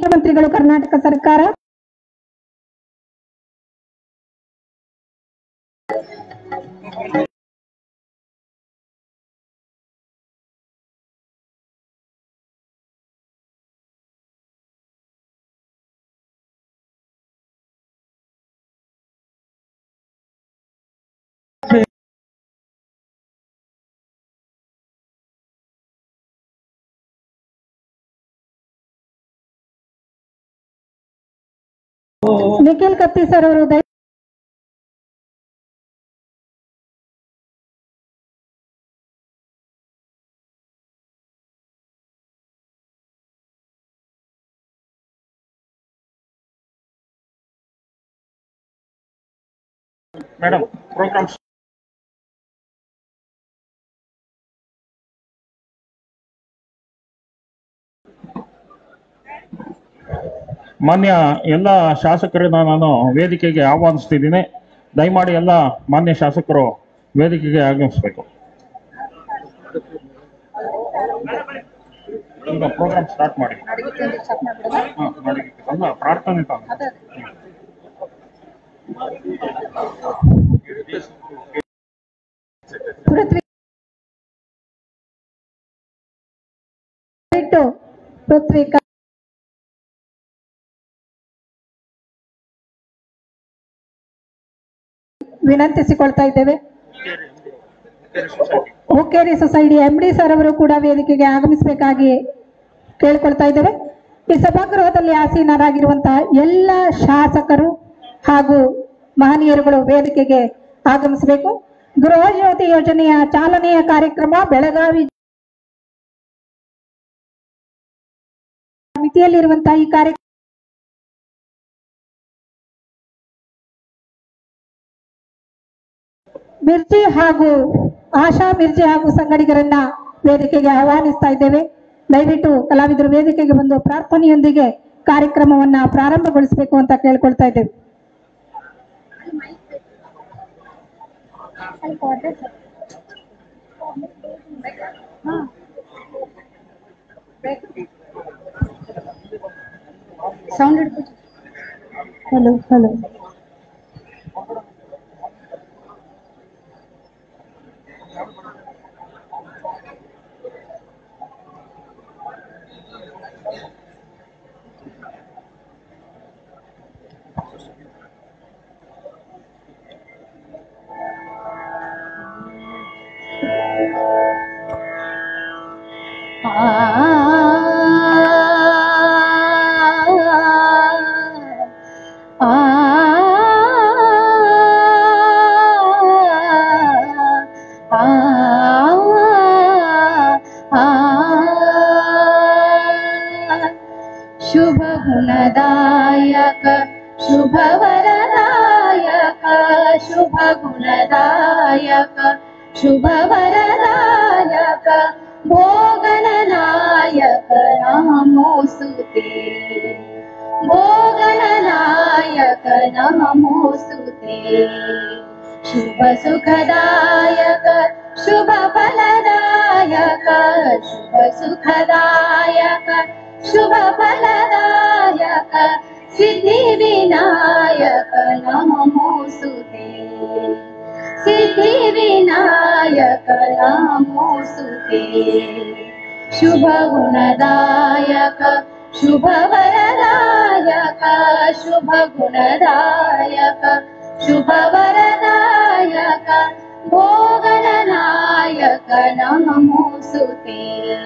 ಮುಖ್ಯಮಂತ್ರಿಗಳು ಕರ್ನಾಟಕ ಸರ್ಕಾರ ನಿಖಿಲ್ ಕತ್ತಿ ಸರ್ ಅವರು ದಯ ಮೇಡಮ್ ಪ್ರೋಗ್ರಾಮ್ ಮಾನ್ಯ ಎಲ್ಲ ಶಾಸಕರನ್ನ ನಾನು ವೇದಿಕೆಗೆ ಆಹ್ವಾನಿಸ್ತಿದ್ದೀನಿ ದಯಮಾಡಿ ಎಲ್ಲ ಮಾನ್ಯ ಶಾಸಕರು ವೇದಿಕೆಗೆ ಆಗಮಿಸಬೇಕು ಈಗ ಪ್ರೋಗ್ರಾಮ್ ಸ್ಟಾರ್ಟ್ ಮಾಡಿ ಹಾ, ಮಾಡಿ. ಅಲ್ಲ ಪ್ರಾರ್ಥನೆ ತಾನು ಪೃಥ್ವಿ ದಯವಿಟ್ಟು ಪೃಥ್ವಿ ಕ- ವಿನಂತಿಸಿಕೊಳ್ತಾ ಇದ್ದೇವೆ Hukkeri society M D sir ಅವರು ಕೂಡ ವೇದಿಕೆಗೆ ಆಗಮಿಸಬೇಕಾಗಿ ಕೇಳ್ಕೊಳ್ತಾ ಇದ್ದೇವೆ ಈ ಸಭಾಗೃಹದಲ್ಲಿ ಆಸೀನರಾಗಿರುವಂತಹ ಎಲ್ಲ ಶಾಸಕರು ಹಾಗೂ ಮಹನೀಯರುಗಳು ವೇದಿಕೆಗೆ ಆಗಮಿಸಬೇಕು ಗೃಹ ಜ್ಯೋತಿ ಯೋಜನೆಯ ಚಾಲನೆಯ ಕಾರ್ಯಕ್ರಮ ಬೆಳಗಾವಿ ಮಿತಿಯಲ್ಲಿರುವಂತಹ ಈ ಕಾರ್ಯಕ್ರಮ ಮಿರ್ಜಿ ಹಾಗೂ ಆಶಾ ಮಿರ್ಜಿ ಹಾಗೂ ಸಂಗಡಿಗರನ್ನ ವೇದಿಕೆಗೆ ಆಹ್ವಾನಿಸ್ತಾ ಇದ್ದೇವೆ ದಯವಿಟ್ಟು ಕಲಾವಿದರು ವೇದಿಕೆಗೆ ಬಂದು ಪ್ರಾರ್ಥನೆಯೊಂದಿಗೆ ಕಾರ್ಯಕ್ರಮವನ್ನ ಪ್ರಾರಂಭಗೊಳಿಸಬೇಕು ಅಂತ ಕೇಳ್ಕೊಳ್ತಾ ಇದ್ದೇವೆ ಸೌಂಡ್ ಹಲೋ ಹಲೋ ಶುಭ ಗುಣದಾಯಕ ಶುಭ ವರದಾಯಕ ಶುಭ ಗುಣದಾಯಕ ಶುಭ ವರದಾಯಕ ಭೋಗನನಾಯಕ ನಮೋಸುತೆ ಭೋಗನನಾಯಕ ನಮೋಸುತೆ ಶುಭ ಸುಖದಾಯಕ ಶುಭ ಫಲದಾಯಕ ಶುಭ ಸುಖದಾಯಕ ಶುಭ ಫಲದಾಯಕ ಸಿದ್ಧಿ ವಿನಾಯಕ ನಮೋಸುತೆ ಸಿದ್ಧಿ ವಿನಾಯಕ ನಮೋಸುತೆ ಶುಭ ಗುಣದಾಯಕ ಶುಭ ವರದಾಯಕ ಶುಭ ಗುಣದಾಯಕ ಶುಭ ವರದಾಯಕ ಭೋಗನನಾಯಕ ನಮೋಸುತೆ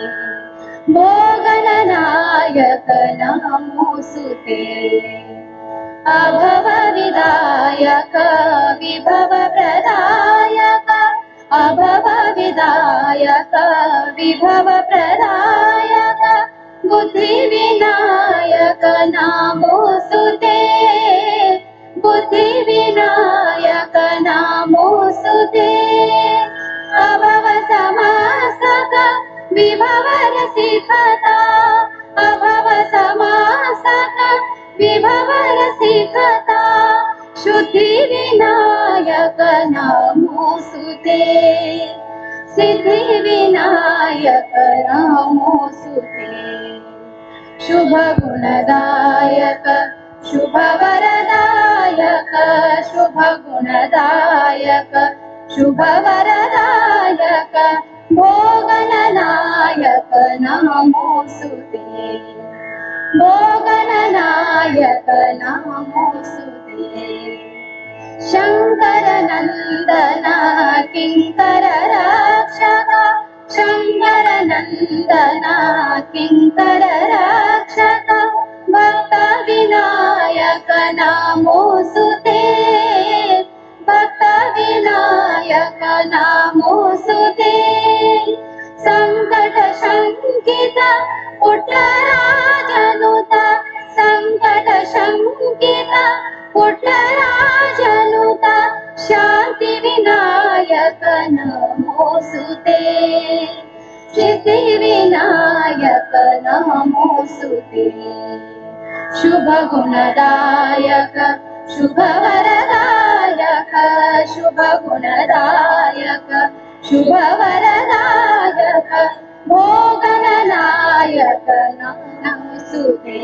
ಭೋಗನನಾಯಕ ನಮೋಸುತೆ ಅಭವ ವಿದಾಯಕ ವಿಭವ ಪ್ರದಾಯಕ ಅಭವ ವಿದಾಯಕ ವಿಭವ ಪ್ರದಾಯಕ ಬುದ್ಧಿ ವಿನಾಯಕ ನಾಮೋಸುತೆ ಬುದ್ಧಿ ವಿನಾಯಕ ನಾಮೋಸುತೆ ಅಭವ ಸಮಾಸಕ ವಿಭವ ರಸಿಕತಾ ಅಭವ ಸಮಾಸಕ ವಿಭವ ರಸಿಕತಾ ಶುದ್ಧಿ ವಿನಾಯಕ ನಮೋಸುತೆ ಸಿದ್ಧಿ ವಿನಾಯಕ ನಮೋಸುತೆ शुभ गुणदायक शुभ वरदायक शुभ गुणदायक शुभ वरदायक भोगननायक नमोऽस्तुते भोगननायक नमोऽस्तुते शङ्करनन्दन किङ्कर रक्षक शङ्करनन्दन किङ्कर रक्षक भक्तविनायक नमोऽस्तुते भक्तविनायक नमोऽस्तुते सङ्कटशङ्कित पुट्टराजनुत सङ्कटशङ्कित पुट्टराजनुत शान्तिविनायक नमोऽस्तुते सिद्धिविनायक नमोऽस्तुते शुभगुणदायक शुभवरदायक शुभगुणदायक शुभवरदायक भोगननायक नमोऽस्तुते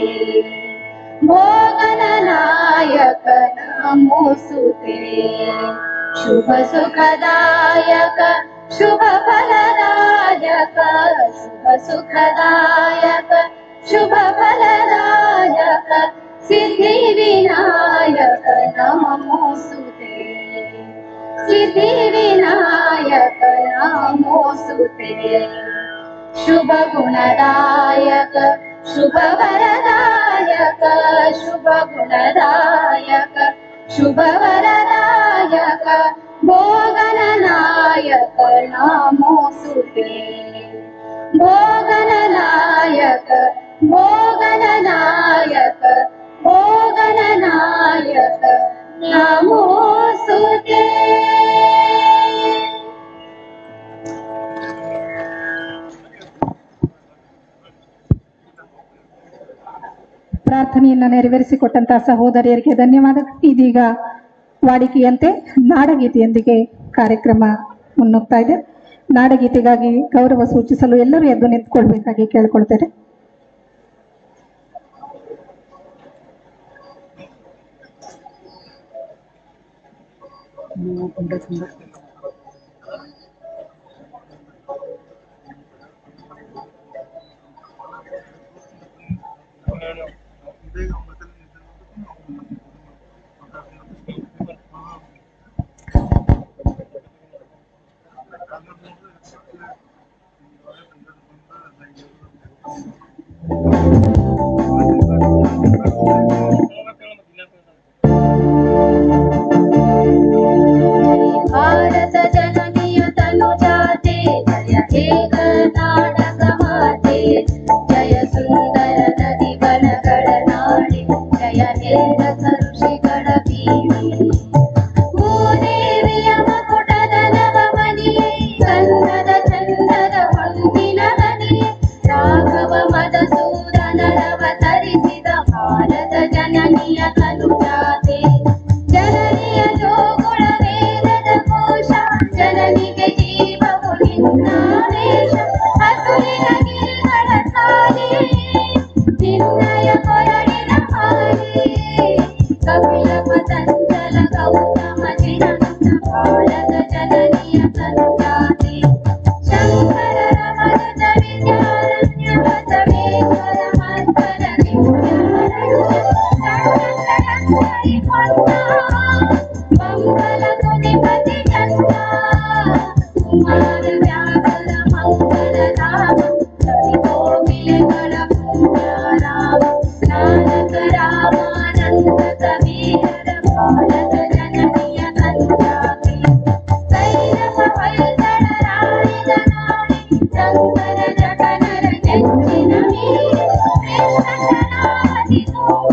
भोगननायक नमोऽस्तुते शुभ सुखदायक शुभ फलदायक शुभ सुखदायक शुभ फलदायक सिद्धिविनायक नमोऽस्तुते सिद्धिविनायक नमोऽस्तुते शुभ गुणदायक शुभ वरदायक शुभ गुणदायक शुभ वरदायक भोगननायक नमोऽस्तुते भोगननायक भोगननायक भोगननायक नमोऽस्तुते ಪ್ರಾರ್ಥನೆಯನ್ನ ನೆರವೇರಿಸಿಕೊಟ್ಟಂತಹ ಸಹೋದರಿಯರಿಗೆ ಧನ್ಯವಾದಗಳು ಇದೀಗ ವಾಡಿಕೆಯಂತೆ ನಾಡಗೀತೆಯೊಂದಿಗೆ ಕಾರ್ಯಕ್ರಮ ಮುನ್ನುಗ್ತಾ ಇದೆ ನಾಡಗೀತೆಗಾಗಿ ಗೌರವ ಸೂಚಿಸಲು ಎಲ್ಲರೂ ಎದ್ದು ನಿಂತ್ಕೊಳ್ಬೇಕಾಗಿ ಕೇಳ್ಕೊಳ್ತೇನೆ ಭಾರತ ಜನನಿಯ ತನುಜಾತೆ ಜಯ ಹೇ ಕರ್ನಾಟಕ ಮಾತೆ ಜಯ ಸುಂದರ ನದಿ ವನಗಳ ನಾಡಿ ಜಯ ಹೇ ರಸ ಋಷಿಗಳ ಬೀಡಿ ಭೂದೇವಿಯ ಮಕುಟದ ನವಮಣಿಯೇ ಕನ್ನಡ ಚಂದದ ಹೊನ್ನಿನ ಗಣಿಯೇ ರಾಘವ ಮಧುಸೂದನರವತರಿಸಿದ ಭಾರತ ಜನನಿಯ ತನುಜಾತೆ ಜನನಿಯ ಜೋಗುಳ ವೇದದ ಕೋಶ ಜನನಿಗೆ ಜೀವವು ನಿನ್ನಾವೇಶ ಹಸುರಿನ ಗಿರಿಗಳ ಸಾಲಿ ನಿನ್ನಯ ಕೊರಳಿನ ಹಾಲಿ ಕಪಿಲ ಪತಂಜಲ ಗೌತಮ ಜಿನಂತ ಭಾರತ ಜನನಿಯ ತನುಜಾತೆ ಶಂಕರ ರಮಣ ವಿದ್ಯಾರಣ್ಯ ಬಸವೇಶ್ವರ ಮಧ್ವರ ಮಂಗಲ ಕುನಿಪತಿ ಚಂದ ಕುಮಾರ ವ್ಯಾಘ್ರ ಮಂಗಲ ರಾಮ ಕವಿ ಕೋಗಿಲೆಗಳ ಪುಣ್ಯ ರಾಮ ನಾನಕ ರಾಮಾನಂದ ಕಬೀರ ಭಾರತ ಜನನಿಯ ಕಂದಾಗಿ ಕೈರಸ ಹೊಯ್ದಳ ರಾಣಿದ ನಾಡಿ ಶಂಕರ ಜಗನರ ನೆಚ್ಚಿನ ಮೀರಿ ಕೃಷ್ಣ ಶರಾವತಿ ತುಂಗ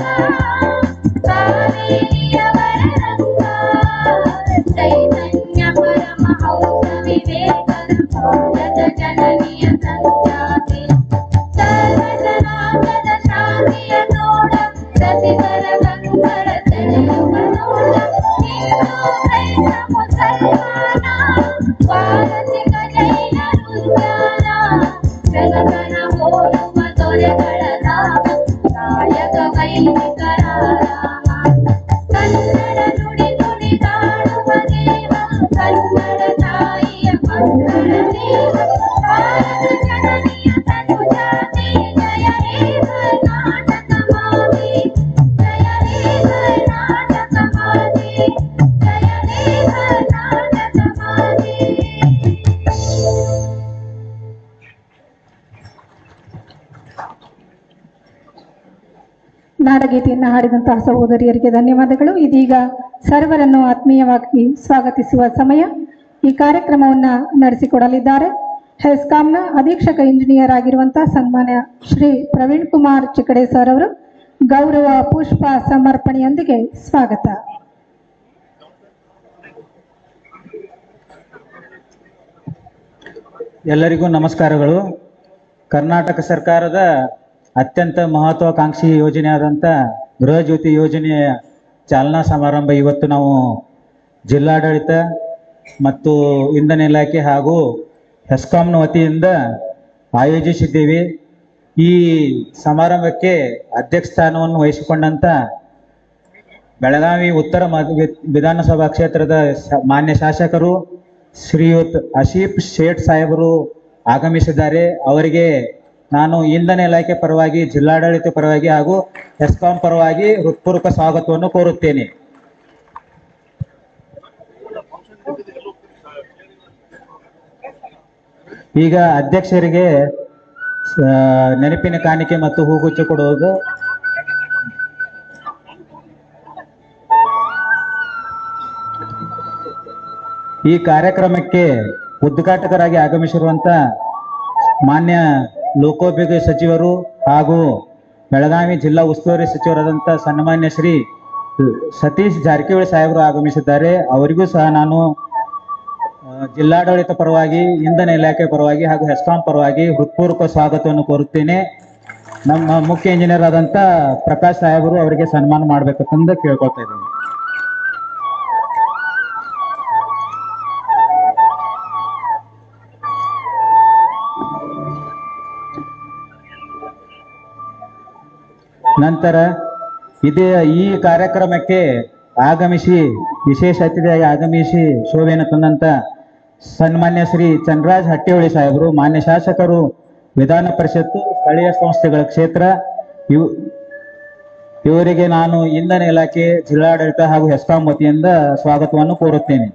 ಕಾವೇರಿಯವರ ರಂಗ ಚೈತನ್ಯ ಪರಮಹಂಸ ವಿವೇಕದ ಭಾರತ ಜನನಿಯ ಸಂಜಾತಿ ಸರ್ವಜನಾಂಗದ ಶಾಂತಿಯ ನೋಡ ರಸಿಕರ ಗಂಗರ ಸೆಳೆಯುವ ನೋಡ ಹಿಂದೂ ಕ್ರೈಸ್ತ ಮುಸಲ್ಮಾನ ಪಾರಸಿಕ ಜೈನ ರುದ್ಯಾನ ಜಗಗಣ ಹೋಲುವ ದೊರೆಗಳ ಧಾಮ ನಾಡಗೀತೆಯನ್ನು ಹಾಡಿದಂತಹ ಸಹೋದರಿಯರಿಗೆ ಧನ್ಯವಾದಗಳು ಇದೀಗ ಸರ್ವರನ್ನು ಆತ್ಮೀಯವಾಗಿ ಸ್ವಾಗತಿಸುವ ಸಮಯ ಈ ಕಾರ್ಯಕ್ರಮವನ್ನು ನಡೆಸಿಕೊಡಲಿದ್ದಾರೆ ಹೆಸ್ಕಾಂನ ಅಧೀಕ್ಷಕ ಇಂಜಿನಿಯರ್ ಆಗಿರುವಂತಹ ಸನ್ಮಾನ್ಯ ಶ್ರೀ ಪ್ರವೀಣ್ ಕುಮಾರ್ ಚಿಕಡೆ ಸರ್ ಅವರು ಗೌರವ ಪುಷ್ಪ ಸಮರ್ಪಣೆಯೊಂದಿಗೆ ಸ್ವಾಗತ ಎಲ್ಲರಿಗೂ ನಮಸ್ಕಾರಗಳು ಕರ್ನಾಟಕ ಸರ್ಕಾರದ ಅತ್ಯಂತ ಮಹತ್ವಾಕಾಂಕ್ಷಿ ಯೋಜನೆಯಾದಂಥ ಗೃಹ ಜ್ಯೋತಿ ಯೋಜನೆಯ ಚಾಲನಾ ಸಮಾರಂಭ ಇವತ್ತು ನಾವು ಜಿಲ್ಲಾಡಳಿತ ಮತ್ತು ಇಂಧನ ಇಲಾಖೆ ಹಾಗೂ ಹೆಸ್ಕಾಂನ ವತಿಯಿಂದ ಆಯೋಜಿಸಿದ್ದೇವೆ ಈ ಸಮಾರಂಭಕ್ಕೆ ಅಧ್ಯಕ್ಷ ಸ್ಥಾನವನ್ನು ವಹಿಸಿಕೊಂಡಂಥ ಬೆಳಗಾವಿ ಉತ್ತರ ಮತ- ವಿ- ವಿಧಾನಸಭಾ ಕ್ಷೇತ್ರದ ಸ- ಮಾನ್ಯ ಶಾಸಕರು ಶ್ರೀಯುತ್ ಅಶೀಫ್ ಶೇಠ್ ಸಾಹೇಬರು ಆಗಮಿಸಿದ್ದಾರೆ ಅವರಿಗೆ ನಾನು ಇಂಧನ ಇಲಾಖೆ ಪರವಾಗಿ ಜಿಲ್ಲಾಡಳಿತ ಪರವಾಗಿ ಹಾಗೂ ಎಸ್ಕಾಂ ಪರವಾಗಿ ಹೃತ್ಪೂರ್ವಕ ಸ್ವಾಗತವನ್ನು ಕೋರುತ್ತೇನೆ ಈಗ ಅಧ್ಯಕ್ಷರಿಗೆ ಆ, ನೆನಪಿನ ಕಾಣಿಕೆ ಮತ್ತು ಹೂಗುಚ್ಚ ಕೊಡುವುದು ಈ ಕಾರ್ಯಕ್ರಮಕ್ಕೆ ಉದ್ಘಾಟಕರಾಗಿ ಆಗಮಿಸಿರುವಂತ ಮಾನ್ಯ ಲೋಕೋಪಯೋಗಿ ಸಚಿವರು ಹಾಗೂ ಬೆಳಗಾವಿ ಜಿಲ್ಲಾ ಉಸ್ತುವಾರಿ ಸಚಿವರಾದಂಥ ಸನ್ಮಾನ್ಯ ಶ್ರೀ ಸತೀಶ್ ಜಾರಕಿಹೊಳಿ ಸಾಹೇಬರು ಆಗಮಿಸಿದ್ದಾರೆ ಅವರಿಗೂ ಸಹ ನಾನು ಆ, ಜಿಲ್ಲಾಡಳಿತ ಪರವಾಗಿ ಇಂಧನ ಇಲಾಖೆ ಪರವಾಗಿ ಹಾಗೂ ಹೆಸ್ಕಾಂ ಪರವಾಗಿ ಹೃತ್ಪೂರ್ವಕ ಸ್ವಾಗತವನ್ನು ಕೋರುತ್ತೇನೆ ನಮ್ಮ ಮುಖ್ಯ ಇಂಜಿನಿಯರ್ ಆದಂಥ ಪ್ರಕಾಶ್ ಸಾಹೇಬರು ಅವರಿಗೆ ಸನ್ಮಾನ ಮಾಡಬೇಕಂತಂದು ಕೇಳ್ಕೊಳ್ತಾ ಇದ್ದೀನಿ ನಂತರ ಇದೇ ಈ ಕಾರ್ಯಕ್ರಮಕ್ಕೆ ಆಗಮಿಸಿ ವಿಶೇಷ ಅತಿಥಿಯಾಗಿ ಆಗಮಿಸಿ ಶೋಭೆಯನ್ನು ತಂದಂತ ಸನ್ಮಾನ್ಯ ಶ್ರೀ ಚಂದ್ರರಾಜ್ ಹಟ್ಟಿಹೊಳಿ ಸಾಹೇಬರು ಮಾನ್ಯ ಶಾಸಕರು ವಿಧಾನ ಪರಿಷತ್ತು ಸ್ಥಳೀಯ ಸಂಸ್ಥೆಗಳ ಕ್ಷೇತ್ರ ಇವು ಇವರಿಗೆ ನಾನು ಇಂಧನ ಇಲಾಖೆ ಜಿಲ್ಲಾಡಳಿತ ಹಾಗೂ ಹೆಸ್ಕಾಂ ವತಿಯಿಂದ ಸ್ವಾಗತವನ್ನು ಕೋರುತ್ತೇನೆ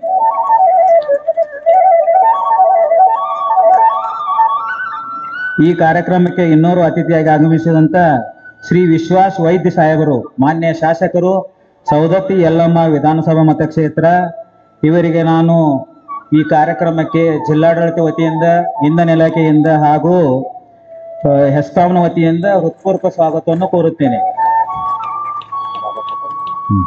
ಈ ಕಾರ್ಯಕ್ರಮಕ್ಕೆ ಇನ್ನೋರು ಅತಿಥಿಯಾಗಿ ಆಗಮಿಸಿದಂತ ಶ್ರೀ ವಿಶ್ವಾಸ್ ವೈದ್ಯ ಸಾಹೇಬರು ಮಾನ್ಯ ಶಾಸಕರು ಸೌದತ್ತಿ ಯಲ್ಲಮ್ಮ ವಿಧಾನಸಭಾ ಮತಕ್ಷೇತ್ರ ಇವರಿಗೆ ನಾನು ಈ ಕಾರ್ಯಕ್ರಮಕ್ಕೆ ಜಿಲ್ಲಾಡಳಿತ ವತಿಯಿಂದ ಇಂಧನ ಇಲಾಖೆಯಿಂದ ಹಾಗೂ ಆ, ಹೆಸ್ಕಾಂನ ವತಿಯಿಂದ ಹೃತ್ಪೂರ್ವಕ ಸ್ವಾಗತವನ್ನು ಕೋರುತ್ತೇನೆ ಹ್ಮ್.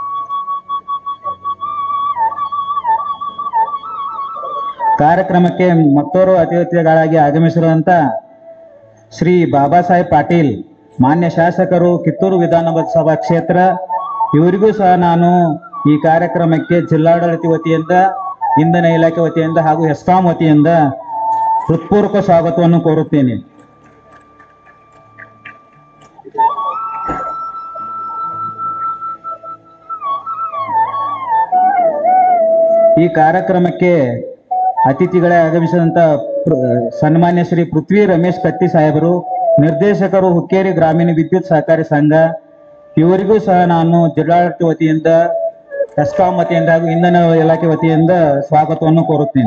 ಕಾರ್ಯಕ್ರಮಕ್ಕೆ ಮತ್ತೋರು ಅತಿಥಿಗಳಾಗಿ ಆಗಮಿಸಿರುವಂತ ಶ್ರೀ ಬಾಬಾ ಸಾಹೇಬ್ ಪಾಟೀಲ್ ಮಾನ್ಯ ಶಾಸಕರು ಕಿತ್ತೂರು ವಿಧಾನಸಭಾ ಕ್ಷೇತ್ರ ಇವರಿಗೂ ಸಹ ನಾನು ಈ ಕಾರ್ಯಕ್ರಮಕ್ಕೆ ಜಿಲ್ಲಾಡಳಿತ ವತಿಯಿಂದ ಇಂಧನ ಇಲಾಖೆ ವತಿಯಿಂದ ಹಾಗೂ ಹೆಸ್ಕಾಂ ವತಿಯಿಂದ ಹೃತ್ಪೂರ್ವಕ ಸ್ವಾಗತವನ್ನು ಕೋರುತ್ತೇನೆ ಈ ಕಾರ್ಯಕ್ರಮಕ್ಕೆ ಅತಿಥಿಗಳೇ ಆಗಮಿಸಿದಂತ ಪ್ರ- ಸನ್ಮಾನ್ಯ ಶ್ರೀ ಪೃಥ್ವಿ ರಮೇಶ್ ಕತ್ತಿ ಸಾಹೇಬರು ನಿರ್ದೇಶಕರು ಹುಕ್ಕೇರಿ ಗ್ರಾಮೀಣ ವಿದ್ಯುತ್ ಸಹಕಾರಿ ಸಂಘ ಇವರಿಗೂ ಸಹ ನಾನು ಜಿಲ್ಲಾಡಳಿತ ವತಿಯಿಂದ ಹೆಸ್ಕಾಂ ವತಿಯಿಂದ ಹಾಗೂ ಇಂಧನ ಇಲಾಖೆ ವತಿಯಿಂದ ಸ್ವಾಗತವನ್ನು ಕೋರುತ್ತೇನೆ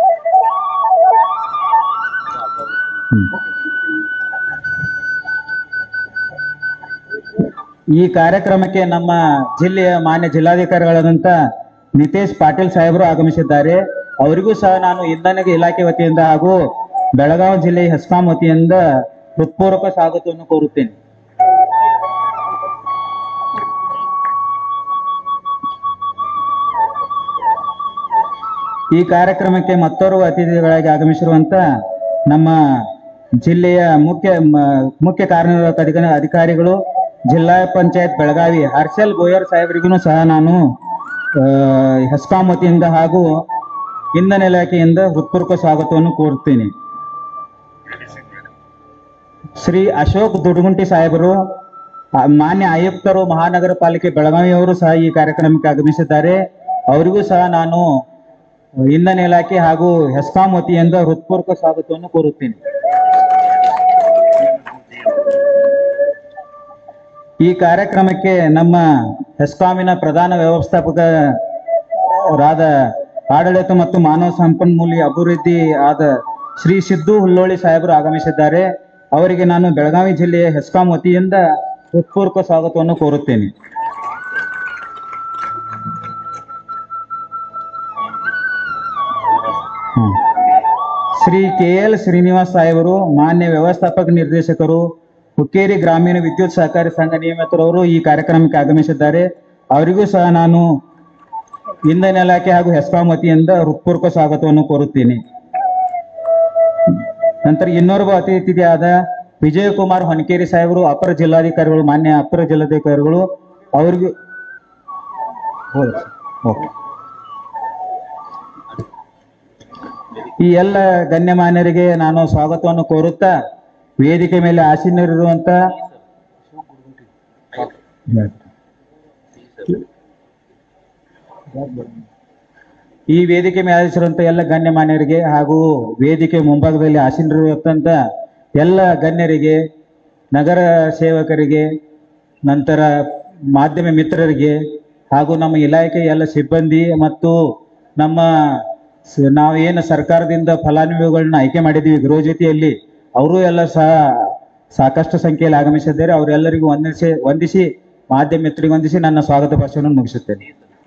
ಹ್ಮ್. ಈ ಕಾರ್ಯಕ್ರಮಕ್ಕೆ ನಮ್ಮ ಜಿಲ್ಲೆಯ ಮಾನ್ಯ ಜಿಲ್ಲಾಧಿಕಾರಿಗಳಾದಂತ ನಿತೇಶ್ ಪಾಟೀಲ್ ಸಾಹೇಬರು ಆಗಮಿಸಿದ್ದಾರೆ ಅವರಿಗೂ ಸಹ ನಾನು ಇಂಧನ ಇಲಾಖೆ ವತಿಯಿಂದ ಹಾಗೂ ಬೆಳಗಾವಿ ಜಿಲ್ಲೆ ಹೆಸ್ಕಾಂ ವತಿಯಿಂದ ಹೃತ್ಪೂರ್ವಕ ಸ್ವಾಗತವನ್ನು ಕೋರುತ್ತೇನೆ ಈ ಕಾರ್ಯಕ್ರಮಕ್ಕೆ ಮತ್ತೋರ್ವ ಅತಿಥಿಗಳಾಗಿ ಆಗಮಿಸಿರುವಂತ ನಮ್ಮ ಜಿಲ್ಲೆಯ ಮುಖ್ಯ ಮ- ಮುಖ್ಯ ಕಾರ್ಯನಿರ್ವಾಹಕ ಅಧಿಕ- ಅಧಿಕಾರಿಗಳು ಜಿಲ್ಲಾ ಪಂಚಾಯತ್ ಬೆಳಗಾವಿ ಹರ್ಷಲ್ ಗೋಯರ್ ಸಾಹೇಬರಿಗೂ ಸಹ ನಾನು ಆ, ಹೆಸ್ಕಾಂ ವತಿಯಿಂದ ಹಾಗೂ ಇಂಧನ ಇಲಾಖೆಯಿಂದ ಹೃತ್ಪೂರ್ವಕ ಸ್ವಾಗತವನ್ನು ಕೋರುತ್ತೇನೆ ಶ್ರೀ ಅಶೋಕ್ ದುಡುಗುಂಟಿ ಸಾಹೇಬರು ಆ, ಮಾನ್ಯ ಆಯುಕ್ತರು ಮಹಾನಗರ ಪಾಲಿಕೆ ಬೆಳಗಾವಿಯವರು ಸಹ ಈ ಕಾರ್ಯಕ್ರಮಕ್ಕೆ ಆಗಮಿಸಿದ್ದಾರೆ ಅವರಿಗೂ ಸಹ ನಾನು ಇಂಧನ ಇಲಾಖೆ ಹಾಗೂ ಹೆಸ್ಕಾಂ ವತಿಯಿಂದ ಹೃತ್ಪೂರ್ವಕ ಸ್ವಾಗತವನ್ನು ಕೋರುತ್ತೇನೆ ಈ ಕಾರ್ಯಕ್ರಮಕ್ಕೆ ನಮ್ಮ ಹೆಸ್ಕಾಮಿನ ಪ್ರಧಾನ ವ್ಯವಸ್ಥಾಪಕರಾದ ಆಡಳಿತ ಮತ್ತು ಮಾನವ ಸಂಪನ್ಮೂಲ ಅಭಿವೃದ್ಧಿ ಆದ ಶ್ರೀ ಸಿದ್ದು ಹುಲ್ಲೋಳಿ ಸಾಹೇಬರು ಆಗಮಿಸಿದ್ದಾರೆ ಅವರಿಗೆ ನಾನು ಬೆಳಗಾವಿ ಜಿಲ್ಲೆಯ ಹೆಸ್ಕಾಂ ವತಿಯಿಂದ ಹೃತ್ಪೂರ್ವಕ ಸ್ವಾಗತವನ್ನು ಕೋರುತ್ತೇನೆ ಹ್ಮ್. ಶ್ರೀ ಕೆ ಎಲ್ ಶ್ರೀನಿವಾಸ್ ಸಾಹೇಬರು ಮಾನ್ಯ ವ್ಯವಸ್ಥಾಪಕ ನಿರ್ದೇಶಕರು ಹುಕ್ಕೇರಿ ಗ್ರಾಮೀಣ ವಿದ್ಯುತ್ ಸಹಕಾರಿ ಸಂಘ ನಿಯಮಿತರವರು ಈ ಕಾರ್ಯಕ್ರಮಕ್ಕೆ ಆಗಮಿಸಿದ್ದಾರೆ ಅವರಿಗೂ ಸಹ ನಾನು ಇಂಧನ ಇಲಾಖೆ ಹಾಗೂ ಹೆಸ್ಕಾಂ ವತಿಯಿಂದ ಹೃತ್ಪೂರ್ವಕ ಸ್ವಾಗತವನ್ನು ಕೋರುತ್ತೇನೆ ನಂತರ ಇನ್ನೋರ್ವ ಅತಿಥಿಯಾದ ವಿಜಯಕುಮಾರ್ ಹೊನಕೇರಿ ಸಾಹೇಬರು ಅಪರ ಜಿಲ್ಲಾಧಿಕಾರಿಗಳು ಮಾನ್ಯ ಅಪರ ಜಿಲ್ಲಾಧಿಕಾರಿಗಳು ಅವರಿಗೂ ಹೌದು ಸರ್. ಓಕೆ ಈ ಎಲ್ಲ ಗಣ್ಯಮಾನ್ಯರಿಗೆ ನಾನು ಸ್ವಾಗತವನ್ನು ಕೋರುತ್ತಾ ವೇದಿಕೆ ಮೇಲೆ ಆಸೀನರಿರುವಂತ ಈ ವೇದಿಕೆ ಮೇಲೆ ಆಚರಿಸಿರುವಂತ ಎಲ್ಲ ಗಣ್ಯಮಾನ್ಯರಿಗೆ ಹಾಗೂ ವೇದಿಕೆ ಮುಂಭಾಗದಲ್ಲಿ ಆಸೀನರಿರುವಂತ ಎಲ್ಲ ಗಣ್ಯರಿಗೆ ನಗರ ಸೇವಕರಿಗೆ ನಂತರ ಮಾಧ್ಯಮ ಮಿತ್ರರಿಗೆ ಹಾಗೂ ನಮ್ಮ ಇಲಾಖೆಯ ಎಲ್ಲ ಸಿಬ್ಬಂದಿ ಮತ್ತು ನಮ್ಮ ಸ- ನಾವೇನು ಸರ್ಕಾರದಿಂದ ಫಲಾನುಭವಿಗಳನ್ನ ಆಯ್ಕೆ ಮಾಡಿದ್ದೀವಿ ಗೃಹ ಜೊತೆಯಲ್ಲಿ ಅವರು ಎಲ್ಲ ಸಹ ಸಾಕಷ್ಟು ಸಂಖ್ಯೆಯಲ್ಲಿ ಆಗಮಿಸಿದ್ದಾರೆ ಅವರೆಲ್ಲರಿಗೂ ವಂದಿಸಿ ವಂದಿಸಿ ಮಾಧ್ಯಮ ಮಿತ್ರರಿಗೆ ವಂದಿಸಿ ನನ್ನ ಸ್ವಾಗತ ಭಾಷಣವನ್ನು ಮುಗಿಸುತ್ತೇನೆ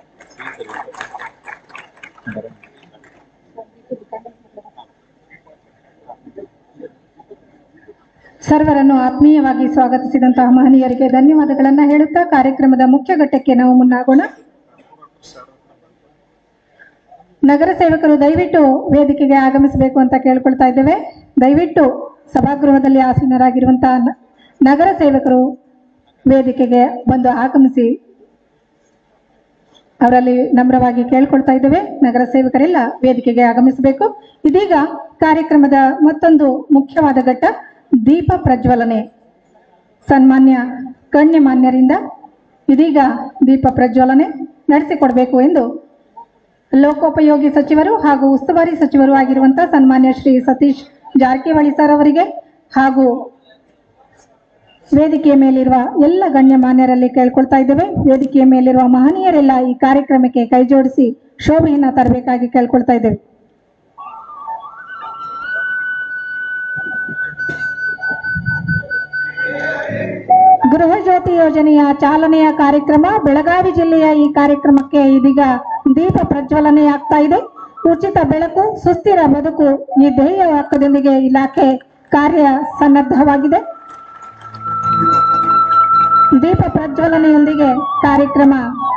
ಸರ್ವರನ್ನು ಆತ್ಮೀಯವಾಗಿ ಸ್ವಾಗತಿಸಿದಂತಹ ಮಹನೀಯರಿಗೆ ಧನ್ಯವಾದಗಳನ್ನ ಹೇಳುತ್ತಾ ಕಾರ್ಯಕ್ರಮದ ಮುಖ್ಯ ಘಟ್ಟಕ್ಕೆ ನಾವು ಮುನ್ನಾಗೋಣ ನಗರ ಸೇವಕರು ದಯವಿಟ್ಟು ವೇದಿಕೆಗೆ ಆಗಮಿಸಬೇಕು ಅಂತ ಕೇಳ್ಕೊಳ್ತಾ ಇದ್ದೇವೆ ದಯವಿಟ್ಟು ಸಭಾಗೃಹದಲ್ಲಿ ಆಸೀನರಾಗಿರುವಂತಹ ನ- ನಗರ ಸೇವಕರು ವೇದಿಕೆಗೆ ಬಂದು ಆಗಮಿಸಿ ಅವರಲ್ಲಿ ನಮ್ರವಾಗಿ ಕೇಳ್ಕೊಳ್ತಾ ಇದ್ದೇವೆ ನಗರ ಸೇವಕರೆಲ್ಲ ವೇದಿಕೆಗೆ ಆಗಮಿಸಬೇಕು ಇದೀಗ ಕಾರ್ಯಕ್ರಮದ ಮತ್ತೊಂದು ಮುಖ್ಯವಾದ ಘಟ್ಟ ದೀಪ ಪ್ರಜ್ವಲನೆ ಸನ್ಮಾನ್ಯ ಗಣ್ಯಮಾನ್ಯರಿಂದ ಇದೀಗ ದೀಪ ಪ್ರಜ್ವಲನೆ ನಡೆಸಿಕೊಡಬೇಕು ಎಂದು ಲೋಕೋಪಯೋಗಿ ಸಚಿವರು ಹಾಗೂ ಉಸ್ತುವಾರಿ ಸಚಿವರು ಆಗಿರುವಂತಹ ಸನ್ಮಾನ್ಯ ಶ್ರೀ ಸತೀಶ್ ಜಾರಕಿಹೊಳಿ ಸರ್ ಅವರಿಗೆ ಹಾಗೂ ವೇದಿಕೆಯ ಮೇಲಿರುವ ಎಲ್ಲ ಗಣ್ಯಮಾನ್ಯರಲ್ಲಿ ಕೇಳ್ಕೊಳ್ತಾ ಇದ್ದೇವೆ ವೇದಿಕೆಯ ಮೇಲಿರುವ ಮಹನೀಯರೆಲ್ಲ ಈ ಕಾರ್ಯಕ್ರಮಕ್ಕೆ ಕೈ ಜೋಡಿಸಿ ಶೋಭೆಯನ್ನ ತರಬೇಕಾಗಿ ಕೇಳ್ಕೊಳ್ತಾ ಇದ್ದೇವೆ ಗೃಹ ಜ್ಯೋತಿ ಯೋಜನೆಯ ಚಾಲನೆಯ ಕಾರ್ಯಕ್ರಮ ಬೆಳಗಾವಿ ಜಿಲ್ಲೆಯ ಈ ಕಾರ್ಯಕ್ರಮಕ್ಕೆ ಇದೀಗ ದೀಪ ಪ್ರಜ್ವಲನೆ ಆಗ್ತಾ ಇದೆ ಉಚಿತ ಬೆಳಕು ಸುಸ್ಥಿರ ಬದುಕು ಈ ಧ್ಯೇಯ ವಾಕ್ಯದೊಂದಿಗೆ ಇಲಾಖೆ ಕಾರ್ಯ ಸನ್ನದ್ಧವಾಗಿದೆ ದೀಪ ಪ್ರಜ್ವಲನೆಯೊಂದಿಗೆ ಕಾರ್ಯಕ್ರಮ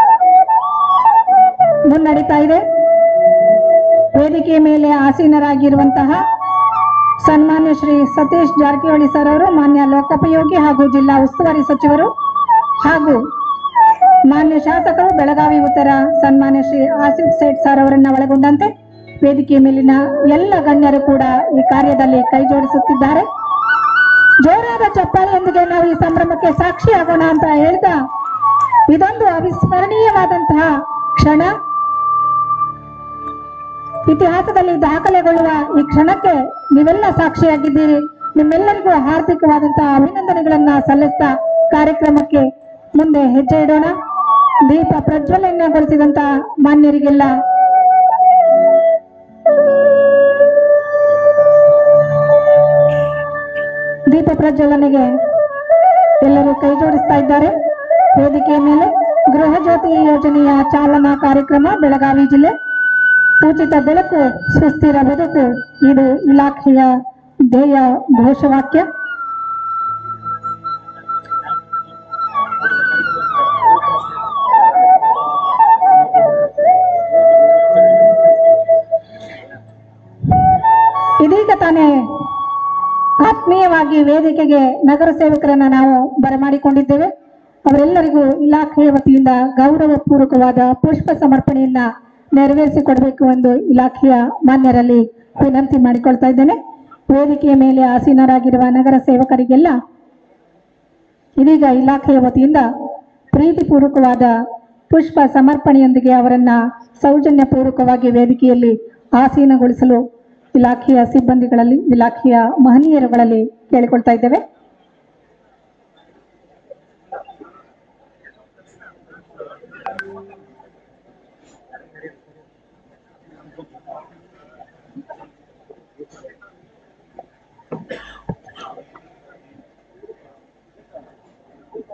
ಮುನ್ನಡೀತಾ ಇದೆ ವೇದಿಕೆಯ ಮೇಲೆ ಆಸೀನರಾಗಿರುವಂತಹ ಸನ್ಮಾನ್ಯ ಶ್ರೀ ಸತೀಶ್ ಜಾರಕಿಹೊಳಿ ಸರ್ ಅವರು ಮಾನ್ಯ ಲೋಕೋಪಯೋಗಿ ಹಾಗೂ ಜಿಲ್ಲಾ ಉಸ್ತುವಾರಿ ಸಚಿವರು ಹಾಗೂ ಮಾನ್ಯ ಶಾಸಕರು ಬೆಳಗಾವಿ ಉತ್ತರ ಸನ್ಮಾನ್ಯ ಶ್ರೀ ಆಸಿಫ್ ಸೇಠ್ ಸರ್ ಅವರನ್ನ ಒಳಗೊಂಡಂತೆ ವೇದಿಕೆಯ ಮೇಲಿನ ಎಲ್ಲ ಗಣ್ಯರು ಕೂಡ ಈ ಕಾರ್ಯದಲ್ಲಿ ಕೈ ಜೋಡಿಸುತ್ತಿದ್ದಾರೆ ಜೋರಾದ ಚಪ್ಪಾಳೆಯೊಂದಿಗೆ ನಾವು ಈ ಸಂಭ್ರಮಕ್ಕೆ ಸಾಕ್ಷಿಯಾಗೋಣ ಅಂತ ಹೇಳ್ತಾ ಇದೊಂದು ಅವಿಸ್ಮರಣೀಯವಾದಂತಹ ಕ್ಷಣ ಇತಿಹಾಸದಲ್ಲಿ ದಾಖಲೆಗೊಳ್ಳುವ ಈ ಕ್ಷಣಕ್ಕೆ ನೀವೆಲ್ಲ ಸಾಕ್ಷಿಯಾಗಿದ್ದೀರಿ ನಿಮ್ಮೆಲ್ಲರಿಗೂ ಹಾರ್ದಿಕವಾದಂತಹ ಅಭಿನಂದನೆಗಳನ್ನ ಸಲ್ಲಿಸ್ತಾ ಕಾರ್ಯಕ್ರಮಕ್ಕೆ ಮುಂದೆ ಹೆಜ್ಜೆ ಇಡೋಣ ದೀಪ ಪ್ರಜ್ವಲನೆಗೊಳಿಸಿದಂತಹ ಮಾನ್ಯರಿಗೆಲ್ಲ ದೀಪ ಪ್ರಜ್ವಲನೆಗೆ ಎಲ್ಲರೂ ಕೈ ಜೋಡಿಸ್ತಾ ಇದ್ದಾರೆ ವೇದಿಕೆಯ ಮೇಲೆ ಗೃಹ ಜ್ಯೋತಿ ಯೋಜನೆಯ ಚಾಲನಾ ಕಾರ್ಯಕ್ರಮ ಬೆಳಗಾವಿ ಜಿಲ್ಲೆ ಉಚಿತ ಬೆಳಕು ಸುಸ್ಥಿರ ಬದುಕು ಇದು ಇಲಾಖೆಯ ಧ್ಯೇಯ ಘೋಷವಾಕ್ಯ ಇದೀಗ ತಾನೇ ಆತ್ಮೀಯವಾಗಿ ವೇದಿಕೆಗೆ ನಗರ ಸೇವಕರನ್ನ ನಾವು ಬರಮಾಡಿಕೊಂಡಿದ್ದೇವೆ ಅವರೆಲ್ಲರಿಗೂ ಇಲಾಖೆಯ ವತಿಯಿಂದ ಗೌರವ ಪೂರ್ವಕವಾದ ಪುಷ್ಪ ಸಮರ್ಪಣೆಯನ್ನ ನೆರವೇರಿಸಿಕೊಡಬೇಕು ಎಂದು ಇಲಾಖೆಯ ಮಾನ್ಯರಲ್ಲಿ ವಿನಂತಿ ಮಾಡಿಕೊಳ್ತಾ ಇದ್ದೇನೆ ವೇದಿಕೆಯ ಮೇಲೆ ಆಸೀನರಾಗಿರುವ ನಗರ ಸೇವಕರಿಗೆಲ್ಲ ಇದೀಗ ಇಲಾಖೆಯ ವತಿಯಿಂದ ಪ್ರೀತಿಪೂರ್ವಕವಾದ ಪುಷ್ಪ ಸಮರ್ಪಣೆಯೊಂದಿಗೆ ಅವರನ್ನ ಸೌಜನ್ಯಪೂರ್ವಕವಾಗಿ ವೇದಿಕೆಯಲ್ಲಿ ಆಸೀನಗೊಳಿಸಲು ಇಲಾಖೆಯ ಸಿಬ್ಬಂದಿಗಳಲ್ಲಿ ಇಲಾಖೆಯ ಮಹನೀಯರುಗಳಲ್ಲಿ ಕೇಳಿಕೊಳ್ತಾ ಇದ್ದೇವೆ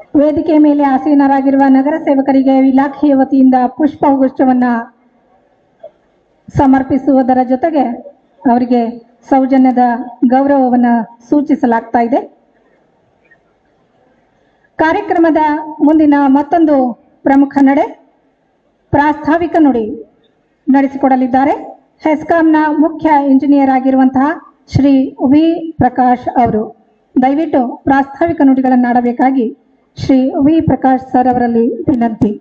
ವೇದಿಕೆ ಮೇಲೆ ಆಸೀನರಾಗಿರುವ ನಗರ ಸೇವಕರಿಗೆ ಇಲಾಖೆಯ ವತಿಯಿಂದ ಪುಷ್ಪಗುಚ್ಛವನ್ನ ಸಮರ್ಪಿಸುವುದರ ಜೊತೆಗೆ ಅವರಿಗೆ ಸೌಜನ್ಯದ ಗೌರವವನ್ನು ಸೂಚಿಸಲಾಗ್ತಾ ಇದೆ ಕಾರ್ಯಕ್ರಮದ ಮುಂದಿನ ಮತ್ತೊಂದು ಪ್ರಮುಖ ನಡೆ ಪ್ರಾಸ್ತಾವಿಕ ನುಡಿ ನಡೆಸಿಕೊಡಲಿದ್ದಾರೆ ಹೆಸ್ಕಾಂನ ಮುಖ್ಯ ಇಂಜಿನಿಯರ್ ಆಗಿರುವಂತಹ ಶ್ರೀ ವಿ ಪ್ರಕಾಶ್ ಅವರು ದಯವಿಟ್ಟು ಪ್ರಾಸ್ತಾವಿಕ ನುಡಿಗಳನ್ನಾಡಬೇಕಾಗಿ ಶ್ರೀ ವಿ ಪ್ರಕಾಶ್ ಸರ್ ಅವರಲ್ಲಿ ವಿನಂತಿ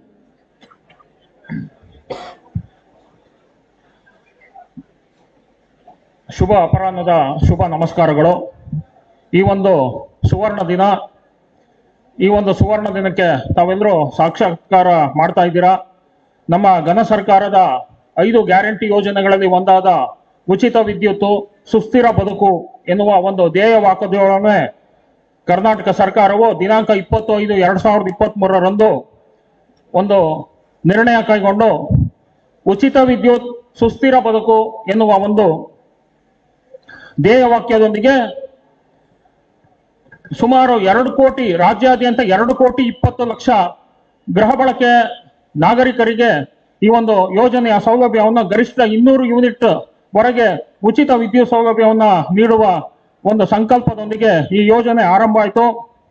ಶುಭ ಅಪರಾಹ್ನದ ಶುಭ ನಮಸ್ಕಾರಗಳು ಈ ಒಂದು ಸುವರ್ಣ ದಿನ ಈ ಒಂದು ಸುವರ್ಣ ದಿನಕ್ಕೆ ತಾವೆಲ್ಲರೂ ಸಾಕ್ಷಾತ್ಕಾರ ಮಾಡ್ತಾ ಇದ್ದೀರಾ ನಮ್ಮ ಘನ ಸರ್ಕಾರದ ಐದು ಗ್ಯಾರಂಟಿ ಯೋಜನೆಗಳಲ್ಲಿ ಒಂದಾದ ಉಚಿತ ವಿದ್ಯುತ್ತು ಸುಸ್ಥಿರ ಬದುಕು ಎನ್ನುವ ಒಂದು ಧ್ಯೇಯ ವಾಕ್ಯದೊಡನೆ ಕರ್ನಾಟಕ ಸರ್ಕಾರವು ದಿನಾಂಕ ಇಪ್ಪತ್ತು ಐದು ಎರಡು ಸಾವಿರದ ಇಪ್ಪತ್ತ್ಮೂರರಂದು ಒಂದು ನಿರ್ಣಯ ಕೈಗೊಂಡು ಉಚಿತ ವಿದ್ಯುತ್ ಸುಸ್ಥಿರ ಬದುಕು ಎನ್ನುವ ಒಂದು ಧ್ಯೇಯ ವಾಕ್ಯದೊಂದಿಗೆ ಸುಮಾರು ಎರಡು ಕೋಟಿ ರಾಜ್ಯಾದ್ಯಂತ ಎರಡು ಕೋಟಿ ಇಪ್ಪತ್ತು ಲಕ್ಷ ಗೃಹ ಬಳಕೆ ನಾಗರಿಕರಿಗೆ ಈ ಒಂದು ಯೋಜನೆಯ ಸೌಲಭ್ಯವನ್ನು ಗರಿಷ್ಠ ಇನ್ನೂರು ಯೂನಿಟ್ ವರೆಗೆ ಉಚಿತ ವಿದ್ಯುತ್ ಸೌಲಭ್ಯವನ್ನ ನೀಡುವ ಒಂದು ಸಂಕಲ್ಪದೊಂದಿಗೆ ಈ ಯೋಜನೆ ಆರಂಭ ಆಯಿತು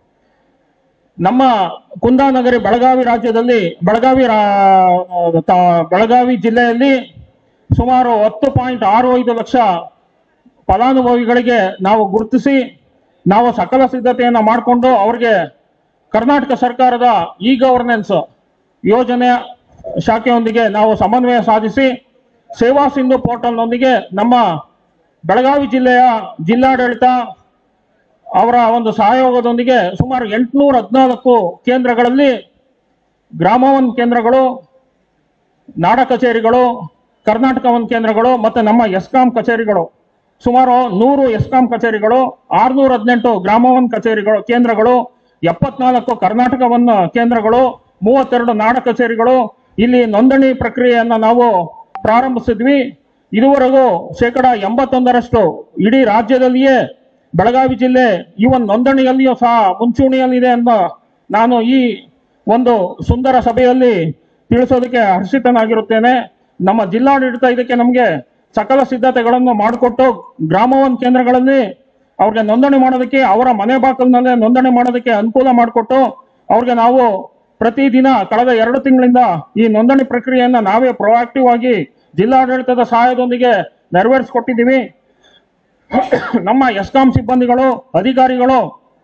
ನಮ್ಮ ಕುಂದಾನಗರಿ ಬೆಳಗಾವಿ ರಾಜ್ಯದಲ್ಲಿ ಬೆಳಗಾವಿ ರಾ- ತಾ- ಬೆಳಗಾವಿ ಜಿಲ್ಲೆಯಲ್ಲಿ ಸುಮಾರು ಹತ್ತು ಪಾಯಿಂಟ್ ಆರು ಐದು ಲಕ್ಷ ಫಲಾನುಭವಿಗಳಿಗೆ ನಾವು ಗುರುತಿಸಿ ನಾವು ಸಕಲ ಸಿದ್ಧತೆಯನ್ನು ಮಾಡಿಕೊಂಡು ಅವರಿಗೆ ಕರ್ನಾಟಕ ಸರ್ಕಾರದ ಇ ಗವರ್ನೆನ್ಸ್ ಯೋಜನೆ ಶಾಖೆಯೊಂದಿಗೆ ನಾವು ಸಮನ್ವಯ ಸಾಧಿಸಿ ಸೇವಾ ಸಿಂಧು ಪೋರ್ಟಲ್ನೊಂದಿಗೆ ನಮ್ಮ ಬೆಳಗಾವಿ ಜಿಲ್ಲೆಯ ಜಿಲ್ಲಾಡಳಿತ ಅವರ ಒಂದು ಸಹಯೋಗದೊಂದಿಗೆ ಸುಮಾರು ಎಂಟುನೂರ ಹದಿನಾಲ್ಕು ಕೇಂದ್ರಗಳಲ್ಲಿ ಗ್ರಾಮವನ್ ಕೇಂದ್ರಗಳು ನಾಡ ಕಚೇರಿಗಳು ಕರ್ನಾಟಕ ಒನ್ ಕೇಂದ್ರಗಳು ಮತ್ತು ನಮ್ಮ ಎಸ್ಕಾಂ ಕಚೇರಿಗಳು ಸುಮಾರು ನೂರು ಎಸ್ಕಾಂ ಕಚೇರಿಗಳು ಆರ್ನೂರ ಹದಿನೆಂಟು ಗ್ರಾಮವನ್ ಕಚೇರಿಗಳು ಕೇಂದ್ರಗಳು ಎಪ್ಪತ್ನಾಲ್ಕು ಕರ್ನಾಟಕ ಒನ್ ಕೇಂದ್ರಗಳು ಮೂವತ್ತೆರಡು ನಾಡ ಕಚೇರಿಗಳು ಇಲ್ಲಿ ನೋಂದಣಿ ಪ್ರಕ್ರಿಯೆಯನ್ನು ನಾವು ಪ್ರಾರಂಭಿಸಿದ್ವಿ ಇದುವರೆಗೂ ಶೇಕಡ ಎಂಬತ್ತೊಂದರಷ್ಟು ಇಡೀ ರಾಜ್ಯದಲ್ಲಿಯೇ ಬೆಳಗಾವಿ ಜಿಲ್ಲೆ ಈ ಒಂದು ನೋಂದಣಿಯಲ್ಲಿಯೂ ಸಹ ಮುಂಚೂಣಿಯಲ್ಲಿದೆ ಅಂತ ನಾನು ಈ ಒಂದು ಸುಂದರ ಸಭೆಯಲ್ಲಿ ತಿಳಿಸೋದಕ್ಕೆ ಹರ್ಷಿತನಾಗಿರುತ್ತೇನೆ ನಮ್ಮ ಜಿಲ್ಲಾಡಳಿತ ಇದಕ್ಕೆ ನಮಗೆ ಸಕಲ ಸಿದ್ಧತೆಗಳನ್ನು ಮಾಡಿಕೊಟ್ಟು ಗ್ರಾಮವನ್ ಕೇಂದ್ರಗಳಲ್ಲಿ ಅವ್ರಿಗೆ ನೋಂದಣಿ ಮಾಡೋದಕ್ಕೆ ಅವರ ಮನೆ ಬಾಗಿಲಿನಲ್ಲೇ ನೋಂದಣಿ ಮಾಡೋದಕ್ಕೆ ಅನುಕೂಲ ಮಾಡಿಕೊಟ್ಟು ಅವ್ರಿಗೆ ನಾವು ಪ್ರತಿದಿನ ಕಳೆದ ಎರಡು ತಿಂಗಳಿಂದ ಈ ನೋಂದಣಿ ಪ್ರಕ್ರಿಯೆಯನ್ನ ನಾವೇ ಪ್ರೊಆಕ್ಟಿವ್ ಆಗಿ ಜಿಲ್ಲಾಡಳಿತದ ಸಹಾಯದೊಂದಿಗೆ ನೆರವೇರಿಸಿಕೊಟ್ಟಿದ್ದೀವಿ ನಮ್ಮ ಎಸ್ಕಾಂ ಸಿಬ್ಬಂದಿಗಳು ಅಧಿಕಾರಿಗಳು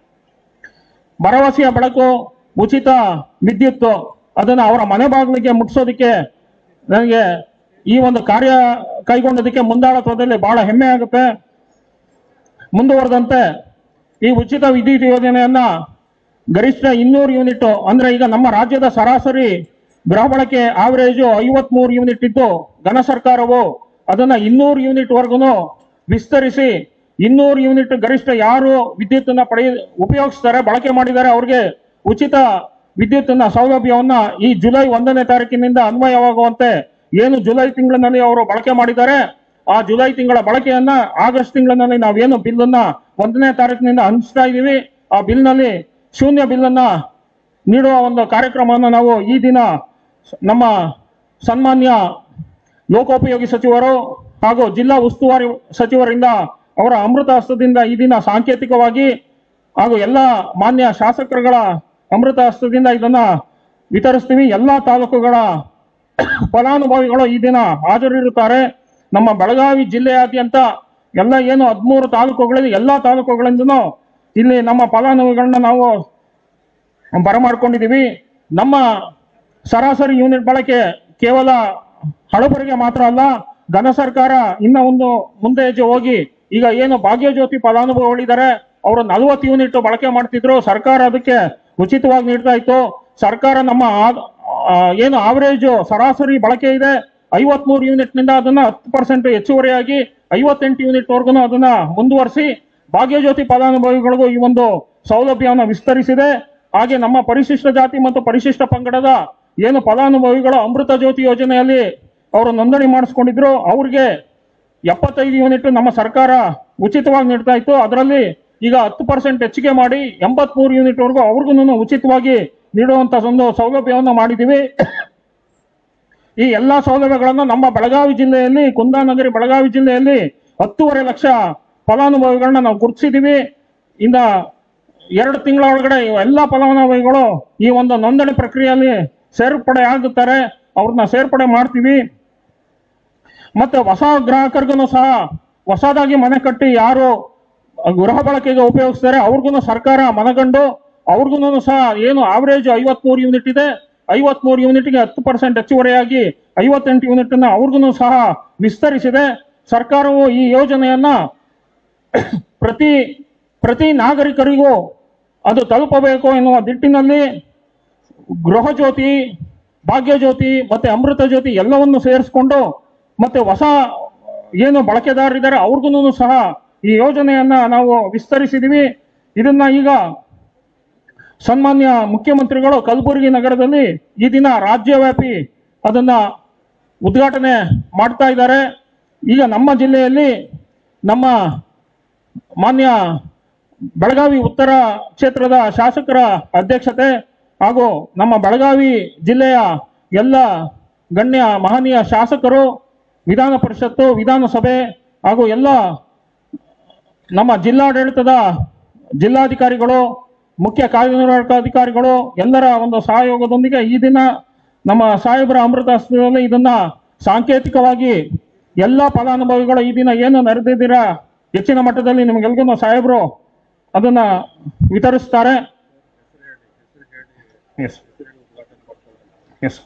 ಭರವಸೆಯ ಬೆಳಕು ಉಚಿತ ವಿದ್ಯುತ್ ಅದನ್ನು ಅವರ ಮನೆ ಬಾಗಿಲಿಗೆ ಮುಟ್ಟಿಸೋದಕ್ಕೆ ನನಗೆ ಈ ಒಂದು ಕಾರ್ಯ ಕೈಗೊಂಡದಕ್ಕೆ ಮುಂದಾಳತ್ವದಲ್ಲಿ ಬಹಳ ಹೆಮ್ಮೆ ಆಗುತ್ತೆ ಮುಂದುವರೆದಂತೆ ಈ ಉಚಿತ ವಿದ್ಯುತ್ ಯೋಜನೆಯನ್ನ ಗರಿಷ್ಠ ಇನ್ನೂರು ಯೂನಿಟ್ ಅಂದ್ರೆ ಈಗ ನಮ್ಮ ರಾಜ್ಯದ ಸರಾಸರಿ ಗೃಹ ಬಳಕೆ ಆವರೇಜು ಐವತ್ಮೂರು ಯೂನಿಟ್ ಇದ್ದು ಘನ ಸರ್ಕಾರವು ಅದನ್ನ ಇನ್ನೂರು ಯೂನಿಟ್ ವರ್ಗುನು ವಿಸ್ತರಿಸಿ ಇನ್ನೂರು ಯೂನಿಟ್ ಗರಿಷ್ಠ ಯಾರು ವಿದ್ಯುತ್ತನ್ನ ಪಡೆಯ ಉಪಯೋಗಿಸ್ತಾರೆ ಬಳಕೆ ಮಾಡಿದ್ದಾರೆ ಅವ್ರಿಗೆ ಉಚಿತ ವಿದ್ಯುತ್ತಿನ ಸೌಲಭ್ಯವನ್ನ ಈ ಜುಲೈ ಒಂದನೇ ತಾರೀಕಿನಿಂದ ಅನ್ವಯವಾಗುವಂತೆ ಏನು ಜುಲೈ ತಿಂಗಳಿನಲ್ಲಿ ಅವರು ಬಳಕೆ ಮಾಡಿದ್ದಾರೆ ಆ ಜುಲೈ ತಿಂಗಳ ಬಳಕೆಯನ್ನ ಆಗಸ್ಟ್ ತಿಂಗಳಿನಲ್ಲಿ ನಾವೇನು ಬಿಲ್ಲನ್ನ ಒಂದನೇ ತಾರೀಕಿನಿಂದ ಹಂಚ್ತಾ ಇದ್ದೀವಿ ಆ ಬಿಲ್ನಲ್ಲಿ ಶೂನ್ಯ ಬಿಲ್ಲನ್ನ ನೀಡುವ ಒಂದು ಕಾರ್ಯಕ್ರಮವನ್ನು ನಾವು ಈ ದಿನ ಸ- ನಮ್ಮ ಸನ್ಮಾನ್ಯ ಲೋಕೋಪಯೋಗಿ ಸಚಿವರು ಹಾಗೂ ಜಿಲ್ಲಾ ಉಸ್ತುವಾರಿ ಸಚಿವರಿಂದ ಅವರ ಅಮೃತ ಹಸ್ತದಿಂದ ಈ ದಿನ ಸಾಂಕೇತಿಕವಾಗಿ ಹಾಗೂ ಎಲ್ಲ ಮಾನ್ಯ ಶಾಸಕರುಗಳ ಅಮೃತ ಹಸ್ತದಿಂದ ಇದನ್ನ ವಿತರಿಸ್ತೀವಿ ಎಲ್ಲ ತಾಲೂಕುಗಳ ಫಲಾನುಭವಿಗಳು ಈ ದಿನ ಹಾಜರಿರುತ್ತಾರೆ ನಮ್ಮ ಬೆಳಗಾವಿ ಜಿಲ್ಲೆಯಾದ್ಯಂತ ಎಲ್ಲ ಏನು ಹದಿಮೂರು ತಾಲೂಕುಗಳಲ್ಲಿ ಎಲ್ಲ ತಾಲೂಕುಗಳಿಂದನೂ ಇಲ್ಲಿ ನಮ್ಮ ಫಲಾನುಭವಿಗಳನ್ನ ನಾವು ಬರಮಾಡ್ಕೊಂಡಿದ್ದೀವಿ ನಮ್ಮ ಸರಾಸರಿ ಯೂನಿಟ್ ಬಳಕೆ ಕೇವಲ ಹಳಬರಿಗೆ ಮಾತ್ರ ಅಲ್ಲ ಘನ ಸರ್ಕಾರ ಇನ್ನ ಒಂದು ಮುಂದೆ ಹೆಜ್ಜೆ ಹೋಗಿ ಈಗ ಏನು ಭಾಗ್ಯಜ್ಯೋತಿ ಫಲಾನುಭವಿಗಳಿದ್ದಾರೆ ಅವರು ನಲವತ್ತು ಯೂನಿಟ್ ಬಳಕೆ ಮಾಡ್ತಿದ್ರು ಸರ್ಕಾರ ಅದಕ್ಕೆ ಉಚಿತವಾಗಿ ನೀಡ್ತಾ ಇತ್ತು ಸರ್ಕಾರ ನಮ್ಮ ಆ- ಆ, ಏನು ಆವರೇಜ್ ಸರಾಸರಿ ಬಳಕೆ ಇದೆ ಐವತ್ಮೂರು ಯೂನಿಟ್ ನಿಂದ ಅದನ್ನ ಹತ್ತು ಪರ್ಸೆಂಟ್ ಹೆಚ್ಚುವರಿಯಾಗಿ ಐವತ್ತೆಂಟು ಯೂನಿಟ್ ವರ್ಗುನು ಅದನ್ನ ಮುಂದುವರಿಸಿ ಭಾಗ್ಯಜ್ಯೋತಿ ಫಲಾನುಭವಿಗಳಿಗೂ ಈ ಒಂದು ಸೌಲಭ್ಯವನ್ನು ವಿಸ್ತರಿಸಿದೆ ಹಾಗೆ ನಮ್ಮ ಪರಿಶಿಷ್ಟ ಜಾತಿ ಮತ್ತು ಪರಿಶಿಷ್ಟ ಪಂಗಡದ ಏನು ಫಲಾನುಭವಿಗಳು ಅಮೃತ ಜ್ಯೋತಿ ಯೋಜನೆಯಲ್ಲಿ ಅವರು ನೋಂದಣಿ ಮಾಡಿಸ್ಕೊಂಡಿದ್ರು ಅವ್ರಿಗೆ ಎಪ್ಪತ್ತೈದು ಯೂನಿಟ್ ನಮ್ಮ ಸರ್ಕಾರ ಉಚಿತವಾಗಿ ನೀಡ್ತಾ ಇತ್ತು ಅದರಲ್ಲಿ ಈಗ ಹತ್ತು ಪರ್ಸೆಂಟ್ ಹೆಚ್ಚಿಗೆ ಮಾಡಿ ಎಂಬತ್ಮೂರು ಯೂನಿಟ್ ವರೆಗೂ ಅವ್ರಿಗೂ ಉಚಿತವಾಗಿ ನೀಡುವಂತ ಒಂದು ಸೌಲಭ್ಯವನ್ನು ಮಾಡಿದ್ದೀವಿ ಈ ಎಲ್ಲಾ ಸೌಲಭ್ಯಗಳನ್ನು ನಮ್ಮ ಬೆಳಗಾವಿ ಜಿಲ್ಲೆಯಲ್ಲಿ ಕುಂದಾನಗರಿ ಬೆಳಗಾವಿ ಜಿಲ್ಲೆಯಲ್ಲಿ ಹತ್ತೂವರೆ ಲಕ್ಷ ಫಲಾನುಭವಿಗಳನ್ನ ನಾವು ಗುರುತಿಸಿದೀವಿ ಇಂದ ಎರಡು ತಿಂಗಳ ಒಳಗಡೆ ಎಲ್ಲ ಫಲಾನುಭವಿಗಳು ಈ ಒಂದು ನೋಂದಣಿ ಪ್ರಕ್ರಿಯೆಯಲ್ಲಿ ಸೇರ್ಪಡೆ ಆಗುತ್ತಾರೆ ಅವ್ರನ್ನ ಸೇರ್ಪಡೆ ಮಾಡ್ತೀವಿ ಮತ್ತೆ ಹೊಸ ಗ್ರಾಹಕರಿಗೂ ಸಹ ಹೊಸದಾಗಿ ಮನೆ ಕಟ್ಟಿ ಯಾರು ಗೃಹ ಬಳಕೆಗೆ ಉಪಯೋಗಿಸ್ತಾರೆ ಅವ್ರಿಗೂ ಸರ್ಕಾರ ಮನಗಂಡು ಅವ್ರಿಗೂ ಸಹ ಏನು ಆವರೇಜ್ ಐವತ್ಮೂರು ಯೂನಿಟ್ ಇದೆ ಐವತ್ಮೂರು ಯೂನಿಟ್ಗೆ ಹತ್ತು ಪರ್ಸೆಂಟ್ ಹೆಚ್ಚುವರಿಯಾಗಿ ಐವತ್ತೆಂಟು ಯೂನಿಟ್ ಅನ್ನ ಅವ್ರಿಗೂ ಸಹ ವಿಸ್ತರಿಸಿದೆ ಸರ್ಕಾರವು ಈ ಯೋಜನೆಯನ್ನ ಪ್ರತಿ ಪ್ರತಿ ನಾಗರಿಕರಿಗೂ ಅದು ತಲುಪಬೇಕು ಎನ್ನುವ ದಿಟ್ಟಿನಲ್ಲಿ ಗೃಹ ಜ್ಯೋತಿ ಭಾಗ್ಯ ಜ್ಯೋತಿ ಮತ್ತೆ ಅಮೃತ ಜ್ಯೋತಿ ಎಲ್ಲವನ್ನು ಸೇರಿಸ್ಕೊಂಡು ಮತ್ತೆ ಹೊಸ ಏನು ಬಳಕೆದಾರರಿದ್ದಾರೆ ಅವ್ರಿಗೂ ಸಹ ಈ ಯೋಜನೆಯನ್ನ ನಾವು ವಿಸ್ತರಿಸಿದೀವಿ ಇದನ್ನ ಈಗ ಸನ್ಮಾನ್ಯ ಮುಖ್ಯಮಂತ್ರಿಗಳು ಕಲಬುರಗಿ ನಗರದಲ್ಲಿ ಈ ದಿನ ರಾಜ್ಯವ್ಯಾಪಿ ಅದನ್ನ ಉದ್ಘಾಟನೆ ಮಾಡ್ತಾ ಇದ್ದಾರೆ ಈಗ ನಮ್ಮ ಜಿಲ್ಲೆಯಲ್ಲಿ ನಮ್ಮ ಮಾನ್ಯ ಬೆಳಗಾವಿ ಉತ್ತರ ಕ್ಷೇತ್ರದ ಶಾಸಕರ ಅಧ್ಯಕ್ಷತೆ ಹಾಗೂ ನಮ್ಮ ಬೆಳಗಾವಿ ಜಿಲ್ಲೆಯ ಎಲ್ಲ ಗಣ್ಯ ಮಹನೀಯ ಶಾಸಕರು ವಿಧಾನ ಪರಿಷತ್ತು ವಿಧಾನಸಭೆ ಹಾಗೂ ಎಲ್ಲ ನಮ್ಮ ಜಿಲ್ಲಾಡಳಿತದ ಜಿಲ್ಲಾಧಿಕಾರಿಗಳು ಮುಖ್ಯ ಕಾರ್ಯನಿರ್ವಾಹಕಾಧಿಕಾರಿಗಳು ಎಲ್ಲರ ಒಂದು ಸಹಯೋಗದೊಂದಿಗೆ ಈ ದಿನ ನಮ್ಮ ಸಾಹೇಬರ ಅಮೃತ ಹಸ್ತದಲ್ಲಿ ಇದನ್ನ ಸಾಂಕೇತಿಕವಾಗಿ ಎಲ್ಲ ಫಲಾನುಭವಿಗಳು ಈ ದಿನ ಏನು ನೆರೆದಿದ್ದೀರಾ ಹೆಚ್ಚಿನ ಮಟ್ಟದಲ್ಲಿ ನಿಮಗೆಲ್ಗೂ ಸಾಹೇಬರು ಅದನ್ನ ವಿತರಿಸ್ತಾರೆ ಎಸ್ ಎಸ್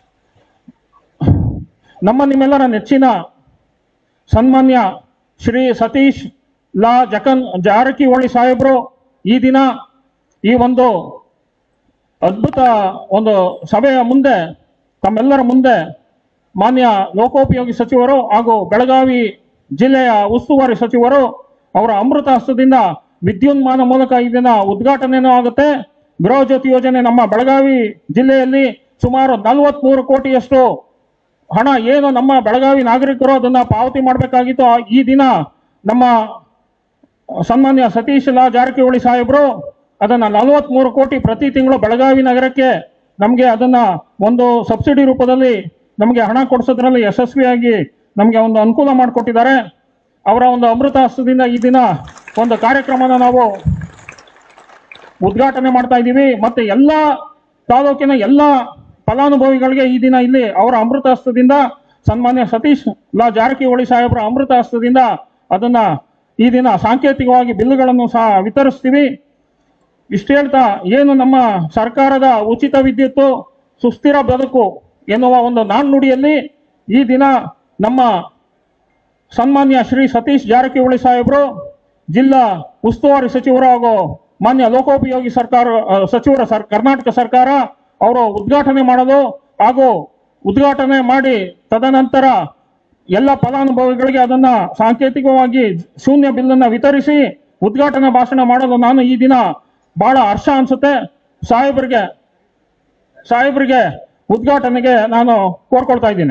ನಮ್ಮ ನಿಮ್ಮೆಲ್ಲರ ನೆಚ್ಚಿನ ಸನ್ಮಾನ್ಯ ಶ್ರೀ ಸತೀಶ್ ಲಾ ಜಕನ್ ಜಾರಕಿಹೊಳಿ ಸಾಹೇಬರು ಈ ದಿನ ಈ ಒಂದು ಅದ್ಭುತ ಒಂದು ಸಭೆಯ ಮುಂದೆ ತಮ್ಮೆಲ್ಲರ ಮುಂದೆ ಮಾನ್ಯ ಲೋಕೋಪಯೋಗಿ ಸಚಿವರು ಹಾಗೂ ಬೆಳಗಾವಿ ಜಿಲ್ಲೆಯ ಉಸ್ತುವಾರಿ ಸಚಿವರು ಅವರ ಅಮೃತ ಹಸ್ತದಿಂದ ವಿದ್ಯುನ್ಮಾನ ಮೂಲಕ ಈ ದಿನ ಉದ್ಘಾಟನೆನೂ ಆಗುತ್ತೆ ಗೃಹ ಜ್ಯೋತಿ ಯೋಜನೆ ನಮ್ಮ ಬೆಳಗಾವಿ ಜಿಲ್ಲೆಯಲ್ಲಿ ಸುಮಾರು ನಲವತ್ಮೂರು ಕೋಟಿಯಷ್ಟು ಹಣ ಏನು ನಮ್ಮ ಬೆಳಗಾವಿ ನಾಗರಿಕರು ಅದನ್ನ ಪಾವತಿ ಮಾಡಬೇಕಾಗಿತ್ತು ಆ- ಈ ದಿನ ನಮ್ಮ ಸನ್ಮಾನ್ಯ ಸತೀಶ್ ಲಾ ಜಾರಕಿಹೊಳಿ ಸಾಹೇಬರು ಅದನ್ನ ನಲವತ್ಮೂರು ಕೋಟಿ ಪ್ರತಿ ತಿಂಗಳು ಬೆಳಗಾವಿ ನಗರಕ್ಕೆ ನಮಗೆ ಅದನ್ನ ಒಂದು ಸಬ್ಸಿಡಿ ರೂಪದಲ್ಲಿ ನಮಗೆ ಹಣ ಕೊಡಿಸೋದ್ರಲ್ಲಿ ಯಶಸ್ವಿಯಾಗಿ ನಮಗೆ ಒಂದು ಅನುಕೂಲ ಮಾಡಿಕೊಟ್ಟಿದ್ದಾರೆ ಅವರ ಒಂದು ಅಮೃತ ಹಸ್ತದಿಂದ ಈ ದಿನ ಒಂದು ಕಾರ್ಯಕ್ರಮನ ನಾವು ಉದ್ಘಾಟನೆ ಮಾಡ್ತಾ ಇದ್ದೀವಿ ಮತ್ತೆ ಎಲ್ಲ ತಾಲೂಕಿನ ಎಲ್ಲ ಫಲಾನುಭವಿಗಳಿಗೆ ಈ ದಿನ ಇಲ್ಲಿ ಅವರ ಅಮೃತ ಹಸ್ತದಿಂದ ಸನ್ಮಾನ್ಯ ಸತೀಶ್ ಲಾ ಜಾರಕಿಹೊಳಿ ಸಾಹೇಬರ ಅಮೃತ ಹಸ್ತದಿಂದ ಅದನ್ನ ಈ ದಿನ ಸಾಂಕೇತಿಕವಾಗಿ ಬಿಲ್ಲುಗಳನ್ನು ಸಹ ವಿತರಿಸ್ತೀವಿ ಇಷ್ಟು ಹೇಳ್ತಾ ಏನು ನಮ್ಮ ಸರ್ಕಾರದ ಉಚಿತ ವಿದ್ಯುತ್ತು ಸುಸ್ಥಿರ ಬದುಕು ಎನ್ನುವ ಒಂದು ನಾಣ್ಣುಡಿಯಲ್ಲಿ ಈ ದಿನ ನಮ್ಮ ಸನ್ಮಾನ್ಯ ಶ್ರೀ ಸತೀಶ್ ಜಾರಕಿಹೊಳಿ ಸಾಹೇಬರು ಜಿಲ್ಲಾ ಉಸ್ತುವಾರಿ ಸಚಿವರು ಹಾಗೂ ಮಾನ್ಯ ಲೋಕೋಪಯೋಗಿ ಸರ್ಕಾರ ಆ, ಸಚಿವರ ಸರ್ ಕರ್ನಾಟಕ ಸರ್ಕಾರ ಅವರು ಉದ್ಘಾಟನೆ ಮಾಡಲು ಹಾಗೂ ಉದ್ಘಾಟನೆ ಮಾಡಿ ತದನಂತರ ಎಲ್ಲ ಫಲಾನುಭವಿಗಳಿಗೆ ಅದನ್ನ ಸಾಂಕೇತಿಕವಾಗಿ ಶೂನ್ಯ ಬಿಲ್ಲನ್ನ ವಿತರಿಸಿ ಉದ್ಘಾಟನೆ ಭಾಷಣ ಮಾಡಲು ನಾನು ಈ ದಿನ ಬಹಳ ಹರ್ಷ ಅನ್ಸುತ್ತೆ ಸಾಹೇಬರಿಗೆ ಸಾಹೇಬರಿಗೆ ಉದ್ಘಾಟನೆಗೆ ನಾನು ಕೋರ್ಕೊಳ್ತಾ ಇದ್ದೀನಿ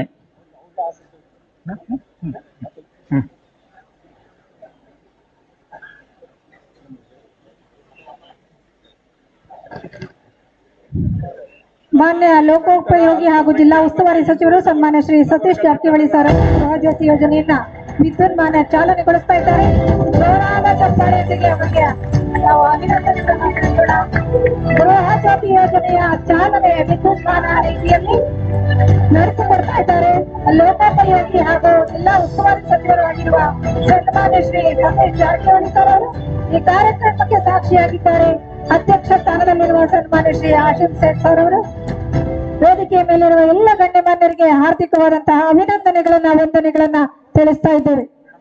ಮಾನ್ಯ ಲೋಕೋಪಯೋಗಿ ಹಾಗೂ ಜಿಲ್ಲಾ ಉಸ್ತುವಾರಿ ಸಚಿವರು ಸನ್ಮಾನ್ಯ ಶ್ರೀ ಸತೀಶ್ ಜಾರಕಿಹೊಳಿ ಸರ್ ಗೃಹ ಜ್ಯೋತಿ ಯೋಜನೆಯನ್ನ ವಿದ್ಯುನ್ಮಾನ ಚಾಲನೆಗೊಳಿಸ್ತಾ ಇದ್ದಾರೆ ಜೋರಾದ ಚಪ್ಪಾಳೆಯೊಂದಿಗೆ ಅವರಿಗೆ ನಾವು ಅಭಿನಂದನೆಗಳನ್ನು ತಿಳಿಸೋಣ ಗೃಹ ಜ್ಯೋತಿ ಯೋಜನೆಯ ಚಾಲನೆ ವಿದ್ಯುನ್ಮಾನ ರೀತಿಯಲ್ಲಿ ನಡೆಸಿಕೊಡ್ತಾ ಇದ್ದಾರೆ ಲೋಕೋಪಯೋಗಿ ಹಾಗೂ ಜಿಲ್ಲಾ ಉಸ್ತುವಾರಿ ಸಚಿವರು ಆಗಿರುವ ಸನ್ಮಾನ್ಯ ಶ್ರೀ ಸತೀಶ್ ಜಾರಕಿಹೊಳಿ ಸರ್ ಅವರು ಈ ಕಾರ್ಯಕ್ರಮಕ್ಕೆ ಸಾಕ್ಷಿಯಾಗಿದ್ದಾರೆ ಅಧ್ಯಕ್ಷ ಸ್ಥಾನದಲ್ಲಿರುವ ಸನ್ಮಾನ್ಯ ಶ್ರೀ ಆಶಿಮ್ ಸೇಠ್ ಸರ್ ಅವರು ವೇದಿಕೆಯ ಮೇಲಿರುವ ಎಲ್ಲ ಗಣ್ಯಮಾನ್ಯರಿಗೆ ಹಾರ್ದಿಕವಾದಂತಹ ಅಭಿನಂದನೆಗಳನ್ನ ವಂದನೆಗಳನ್ನ ತಿಳಿಸ್ತಾ ಇದ್ದೇವೆ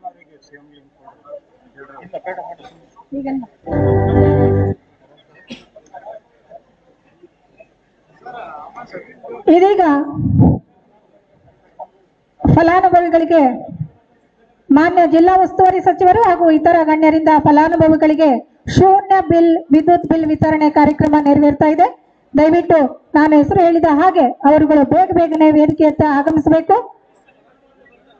ಈಗ ಇದೀಗ ಫಲಾನುಭವಿಗಳಿಗೆ ಮಾನ್ಯ ಜಿಲ್ಲಾ ಉಸ್ತುವಾರಿ ಸಚಿವರು ಹಾಗೂ ಇತರ ಗಣ್ಯರಿಂದ ಫಲಾನುಭವಿಗಳಿಗೆ ಶೂನ್ಯ ಬಿಲ್ ವಿದ್ಯುತ್ ಬಿಲ್ ವಿತರಣೆ ಕಾರ್ಯಕ್ರಮ ನೆರವೇರ್ತಾ ಇದೆ ದಯವಿಟ್ಟು ನಾನು ಹೆಸರು ಹೇಳಿದ ಹಾಗೆ ಅವರುಗಳು ಬೇಗ ಬೇಗನೆ ವೇದಿಕೆಯತ್ತ ಆಗಮಿಸಬೇಕು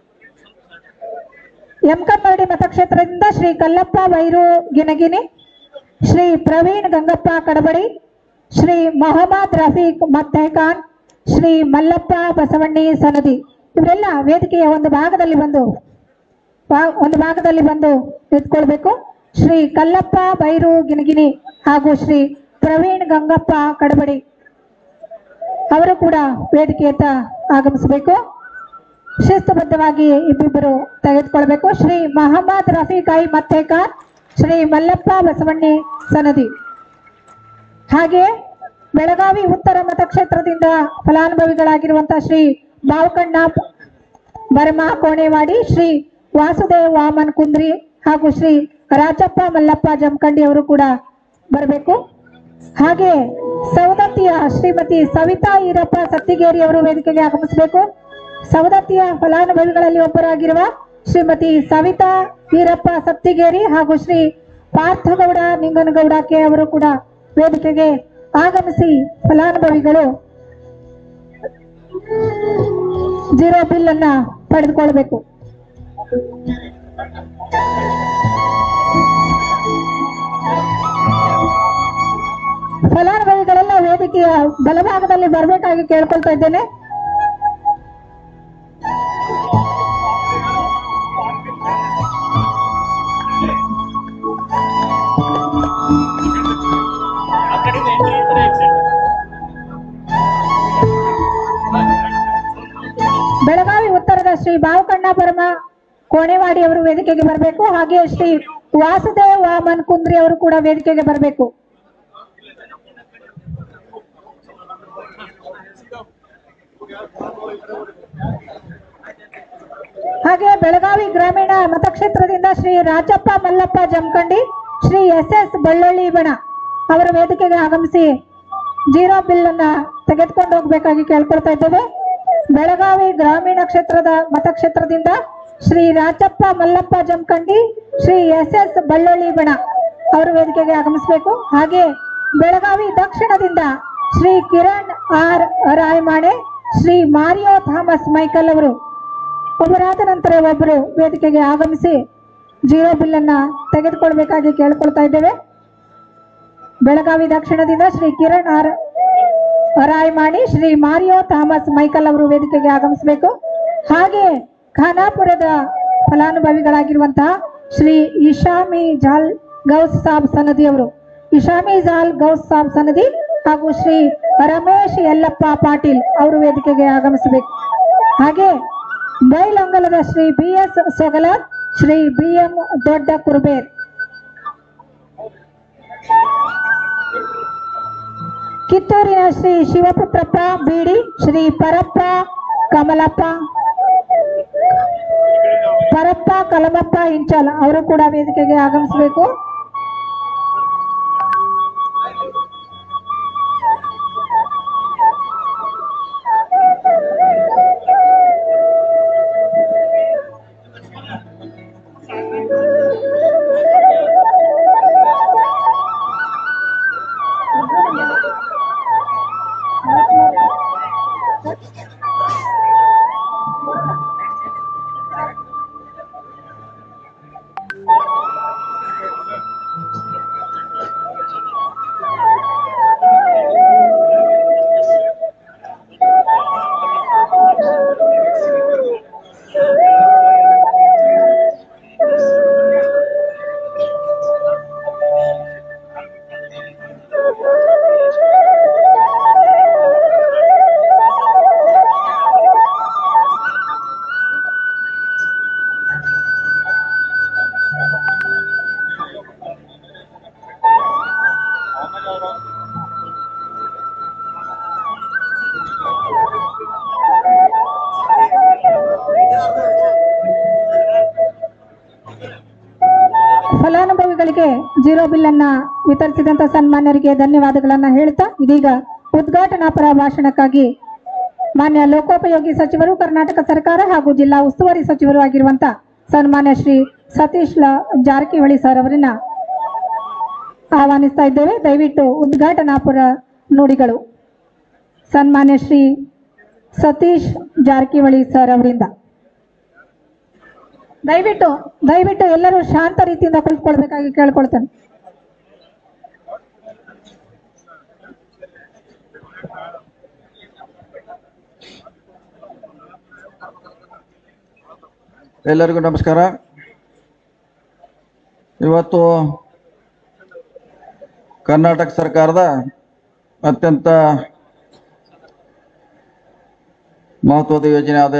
ಎಂ ಕಮ್ಮಡಿ ಮತಕ್ಷೇತ್ರದಿಂದ ಶ್ರೀ ಕಲ್ಲಪ್ಪ ವೈರು ಗಿನಗಿನಿ ಶ್ರೀ ಪ್ರವೀಣ್ ಗಂಗಪ್ಪ ಕಡಬಡಿ ಶ್ರೀ ಮೊಹಮ್ಮದ್ ರಫೀಕ್ ಮತ್ತೇಖಾನ್ ಶ್ರೀ ಮಲ್ಲಪ್ಪ ಬಸವಣ್ಣಿ ಸನದಿ ಇವರೆಲ್ಲ ವೇದಿಕೆಯ ಒಂದು ಭಾಗದಲ್ಲಿ ಬಂದು ಭಾ- ಒಂದು ಭಾಗದಲ್ಲಿ ಬಂದು ನಿಂತ್ಕೊಳ್ಬೇಕು ಶ್ರೀ ಕಲ್ಲಪ್ಪ ಬೈರು ಗಿನಿಗಿನಿ ಹಾಗೂ ಶ್ರೀ ಪ್ರವೀಣ್ ಗಂಗಪ್ಪ ಕಡಬಡಿ ಅವರು ಕೂಡ ವೇದಿಕೆಯತ್ತ ಆಗಮಿಸಬೇಕು ಶಿಸ್ತುಬದ್ಧವಾಗಿ ಇಬ್ಬಿಬ್ಬರು ತೆಗೆದುಕೊಳ್ಬೇಕು ಶ್ರೀ ಮಹಮ್ಮದ್ ರಫೀಕ್ ಐ ಮತ್ತೇಕಾರ್ ಶ್ರೀ ಮಲ್ಲಪ್ಪ ಬಸವಣ್ಣಿ ಸನದಿ ಹಾಗೆ ಬೆಳಗಾವಿ ಉತ್ತರ ಮತಕ್ಷೇತ್ರದಿಂದ ಫಲಾನುಭವಿಗಳಾಗಿರುವಂತಹ ಶ್ರೀ ಬಾವಕಣ್ಣ ಬರ್ಮಾ ಕೋಣೆವಾಡಿ ಶ್ರೀ ವಾಸುದೇವ್ ವಾಮನ್ ಕುಂದ್ರಿ ಹಾಗೂ ಶ್ರೀ ರಾಜಪ್ಪ ಮಲ್ಲಪ್ಪ ಜಮಖಂಡಿ ಅವರು ಕೂಡ ಬರಬೇಕು ಹಾಗೆ ಸವದತ್ತಿಯ ಶ್ರೀಮತಿ ಸವಿತಾ ಈರಪ್ಪ ಸತ್ತಿಗೇರಿ ಅವರು ವೇದಿಕೆಗೆ ಆಗಮಿಸಬೇಕು ಸವದತ್ತಿಯ ಫಲಾನುಭವಿಗಳಲ್ಲಿ ಒಬ್ಬರಾಗಿರುವ ಶ್ರೀಮತಿ ಸವಿತಾ ಈರಪ್ಪ ಸತ್ತಿಗೇರಿ ಹಾಗೂ ಶ್ರೀ ಪಾರ್ಥಗೌಡ ನಿಂಗನಗೌಡ ಕೆ ಅವರು ಕೂಡ ವೇದಿಕೆಗೆ ಆಗಮಿಸಿ ಫಲಾನುಭವಿಗಳು ಜೀರೋ ಬಿಲ್ ಅನ್ನ ಪಡೆದುಕೊಳ್ಬೇಕು ಫಲಾನುಭವಿಗಳೆಲ್ಲ ವೇದಿಕೆಯ ಬಲಭಾಗದಲ್ಲಿ ಬರಬೇಕಾಗಿ ಕೇಳ್ಕೊಳ್ತಾ ಇದ್ದೇನೆ ಬೆಳಗಾವಿ ಉತ್ತರದ ಶ್ರೀ ಬಾವಕಣ್ಣ ಪರಮ ಕೋಣೆವಾಡಿ ಅವರು ವೇದಿಕೆಗೆ ಬರಬೇಕು ಹಾಗೆ ಶ್ರೀ ವಾಸುದೇವ್ ವಾಮನ್ ಕುಂದ್ರಿ ಅವರು ಕೂಡ ವೇದಿಕೆಗೆ ಬರಬೇಕು ಹಾಗೆ ಬೆಳಗಾವಿ ಗ್ರಾಮೀಣ ಮತಕ್ಷೇತ್ರದಿಂದ ಶ್ರೀ ರಾಜಪ್ಪ ಮಲ್ಲಪ್ಪ ಜಮಖಂಡಿ ಶ್ರೀ ಎಸ್ ಎಸ್ ಬಳ್ಳೊಳ್ಳಿ ಬಣ ಅವರ ವೇದಿಕೆಗೆ ಆಗಮಿಸಿ ಜೀರೋ ಬಿಲ್ ಅನ್ನ ತೆಗೆದುಕೊಂಡು ಹೋಗ್ಬೇಕಾಗಿ ಕೇಳ್ಕೊಳ್ತಾ ಇದ್ದೇವೆ ಬೆಳಗಾವಿ ಗ್ರಾಮೀಣ ಕ್ಷೇತ್ರದ ಮತಕ್ಷೇತ್ರದಿಂದ ಶ್ರೀ ರಾಜಪ್ಪ ಮಲ್ಲಪ್ಪ ಜಮಖಂಡಿ ಶ್ರೀ ಎಸ್ ಎಸ್ ಬಳ್ಳೊಳ್ಳಿ ಬಣ ಅವರು ವೇದಿಕೆಗೆ ಆಗಮಿಸಬೇಕು ಹಾಗೆ ಬೆಳಗಾವಿ ದಕ್ಷಿಣದಿಂದ Shri Kiran R Rayamane Shri Mario Thomas Michael ಅವರು ಒಬ್ಬರಾದ ನಂತರ ಒಬ್ಬರು ವೇದಿಕೆಗೆ ಆಗಮಿಸಿ ಜೀರೋ ಬಿಲ್ ಅನ್ನ ತೆಗೆದುಕೊಳ್ಬೇಕಾಗಿ ಕೇಳ್ಕೊಳ್ತಾ ಇದ್ದೇವೆ ಬೆಳಗಾವಿ ದಕ್ಷಿಣದಿಂದ Shri Kiran R Rayamani Shri Mario Thomas Michael ಅವರು ವೇದಿಕೆಗೆ ಆಗಮಿಸಬೇಕು ಹಾಗೆ ಖಾನಾಪುರದ ಫಲಾನುಭವಿಗಳಾಗಿರುವಂತಹ ಶ್ರೀ ಇಶಾಮಿ ಜಾಲ್ ಗೌಸ್ ಸಾಬ್ ಸನದಿ ಅವರು ಇಶಾಮಿ ಜಾಲ್ ಗೌಸ್ ಸಾಬ್ ಸನದಿ ಹಾಗೂ ಶ್ರೀ ರಮೇಶ್ ಯಲ್ಲಪ್ಪ ಪಾಟೀಲ್ ಅವರು ವೇದಿಕೆಗೆ ಆಗಮಿಸಬೇಕು ಹಾಗೆ ಬೈಲಂಗಲದ Shri B S Sogala Shri B M Dodda Kuruber ಕಿತ್ತೂರಿನ Shri Shivaputrappa ಬೀಡಿ ಶ್ರೀ ಪರಪ್ಪ ಕಮಲಪ್ಪ ಪರಪ್ಪ ಕಲಮಪ್ಪ ಇಂಚಲ್ ಅವರು ಕೂಡ ವೇದಿಕೆಗೆ ಆಗಮಿಸಬೇಕು ಫಲಾನುಭವಿಗಳಿಗೆ ಜೀರೋ ಬಿಲ್ ಅನ್ನ ವಿತರಿಸಿದಂತ ಸನ್ಮಾನ್ಯರಿಗೆ ಧನ್ಯವಾದಗಳನ್ನ ಹೇಳ್ತಾ ಇದೀಗ ಉದ್ಘಾಟನಾ ಪರ ಭಾಷಣಕ್ಕಾಗಿ ಮಾನ್ಯ ಲೋಕೋಪಯೋಗಿ ಸಚಿವರು ಕರ್ನಾಟಕ ಸರ್ಕಾರ ಹಾಗೂ ಜಿಲ್ಲಾ ಉಸ್ತುವಾರಿ ಸಚಿವರು ಆಗಿರುವಂತ ಸನ್ಮಾನ್ಯ ಶ್ರೀ ಸತೀಶ್ ಲ ಜಾರಕಿಹೊಳಿ ಸರ್ ಅವರನ್ನ ಆಹ್ವಾನಿಸ್ತಾ ಇದ್ದೇವೆ ದಯವಿಟ್ಟು ಉದ್ಘಾಟನಾಪುರ ನುಡಿಗಳು ಸನ್ಮಾನ್ಯ ಶ್ರೀ ಸತೀಶ್ ಜಾರಕಿಹೊಳಿ ಸರ್ ಅವರಿಂದ ದಯವಿಟ್ಟು ದಯವಿಟ್ಟು ಎಲ್ಲರೂ ಶಾಂತ ರೀತಿಯಿಂದ ಕುಳಿತುಕೊಳ್ಬೇಕಾಗಿ ಕೇಳ್ಕೊಳ್ತೇನೆ ಎಲ್ಲರಿಗೂ ನಮಸ್ಕಾರ ಇವತ್ತು ಕರ್ನಾಟಕ ಸರ್ಕಾರದ ಅತ್ಯಂತ ಮಹತ್ವದ ಯೋಜನೆ ಆದ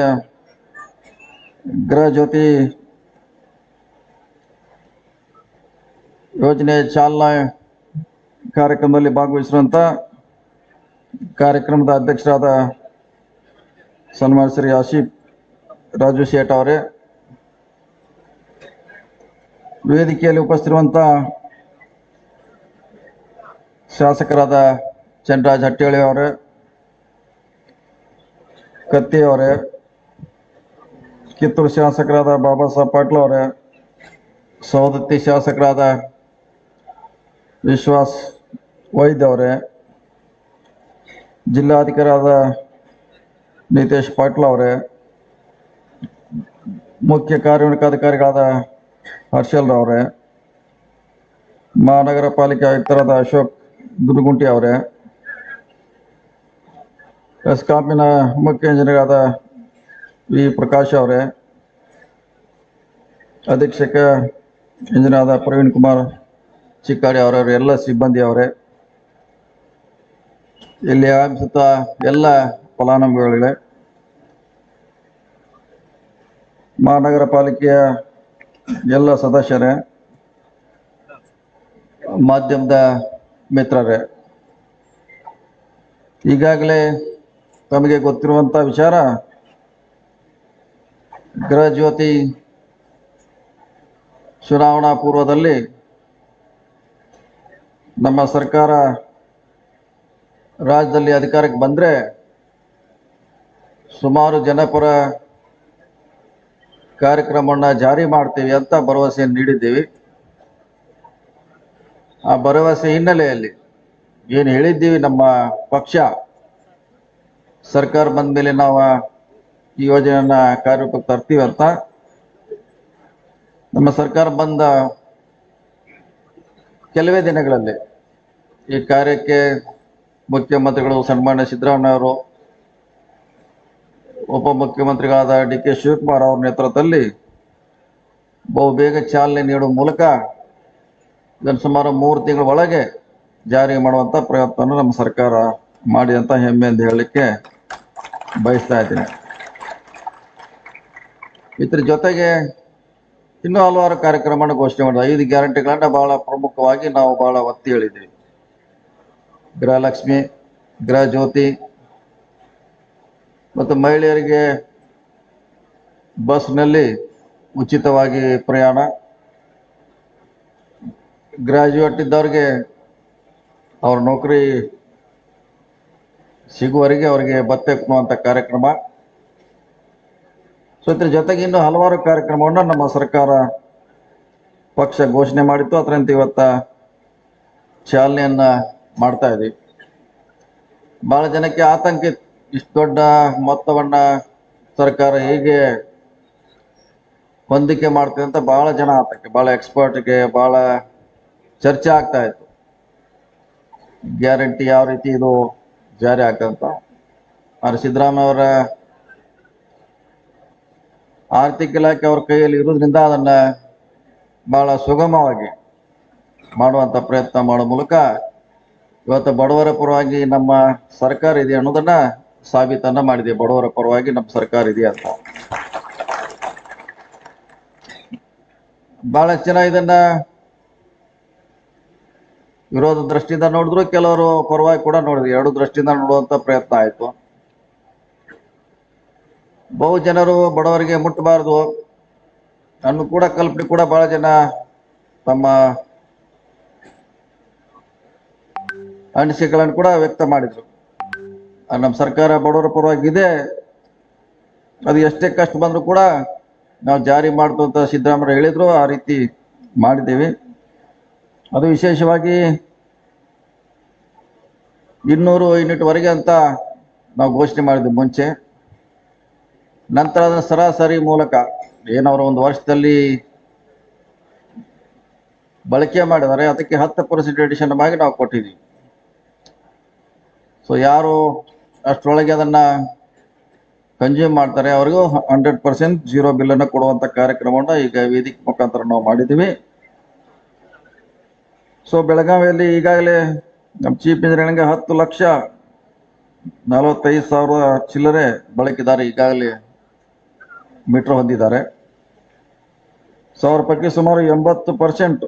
ಗೃಹ ಜ್ಯೋತಿ ಯೋಜನೆ ಚಾಲನಾ ಕಾರ್ಯಕ್ರಮದಲ್ಲಿ ಭಾಗವಹಿಸಿರುವಂಥ ಕಾರ್ಯಕ್ರಮದ ಅಧ್ಯಕ್ಷರಾದ ಸನ್ಮಾನ ಶ್ರೀ ಆಶೀಫ್ ರಾಜು ಶೇಟ್ ಅವರೇ ವೇದಿಕೆಯಲ್ಲಿ ಉಪಸ್ಥಿತಿರುವಂಥ ಶಾಸಕರಾದ ಚಂದ್ರರಾಜ್ ಹಟ್ಟಿಹಳ್ಳಿ ಅವರೇ ಕತ್ತಿ ಅವರೇ ಕಿತ್ತೂರು ಶಾಸಕರಾದ ಬಾಬಾ ಸಾಹೇಬ್ ಪಾಟೀಲ್ ಅವರೇ ಸವದತ್ತಿ ಶಾಸಕರಾದ ವಿಶ್ವಾಸ್ ವೈದ್ಯ ಅವರೇ ಜಿಲ್ಲಾಧಿಕಾರಿಯಾದ ನಿತೇಶ್ ಪಾಟೀಲ್ ಅವರೇ ಮುಖ್ಯ ಕಾರ್ಯನಿರ್ವಹಣಾಧಿಕಾರಿಗಳಾದ ಹರ್ಷಲ್ ಅವರೇ ಮಹಾನಗರ ಪಾಲಿಕೆ ಆಯುಕ್ತರಾದ ಅಶೋಕ್ ದುರ್ಗುಂಟಿ ಅವರೇ ಎಸ್ಕಾಮಿನ ಮುಖ್ಯ ಇಂಜಿನಿಯರ್ ವಿ ಪ್ರಕಾಶ್ ಅವರೇ ಅಧೀಕ್ಷಕ ಇಂಜಿನಿಯರ್ ಆದ ಪ್ರವೀಣ್ ಕುಮಾರ್ ಚಿಕ್ಕಾಡಿ ಅವರವರು ಎಲ್ಲ ಸಿಬ್ಬಂದಿ ಅವರೇ ಇಲ್ಲಿ ಆಗಮಿಸುತ್ತ ಎಲ್ಲ ಫಲಾನುಭವಿಗಳೇ ಮಹಾನಗರ ಪಾಲಿಕೆಯ ಎಲ್ಲ ಸದಸ್ಯರೇ ಮಾಧ್ಯಮದ ಮಿತ್ರರೇ ಈಗಾಗಲೇ ತಮಗೆ ಗೊತ್ತಿರುವಂಥ ವಿಚಾರ ಗೃಹ ಜ್ಯೋತಿ ಚುನಾವಣಾ ಪೂರ್ವದಲ್ಲಿ ನಮ್ಮ ಸರ್ಕಾರ ರಾಜ್ಯದಲ್ಲಿ ಅಧಿಕಾರಕ್ಕೆ ಬಂದರೆ ಸುಮಾರು ಜನಪರ ಕಾರ್ಯಕ್ರಮವನ್ನು ಜಾರಿ ಮಾಡ್ತೀವಿ ಅಂತ ಭರವಸೆಯನ್ನು ನೀಡಿದ್ದೀವಿ ಆ ಭರವಸೆ ಹಿನ್ನೆಲೆಯಲ್ಲಿ ಏನು ಹೇಳಿದ್ದೀವಿ ನಮ್ಮ ಪಕ್ಷ ಸರ್ಕಾರ ಬಂದ ಮೇಲೆ ನಾವು ಈ ಯೋಜನೆಯನ್ನ ಕಾರ್ಯರೂಪಕ್ಕೆ ತರ್ತೀವಿ ಅಂತ ನಮ್ಮ ಸರ್ಕಾರ ಬಂದ ಕೆಲವೇ ದಿನಗಳಲ್ಲಿ ಈ ಕಾರ್ಯಕ್ಕೆ ಮುಖ್ಯಮಂತ್ರಿಗಳು ಸನ್ಮಾನ್ಯ ಸಿದ್ದರಾಮಯ್ಯ ಅವರು ಉಪಮುಖ್ಯಮಂತ್ರಿಗಳಾದ ಡಿ ಕೆ ಶಿವಕುಮಾರ್ ಅವರ ನೇತೃತ್ವದಲ್ಲಿ ಬಹುಬೇಗ ಚಾಲನೆ ನೀಡುವ ಮೂಲಕ ಇದನ್ನು ಸುಮಾರು ಮೂರು ತಿಂಗಳ ಒಳಗೆ ಜಾರಿ ಮಾಡುವಂತ ಪ್ರಯತ್ನವನ್ನು ನಮ್ಮ ಸರ್ಕಾರ ಮಾಡಿ ಅಂತ ಹೆಮ್ಮೆ ಎಂದು ಹೇಳಲಿಕ್ಕೆ ಬಯಸ್ತಾ ಇದ್ದೀನಿ ಇದ್ರ ಜೊತೆಗೆ ಇನ್ನೂ ಹಲವಾರು ಕಾರ್ಯಕ್ರಮವನ್ನು ಘೋಷಣೆ ಮಾಡಿದ ಐದು ಗ್ಯಾರಂಟಿಗಳನ್ನ ಬಹಳ ಪ್ರಮುಖವಾಗಿ ನಾವು ಬಹಳ ಒತ್ತಿ ಹೇಳಿದ್ದೀವಿ ಗೃಹಲಕ್ಷ್ಮಿ ಗೃಹ ಜ್ಯೋತಿ ಮತ್ತು ಮಹಿಳೆಯರಿಗೆ ಬಸ್ನಲ್ಲಿ ಉಚಿತವಾಗಿ ಪ್ರಯಾಣ ಗ್ರಾಜ್ಯುಯೇಟ್ ಇದ್ದವ್ರಿಗೆ ಅವ್ರ ನೌಕರಿ ಸಿಗುವವರೆಗೆ ಅವರಿಗೆ ಭತ್ತೆ ಕೊಡುವಂಥ ಕಾರ್ಯಕ್ರಮ ಸೊ ಇದ್ರ ಜೊತೆಗೆ ಇನ್ನು ಹಲವಾರು ಕಾರ್ಯಕ್ರಮವನ್ನು ನಮ್ಮ ಸರ್ಕಾರ ಪಕ್ಷ ಘೋಷಣೆ ಮಾಡಿತ್ತು ಅದರಂತೆ ಇವತ್ತ ಚಾಲನೆಯನ್ನ ಮಾಡ್ತಾ ಇದ್ದೀವಿ ಬಹಳ ಜನಕ್ಕೆ ಆತಂಕ ಇತ್ತು. ಇಷ್ಟು ದೊಡ್ಡ ಮೊತ್ತವನ್ನ ಸರ್ಕಾರ ಹೇಗೆ ಹೊಂದಿಕೆ ಮಾಡ್ತದೆ ಅಂತ ಬಹಳ ಜನ ಆತಂಕ ಬಹಳ ಎಕ್ಸ್ಪರ್ಟ್ಗೆ ಬಹಳ ಚರ್ಚೆ ಆಗ್ತಾ ಇತ್ತು ಗ್ಯಾರಂಟಿ ಯಾವ ರೀತಿ ಇದು ಜಾರಿ ಆಗ್ತಂತ ಆದ್ರೆ ಸಿದ್ದರಾಮಯ್ಯ ಅವರ ಆರ್ಥಿಕ ಇಲಾಖೆ ಅವ್ರ ಕೈಯಲ್ಲಿ ಇರೋದ್ರಿಂದ ಅದನ್ನ ಬಹಳ ಸುಗಮವಾಗಿ ಮಾಡುವಂತ ಪ್ರಯತ್ನ ಮಾಡೋ ಮೂಲಕ ಇವತ್ತು ಬಡವರ ಪರವಾಗಿ ನಮ್ಮ ಸರ್ಕಾರ ಇದೆ ಅನ್ನೋದನ್ನ ಸಾಬೀತನ್ನ ಮಾಡಿದೆ ಬಡವರ ಪರವಾಗಿ ನಮ್ಮ ಸರ್ಕಾರ ಇದೆ ಅಂತ ಬಹಳಷ್ಟು ಜನ ಇದನ್ನ ವಿರೋಧ ದೃಷ್ಟಿಯಿಂದ ನೋಡಿದ್ರು ಕೆಲವರು ಪರವಾಗಿ ಕೂಡ ನೋಡಿದ್ರು ಎರಡು ದೃಷ್ಟಿಯಿಂದ ನೋಡುವಂತ ಪ್ರಯತ್ನ ಆಯ್ತು ಬಹು ಜನರು ಬಡವರಿಗೆ ಮುಟ್ಟಬಾರದು ಅನ್ನು ಕೂಡ ಕಲ್ಪನೆ ಕೂಡ ಬಹಳ ಜನ ತಮ್ಮ ಅನಿಸಿಕೆಗಳನ್ನು ಕೂಡ ವ್ಯಕ್ತ ಮಾಡಿದ್ರು ಆ ನಮ್ಮ ಸರ್ಕಾರ ಬಡವರ ಪರವಾಗಿದೆ ಅದು ಎಷ್ಟೇ ಕಷ್ಟ ಬಂದರೂ ಕೂಡ ನಾವು ಜಾರಿ ಮಾಡ್ತು ಅಂತ ಸಿದ್ದರಾಮಯ್ಯ ಹೇಳಿದ್ರು ಆ ರೀತಿ ಮಾಡಿದ್ದೇವೆ ಅದು ವಿಶೇಷವಾಗಿ ಇನ್ನೂರು ಯೂನಿಟ್ವರೆಗೆ ಅಂತ ನಾವು ಘೋಷಣೆ ಮಾಡಿದ್ವಿ ಮುಂಚೆ ನಂತರ ಅದನ್ನ ಸರಾಸರಿ ಮೂಲಕ ಏನವರು ಒಂದು ವರ್ಷದಲ್ಲಿ ಬಳಕೆ ಮಾಡಿದ್ದಾರೆ ಅದಕ್ಕೆ ಹತ್ತು ಪರ್ಸೆಂಟ್ ಎಡಿಷನ್ ಆಗಿ ನಾವು ಕೊಟ್ಟಿದ್ದೀವಿ ಸೊ ಯಾರು ಅಷ್ಟರೊಳಗೆ ಅದನ್ನ ಕನ್ಸ್ಯೂಮ್ ಮಾಡ್ತಾರೆ ಅವ್ರಿಗೂ ಹಂಡ್ರೆಡ್ ಪರ್ಸೆಂಟ್ ಜೀರೋ ಬಿಲ್ಲನ್ನು ಕೊಡುವಂಥ ಕಾರ್ಯಕ್ರಮವನ್ನು ಈಗ ವೇದಿಕೆ ಮುಖಾಂತರ ನಾವು ಮಾಡಿದ್ದೀವಿ ಸೊ ಬೆಳಗಾವಿಯಲ್ಲಿ ಈಗಾಗಲೇ ನಮ್ಮ ಚೀಫ್ ಇಂಜಿನಿಯರ್ಗೆ ಹತ್ತು ಲಕ್ಷ ನಲವತ್ತೈದು ಸಾವಿರ ಚಿಲ್ಲರೆ ಬಳಕೆದಾರ ಈಗಾಗಲೇ ಮೀಟರ್ ಹೊಂದಿದ್ದಾರೆ ಸಾವಿರ ಪೈಕಿ ಸುಮಾರು ಎಂಬತ್ತು ಪರ್ಸೆಂಟ್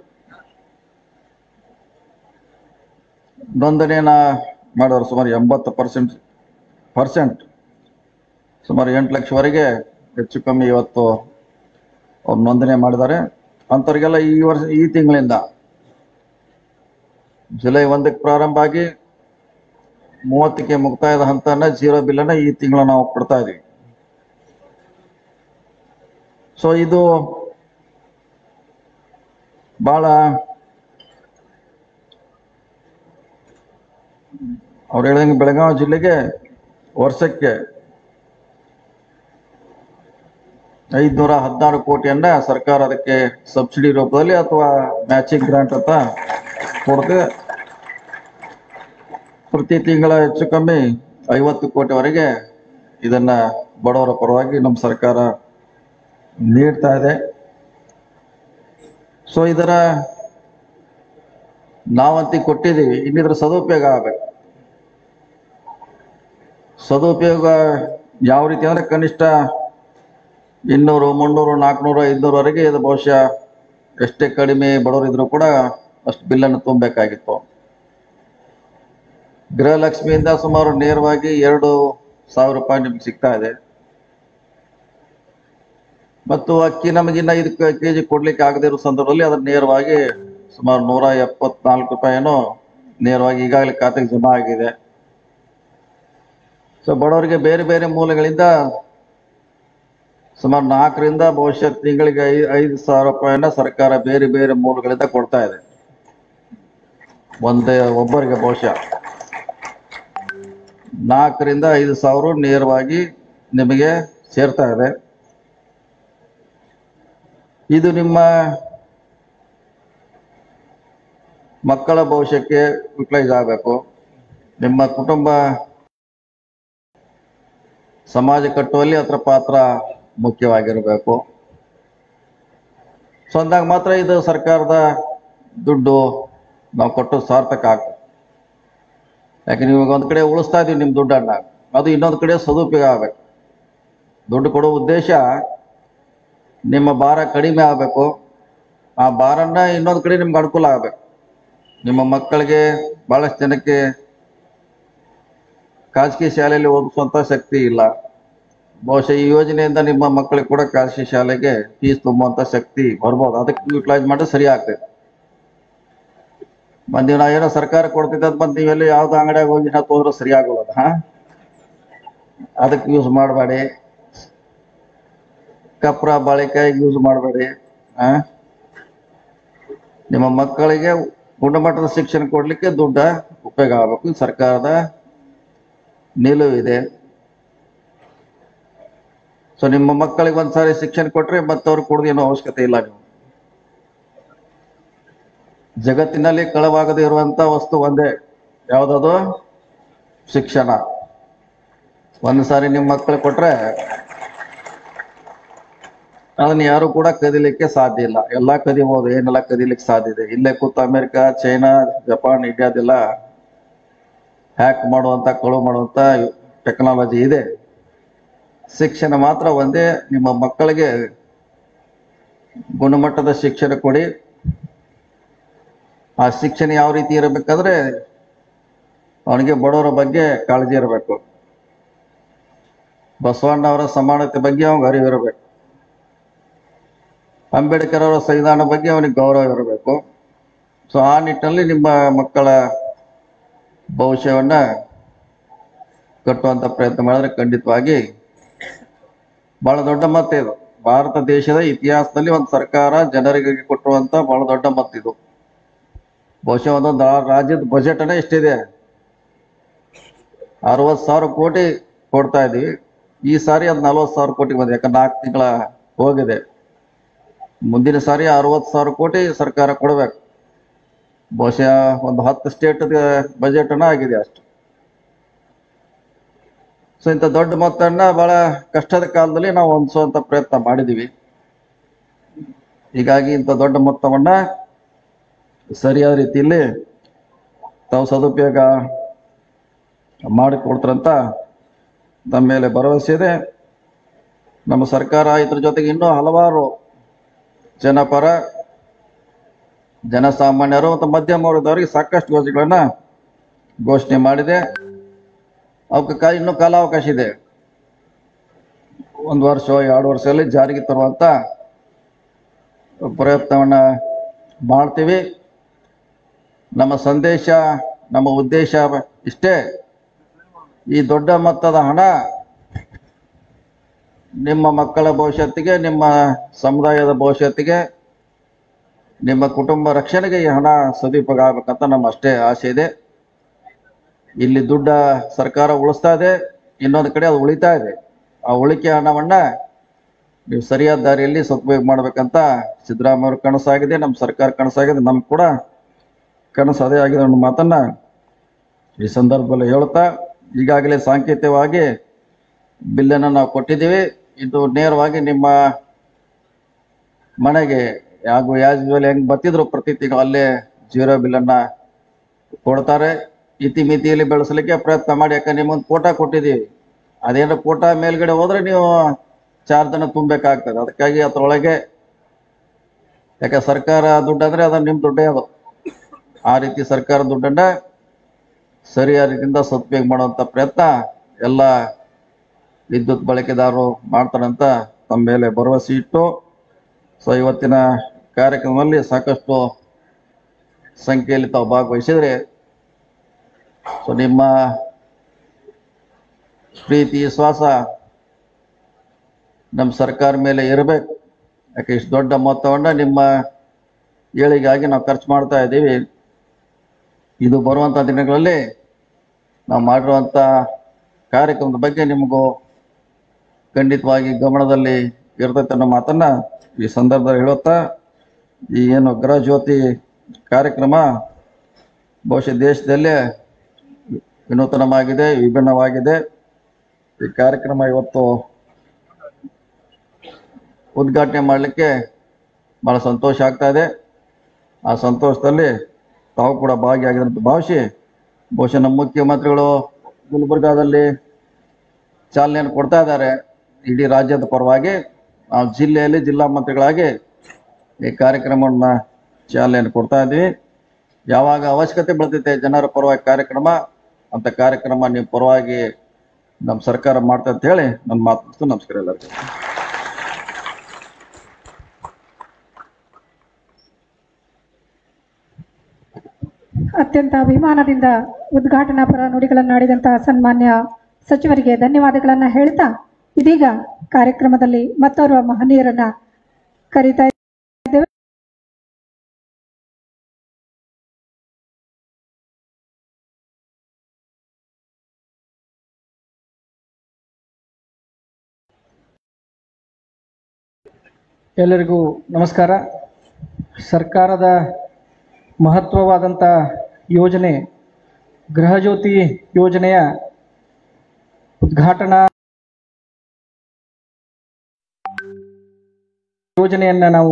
ನೋಂದಣಿಯನ್ನ ಮಾಡಿದವರು ಸುಮಾರು ಎಂಬತ್ತು ಪರ್ಸೆಂಟ್ ಪರ್ಸೆಂಟ್ ಸುಮಾರು ಎಂಟು ಲಕ್ಷವರೆಗೆ ಹೆಚ್ಚು ಕಮ್ಮಿ ಇವತ್ತು ಅವ್ರು ನೋಂದಣಿ ಮಾಡಿದ್ದಾರೆ ಅಂಥವ್ರಿಗೆಲ್ಲ ಈ ವರ್ಷ ಈ ತಿಂಗಳಿಂದ ಜುಲೈ ಒಂದಕ್ಕೆ ಪ್ರಾರಂಭ ಆಗಿ ಮೂವತ್ತಕ್ಕೆ ಮುಕ್ತಾಯದ ಹಂತನ ಜೀರೋ ಬಿಲ್ಲನ್ನು ಈ ತಿಂಗಳು ನಾವು ಕೊಡ್ತಾ ಇದೀವಿ ಸೊ ಇದು ಬಹಳ ಅವ್ರು ಹೇಳಿದಂಗೆ ಬೆಳಗಾವಿ ಜಿಲ್ಲೆಗೆ ವರ್ಷಕ್ಕೆ ಐದ್ನೂರ ಹದಿನಾರು ಕೋಟಿಯನ್ನ ಸರ್ಕಾರ ಅದಕ್ಕೆ ಸಬ್ಸಿಡಿ ರೂಪದಲ್ಲಿ ಅಥವಾ ಮ್ಯಾಚಿಂಗ್ ಗ್ರಾಂಟ್ ಅಂತ ಕೊಡ್ತದೆ ಪ್ರತಿ ತಿಂಗಳ ಹೆಚ್ಚು ಕಮ್ಮಿ ಐವತ್ತು ಕೋಟಿವರೆಗೆ ಇದನ್ನ ಬಡವರ ಪರವಾಗಿ ನಮ್ಮ ಸರ್ಕಾರ ನೀಡ್ತಾ ಇದೆ ಸೊ ಇದರ ನಾವಂತಿ ಕೊಟ್ಟಿದ್ದೀವಿ ಇನ್ನಿದ್ರ ಸದುಪಯೋಗ ಆಗಬೇಕು ಸದುಪಯೋಗ ಯಾವ ರೀತಿ ಅಂದ್ರೆ ಕನಿಷ್ಠ ಇನ್ನೂರು ಮುನ್ನೂರು ನಾಲ್ಕುನೂರು ಐದುನೂರವರೆಗೆ ಇದು ಬಹುಶಃ ಎಷ್ಟೇ ಕಡಿಮೆ ಬಡವರಿದ್ರು ಕೂಡ ಅಷ್ಟು ಬಿಲ್ಲನ್ನು ತುಂಬಬೇಕಾಗಿತ್ತು ಗೃಹಲಕ್ಷ್ಮಿಯಿಂದ ಸುಮಾರು ನೇರವಾಗಿ ಎರಡು ಸಾವಿರ ರೂಪಾಯಿ ನಿಮ್ಗೆ ಸಿಗ್ತಾ ಇದೆ ಮತ್ತು ಅಕ್ಕಿ ನಮಗಿನ್ನ ಐದು ಕೆ ಜಿ ಕೊಡ್ಲಿಕ್ಕೆ ಆಗದೇ ಇರೋ ಸಂದರ್ಭದಲ್ಲಿ ಅದನ್ನ ನೇರವಾಗಿ ಸುಮಾರು ನೂರ ಎಪ್ಪತ್ನಾಲ್ಕು ರೂಪಾಯಿನೋ ನೇರವಾಗಿ ಈಗಾಗಲೇ ಖಾತೆಗೆ ಜಮಾ ಆಗಿದೆ ಸೊ ಬಡವರಿಗೆ ಬೇರೆ ಬೇರೆ ಮೂಲಗಳಿಂದ ಸುಮಾರು ನಾಲ್ಕರಿಂದ ಬಹುಶಃ ತಿಂಗಳಿಗೆ ಐ ಐದು ಸಾವಿರ ರೂಪಾಯಿನ ಸರ್ಕಾರ ಬೇರೆ ಬೇರೆ ಮೂಲಗಳಿಂದ ಕೊಡ್ತಾ ಇದೆ ಒಂದೇ ಒಬ್ಬರಿಗೆ ಬಹುಶಃ ನಾಲ್ಕರಿಂದ ಐದು ಸಾವಿರ ನೇರವಾಗಿ ನಿಮಗೆ ಸೇರ್ತಾ ಇದೆ ಇದು ನಿಮ್ಮ ಮಕ್ಕಳ ಭವಿಷ್ಯಕ್ಕೆ ಯುಟಿಲೈಸ್ ಆಗಬೇಕು ನಿಮ್ಮ ಕುಟುಂಬ ಸಮಾಜ ಕಟ್ಟುವಲ್ಲಿ ಅದರ ಪಾತ್ರ ಮುಖ್ಯವಾಗಿರಬೇಕು ಸೊ ಅಂದಾಗ ಮಾತ್ರ ಇದು ಸರ್ಕಾರದ ದುಡ್ಡು ನಾವು ಕೊಟ್ಟು ಸಾರ್ಥಕ ಆಗ್ತದೆ ಯಾಕೆ ನೀವು ಇವಾಗ ಒಂದು ಕಡೆ ಉಳಿಸ್ತಾ ಇದೀವಿ ನಿಮ್ಮ ದುಡ್ಡನ್ನ ಅದು ಇನ್ನೊಂದು ಕಡೆ ಸದುಪಯೋಗ ಆಗಬೇಕು ದುಡ್ಡು ಕೊಡೋ ಉದ್ದೇಶ ನಿಮ್ಮ ಭಾರ ಕಡಿಮೆ ಆಗಬೇಕು ಆ ಭಾರನ್ನ ಇನ್ನೊಂದು ಕಡೆ ನಿಮ್ಗೆ ಅನುಕೂಲ ಆಗಬೇಕು ನಿಮ್ಮ ಮಕ್ಕಳಿಗೆ ಬಹಳಷ್ಟು ಜನಕ್ಕೆ ಖಾಸಗಿ ಶಾಲೆಯಲ್ಲಿ ಓದಿಸುವಂತ ಶಕ್ತಿ ಇಲ್ಲ ಬಹುಶಃ ಈ ಯೋಜನೆಯಿಂದ ನಿಮ್ಮ ಮಕ್ಕಳಿಗೆ ಕೂಡ ಖಾಸಗಿ ಶಾಲೆಗೆ ಫೀಸ್ ತುಂಬುವಂತ ಶಕ್ತಿ ಬರ್ಬೋದು ಅದಕ್ಕೆ ಯೂಟಿಲೈಸ್ ಮಾಡಿದ್ರೆ ಸರಿ ಆಗ್ತದೆ ಬಂದ್ ನಾವು ಏನೋ ಸರ್ಕಾರ ಕೊಡ್ತಿದ್ದ ಅಂತ ಬಂದು ನೀವೆಲ್ಲ ಯಾವ್ದು ಅಂಗಡಿಯಾಗ ಹೋಗಿ ನಾವು ಹೋದ್ರೆ ಸರಿ ಆಗೋಲ್ಲ ಹಾ ಅದಕ್ಕೆ ಯೂಸ್ ಮಾಡಬೇಡಿ ಕಪ್ರ ಬಾಳೆಕಾಯಿಗೆ ಯೂಸ್ ಮಾಡಬೇಡಿ ಆ ನಿಮ್ಮ ಮಕ್ಕಳಿಗೆ ಗುಣಮಟ್ಟದ ಶಿಕ್ಷಣ ಕೊಡ್ಲಿಕ್ಕೆ ದುಡ್ಡ ಉಪಯೋಗ ಆಗಬೇಕು ಇದು ಸರ್ಕಾರದ ನಿಲುವಿದೆ ಸೊ ನಿಮ್ಮ ಮಕ್ಕಳಿಗೆ ಒಂದ್ಸಾರಿ ಶಿಕ್ಷಣ ಕೊಟ್ರೆ ಮತ್ತವ್ರಿಗೆ ಕೊಡೋದು ಏನೋ ಅವಶ್ಯಕತೆ ಇಲ್ಲ ನೀವು ಜಗತ್ತಿನಲ್ಲಿ ಕಳವಾಗದೇ ಇರುವಂತ ವಸ್ತು ಒಂದೇ ಯಾವ್ದದು ಶಿಕ್ಷಣ ಒಂದು ಸಾರಿ ನಿಮ್ಮ ಮಕ್ಕಳಿಗೆ ಕೊಟ್ರೆ ಅದನ್ನ ಯಾರು ಕೂಡ ಕದಿಲಿಕ್ಕೆ ಸಾಧ್ಯ ಇಲ್ಲ ಎಲ್ಲಾ ಕದಿಬಹುದು ಏನೆಲ್ಲ ಕದಿಲಿಕ್ಕೆ ಸಾಧ್ಯ ಇದೆ ಇಲ್ಲೇ ಕೂತು ಅಮೆರಿಕ ಚೈನಾ ಜಪಾನ್ ಇಂಡಿಯಾದೆಲ್ಲ ಹ್ಯಾಕ್ ಮಾಡುವಂತ ಕಳು ಮಾಡುವಂತ ಟೆಕ್ನಾಲಜಿ ಇದೆ ಶಿಕ್ಷಣ ಮಾತ್ರ ಒಂದೇ ನಿಮ್ಮ ಮಕ್ಕಳಿಗೆ ಗುಣಮಟ್ಟದ ಶಿಕ್ಷಣ ಕೊಡಿ ಆ ಶಿಕ್ಷಣ ಯಾವ ರೀತಿ ಇರಬೇಕಂದ್ರೆ ಅವನಿಗೆ ಬಡವರ ಬಗ್ಗೆ ಕಾಳಜಿ ಇರಬೇಕು ಬಸವಣ್ಣವರ ಸಮಾನತೆ ಬಗ್ಗೆ ಅವನಿಗೆ ಅರಿವು ಇರಬೇಕು ಅಂಬೇಡ್ಕರ್ ಅವರ ಸಂವಿಧಾನ ಬಗ್ಗೆ ಅವನಿಗೆ ಗೌರವ ಇರಬೇಕು ಸೊ ಆ ನಿಟ್ಟಿನಲ್ಲಿ ನಿಮ್ಮ ಮಕ್ಕಳ ಭವಿಷ್ಯವನ್ನ ಕಟ್ಟುವಂತ ಪ್ರಯತ್ನ ಮಾಡಿದ್ರೆ ಖಂಡಿತವಾಗಿ ಬಹಳ ದೊಡ್ಡ ಮತ ಇದು ಭಾರತ ದೇಶದ ಇತಿಹಾಸದಲ್ಲಿ ಒಂದು ಸರ್ಕಾರ ಜನರಿಗೆ ಕೊಟ್ಟಿರುವಂತ ಬಹಳ ದೊಡ್ಡ ಮತ ಇದು ಬಹುಶಃ ಒಂದೊಂದು ಆ ರಾಜ್ಯದ ಬಜೆಟ್ ಅನ್ನ ಎಷ್ಟಿದೆ ಅರವತ್ತು ಸಾವಿರ ಕೋಟಿ ಕೊಡ್ತಾ ಇದೀವಿ ಈ ಸಾರಿ ಅದು ನಲ್ವತ್ತು ಸಾವಿರ ಕೋಟಿ ಬಂದಿದೆ ಯಾಕಂದ್ರೆ ನಾಲ್ಕು ತಿಂಗಳ ಹೋಗಿದೆ ಮುಂದಿನ ಸಾರಿ ಅರವತ್ತು ಸಾವಿರ ಕೋಟಿ ಸರ್ಕಾರ ಕೊಡಬೇಕು ಬಹುಶಃ ಒಂದು ಹತ್ತು ಸ್ಟೇಟ್ ಬಜೆಟ್ ಅನ್ನ ಆಗಿದೆ ಅಷ್ಟು ಸೊ ಇಂಥ ದೊಡ್ಡ ಮೊತ್ತವನ್ನ ಬಹಳ ಕಷ್ಟದ ಕಾಲದಲ್ಲಿ ನಾವು ಹೊಂದಿಸುವಂತ ಪ್ರಯತ್ನ ಮಾಡಿದೀವಿ ಹೀಗಾಗಿ ಇಂಥ ದೊಡ್ಡ ಮೊತ್ತವನ್ನ ಸರಿಯಾದ ರೀತಿಯಲ್ಲಿ ತಾವು ಸದುಪಯೋಗ ಮಾಡಿಕೊಡ್ತಾರಂತ ನಮ್ಮ ಮೇಲೆ ಭರವಸೆ ಇದೆ ನಮ್ಮ ಸರ್ಕಾರ ಇದ್ರ ಜೊತೆಗೆ ಇನ್ನೂ ಹಲವಾರು ಜನಪರ ಜನಸಾಮಾನ್ಯರು ಮತ್ತು ಮಧ್ಯಮ ವರ್ಗದವರಿಗೆ ಸಾಕಷ್ಟು ಯೋಜನೆಗಳನ್ನ ಘೋಷಣೆ ಮಾಡಿದೆ ಅವಕ್ಕೆ ಕಾ ಇನ್ನೂ ಕಾಲಾವಕಾಶ ಇದೆ ಒಂದು ವರ್ಷ ಎರಡು ವರ್ಷದಲ್ಲಿ ಜಾರಿಗೆ ತರುವಂತ ಪ್ರಯತ್ನವನ್ನ ಮಾಡ್ತೀವಿ ನಮ್ಮ ಸಂದೇಶ ನಮ್ಮ ಉದ್ದೇಶ ಇಷ್ಟೇ ಈ ದೊಡ್ಡ ಮೊತ್ತದ ಹಣ ನಿಮ್ಮ ಮಕ್ಕಳ ಭವಿಷ್ಯತ್ತಿಗೆ ನಿಮ್ಮ ಸಮುದಾಯದ ಭವಿಷ್ಯತ್ತಿಗೆ ನಿಮ್ಮ ಕುಟುಂಬ ರಕ್ಷಣೆಗೆ ಈ ಹಣ ಸದುಪಯೋಗ ಆಗ್ಬೇಕಂತ ನಮ್ಮ ಅಷ್ಟೇ ಆಸೆ ಇದೆ ಇಲ್ಲಿ ದುಡ್ಡ ಸರ್ಕಾರ ಉಳಿಸ್ತಾ ಇದೆ ಇನ್ನೊಂದು ಕಡೆ ಅದು ಉಳಿತಾ ಇದೆ ಆ ಉಳಿಕೆ ಹಣವನ್ನ ನೀವು ಸರಿಯಾದ ದಾರಿಯಲ್ಲಿ ಸದುಪಯೋಗ ಮಾಡ್ಬೇಕಂತ ಸಿದ್ದರಾಮಯ್ಯ ಅವ್ರ ಕನಸಾಗಿದೆ ನಮ್ಮ ಸರ್ಕಾರ ಕನಸಾಗಿದೆ ನಮ್ಗೆ ಕೂಡ ಕನಸು ಅದೇ ಆಗಿದೆ ಅನ್ನೋ ಮಾತನ್ನ ಈ ಸಂದರ್ಭದಲ್ಲಿ ಹೇಳ್ತಾ ಈಗಾಗಲೇ ಸಾಂಕೇತಿಕವಾಗಿ ಬಿಲ್ಲನ್ನು ನಾವು ಕೊಟ್ಟಿದ್ದೀವಿ ಇದು ನೇರವಾಗಿ ನಿಮ್ಮ ಮನೆಗೆ ಹಾಗೂ ಯಾಜ್ ಹೆಂಗ್ ಬರ್ತಿದ್ರು ಪ್ರತಿ ತಿಂಗಳು ಅಲ್ಲೇ ಜೀರೋ ಬಿಲ್ಲನ್ನ ಕೊಡ್ತಾರೆ ಇತಿಮಿತಿಯಲ್ಲಿ ಬೆಳೆಸಲಿಕ್ಕೆ ಪ್ರಯತ್ನ ಮಾಡಿ ಯಾಕಂದ್ರೆ ನಿಮ್ಮೊಂದು ಫೋಟೋ ಕೊಟ್ಟಿದ್ದೀವಿ ಅದೇನೋ ಫೋಟೋ ಮೇಲ್ಗಡೆ ಹೋದ್ರೆ ನೀವು ಚಾರ್ಜ್ ಅನ್ನ ತುಂಬಬೇಕಾಗ್ತದೆ ಅದಕ್ಕಾಗಿ ಅದ್ರೊಳಗೆ ಯಾಕೆ ಸರ್ಕಾರ ದುಡ್ಡು ಅಂದ್ರೆ ಅದು ನಿಮ್ಮ ದುಡ್ಡೇ ಅದು ಆ ರೀತಿ ಸರ್ಕಾರ ದುಡ್ಡನ್ನ ಸರಿಯಾದ ರೀತಿಯಿಂದ ಸದುಪಯೋಗ ಮಾಡುವಂತ ಪ್ರಯತ್ನ ಎಲ್ಲ ವಿದ್ಯುತ್ ಬಳಕೆದಾರರು ಮಾಡ್ತಾರಂತ ತಮ್ಮ ಮೇಲೆ ಭರವಸೆ ಇಟ್ಟು ಸೊ ಇವತ್ತಿನ ಕಾರ್ಯಕ್ರಮದಲ್ಲಿ ಸಾಕಷ್ಟು ಸಂಖ್ಯೆಯಲ್ಲಿ ತಾವು ಭಾಗವಹಿಸಿದ್ರೆ ಸೊ ನಿಮ್ಮ ಪ್ರೀತಿ ವಿಶ್ವಾಸ ನಮ್ಮ ಸರ್ಕಾರ ಮೇಲೆ ಇರಬೇಕು ಯಾಕೆ ಇಷ್ಟು ದೊಡ್ಡ ಮೊತ್ತವನ್ನ ನಿಮ್ಮ ಏಳಿಗಾಗಿ ನಾವು ಖರ್ಚು ಮಾಡ್ತಾ ಇದ್ದೀವಿ ಇದು ಬರುವಂಥ ದಿನಗಳಲ್ಲಿ ನಾವು ಮಾಡಿರುವಂಥ ಕಾರ್ಯಕ್ರಮದ ಬಗ್ಗೆ ನಿಮಗೂ ಖಂಡಿತವಾಗಿ ಗಮನದಲ್ಲಿ ಇರ್ತೈತೆ ಅನ್ನೋ ಮಾತನ್ನ ಈ ಸಂದರ್ಭದಲ್ಲಿ ಹೇಳುತ್ತಾ ಈ ಏನು ಗೃಹ ಜ್ಯೋತಿ ಕಾರ್ಯಕ್ರಮ ಬಹುಶಃ ದೇಶದಲ್ಲೇ ವಿನೂತನವಾಗಿದೆ ವಿಭಿನ್ನವಾಗಿದೆ ಈ ಕಾರ್ಯಕ್ರಮ ಇವತ್ತು ಉದ್ಘಾಟನೆ ಮಾಡಲಿಕ್ಕೆ ಬಹಳ ಸಂತೋಷ ಆಗ್ತಾ ಇದೆ ಆ ಸಂತೋಷದಲ್ಲಿ ತಾವು ಕೂಡ ಭಾಗಿಯಾಗಿದೆ ಅಂತ ಭಾವಿಸಿ ಬಹುಶಃ ನಮ್ಮ ಮುಖ್ಯಮಂತ್ರಿಗಳು ಗುಲ್ಬರ್ಗಾದಲ್ಲಿ ಚಾಲನೆಯನ್ನು ಕೊಡ್ತಾ ಇದ್ದಾರೆ ಇಡೀ ರಾಜ್ಯದ ಪರವಾಗಿ ನಾವು ಜಿಲ್ಲೆಯಲ್ಲಿ ಜಿಲ್ಲಾ ಮಂತ್ರಿಗಳಾಗಿ ಈ ಕಾರ್ಯಕ್ರಮವನ್ನ ಚಾಲನೆಯನ್ನು ಕೊಡ್ತಾ ಇದ್ದೀವಿ ಯಾವಾಗ ಅವಶ್ಯಕತೆ ಬೀಳ್ತೈತೆ ಜನರ ಪರವಾಗಿ ಕಾರ್ಯಕ್ರಮ ಅಂತ ಕಾರ್ಯಕ್ರಮ ನೀವು ಪರವಾಗಿ ನಮ್ಮ ಸರ್ಕಾರ ಮಾಡ್ತಾ ಅಂತ ಹೇಳಿ ನನ್ನ ಮಾತು ಮುಗಿಸ್ತು. ನಮಸ್ಕಾರ ಎಲ್ಲರಿಗೂ ಅತ್ಯಂತ ಅಭಿಮಾನದಿಂದ ಉದ್ಘಾಟನಾ ಪರ ನುಡಿಗಳನ್ನಾಡಿದಂತಹ ಸನ್ಮಾನ್ಯ ಸಚಿವರಿಗೆ ಧನ್ಯವಾದಗಳನ್ನ ಹೇಳ್ತಾ ಇದೀಗ ಕಾರ್ಯಕ್ರಮದಲ್ಲಿ ಮತ್ತೋರ್ವ ಮಹನೀಯರನ್ನ ಕರೀತಾ ಇದ್ದೇವೆ ಎಲ್ಲರಿಗೂ ನಮಸ್ಕಾರ ಸರ್ಕಾರದ ಮಹತ್ವವಾದಂಥ ಯೋಜನೆ ಗೃಹಜ್ಯೋತಿ ಯೋಜನೆಯ ಉದ್ಘಾಟನಾ ಯೋಜನೆಯನ್ನ ನಾವು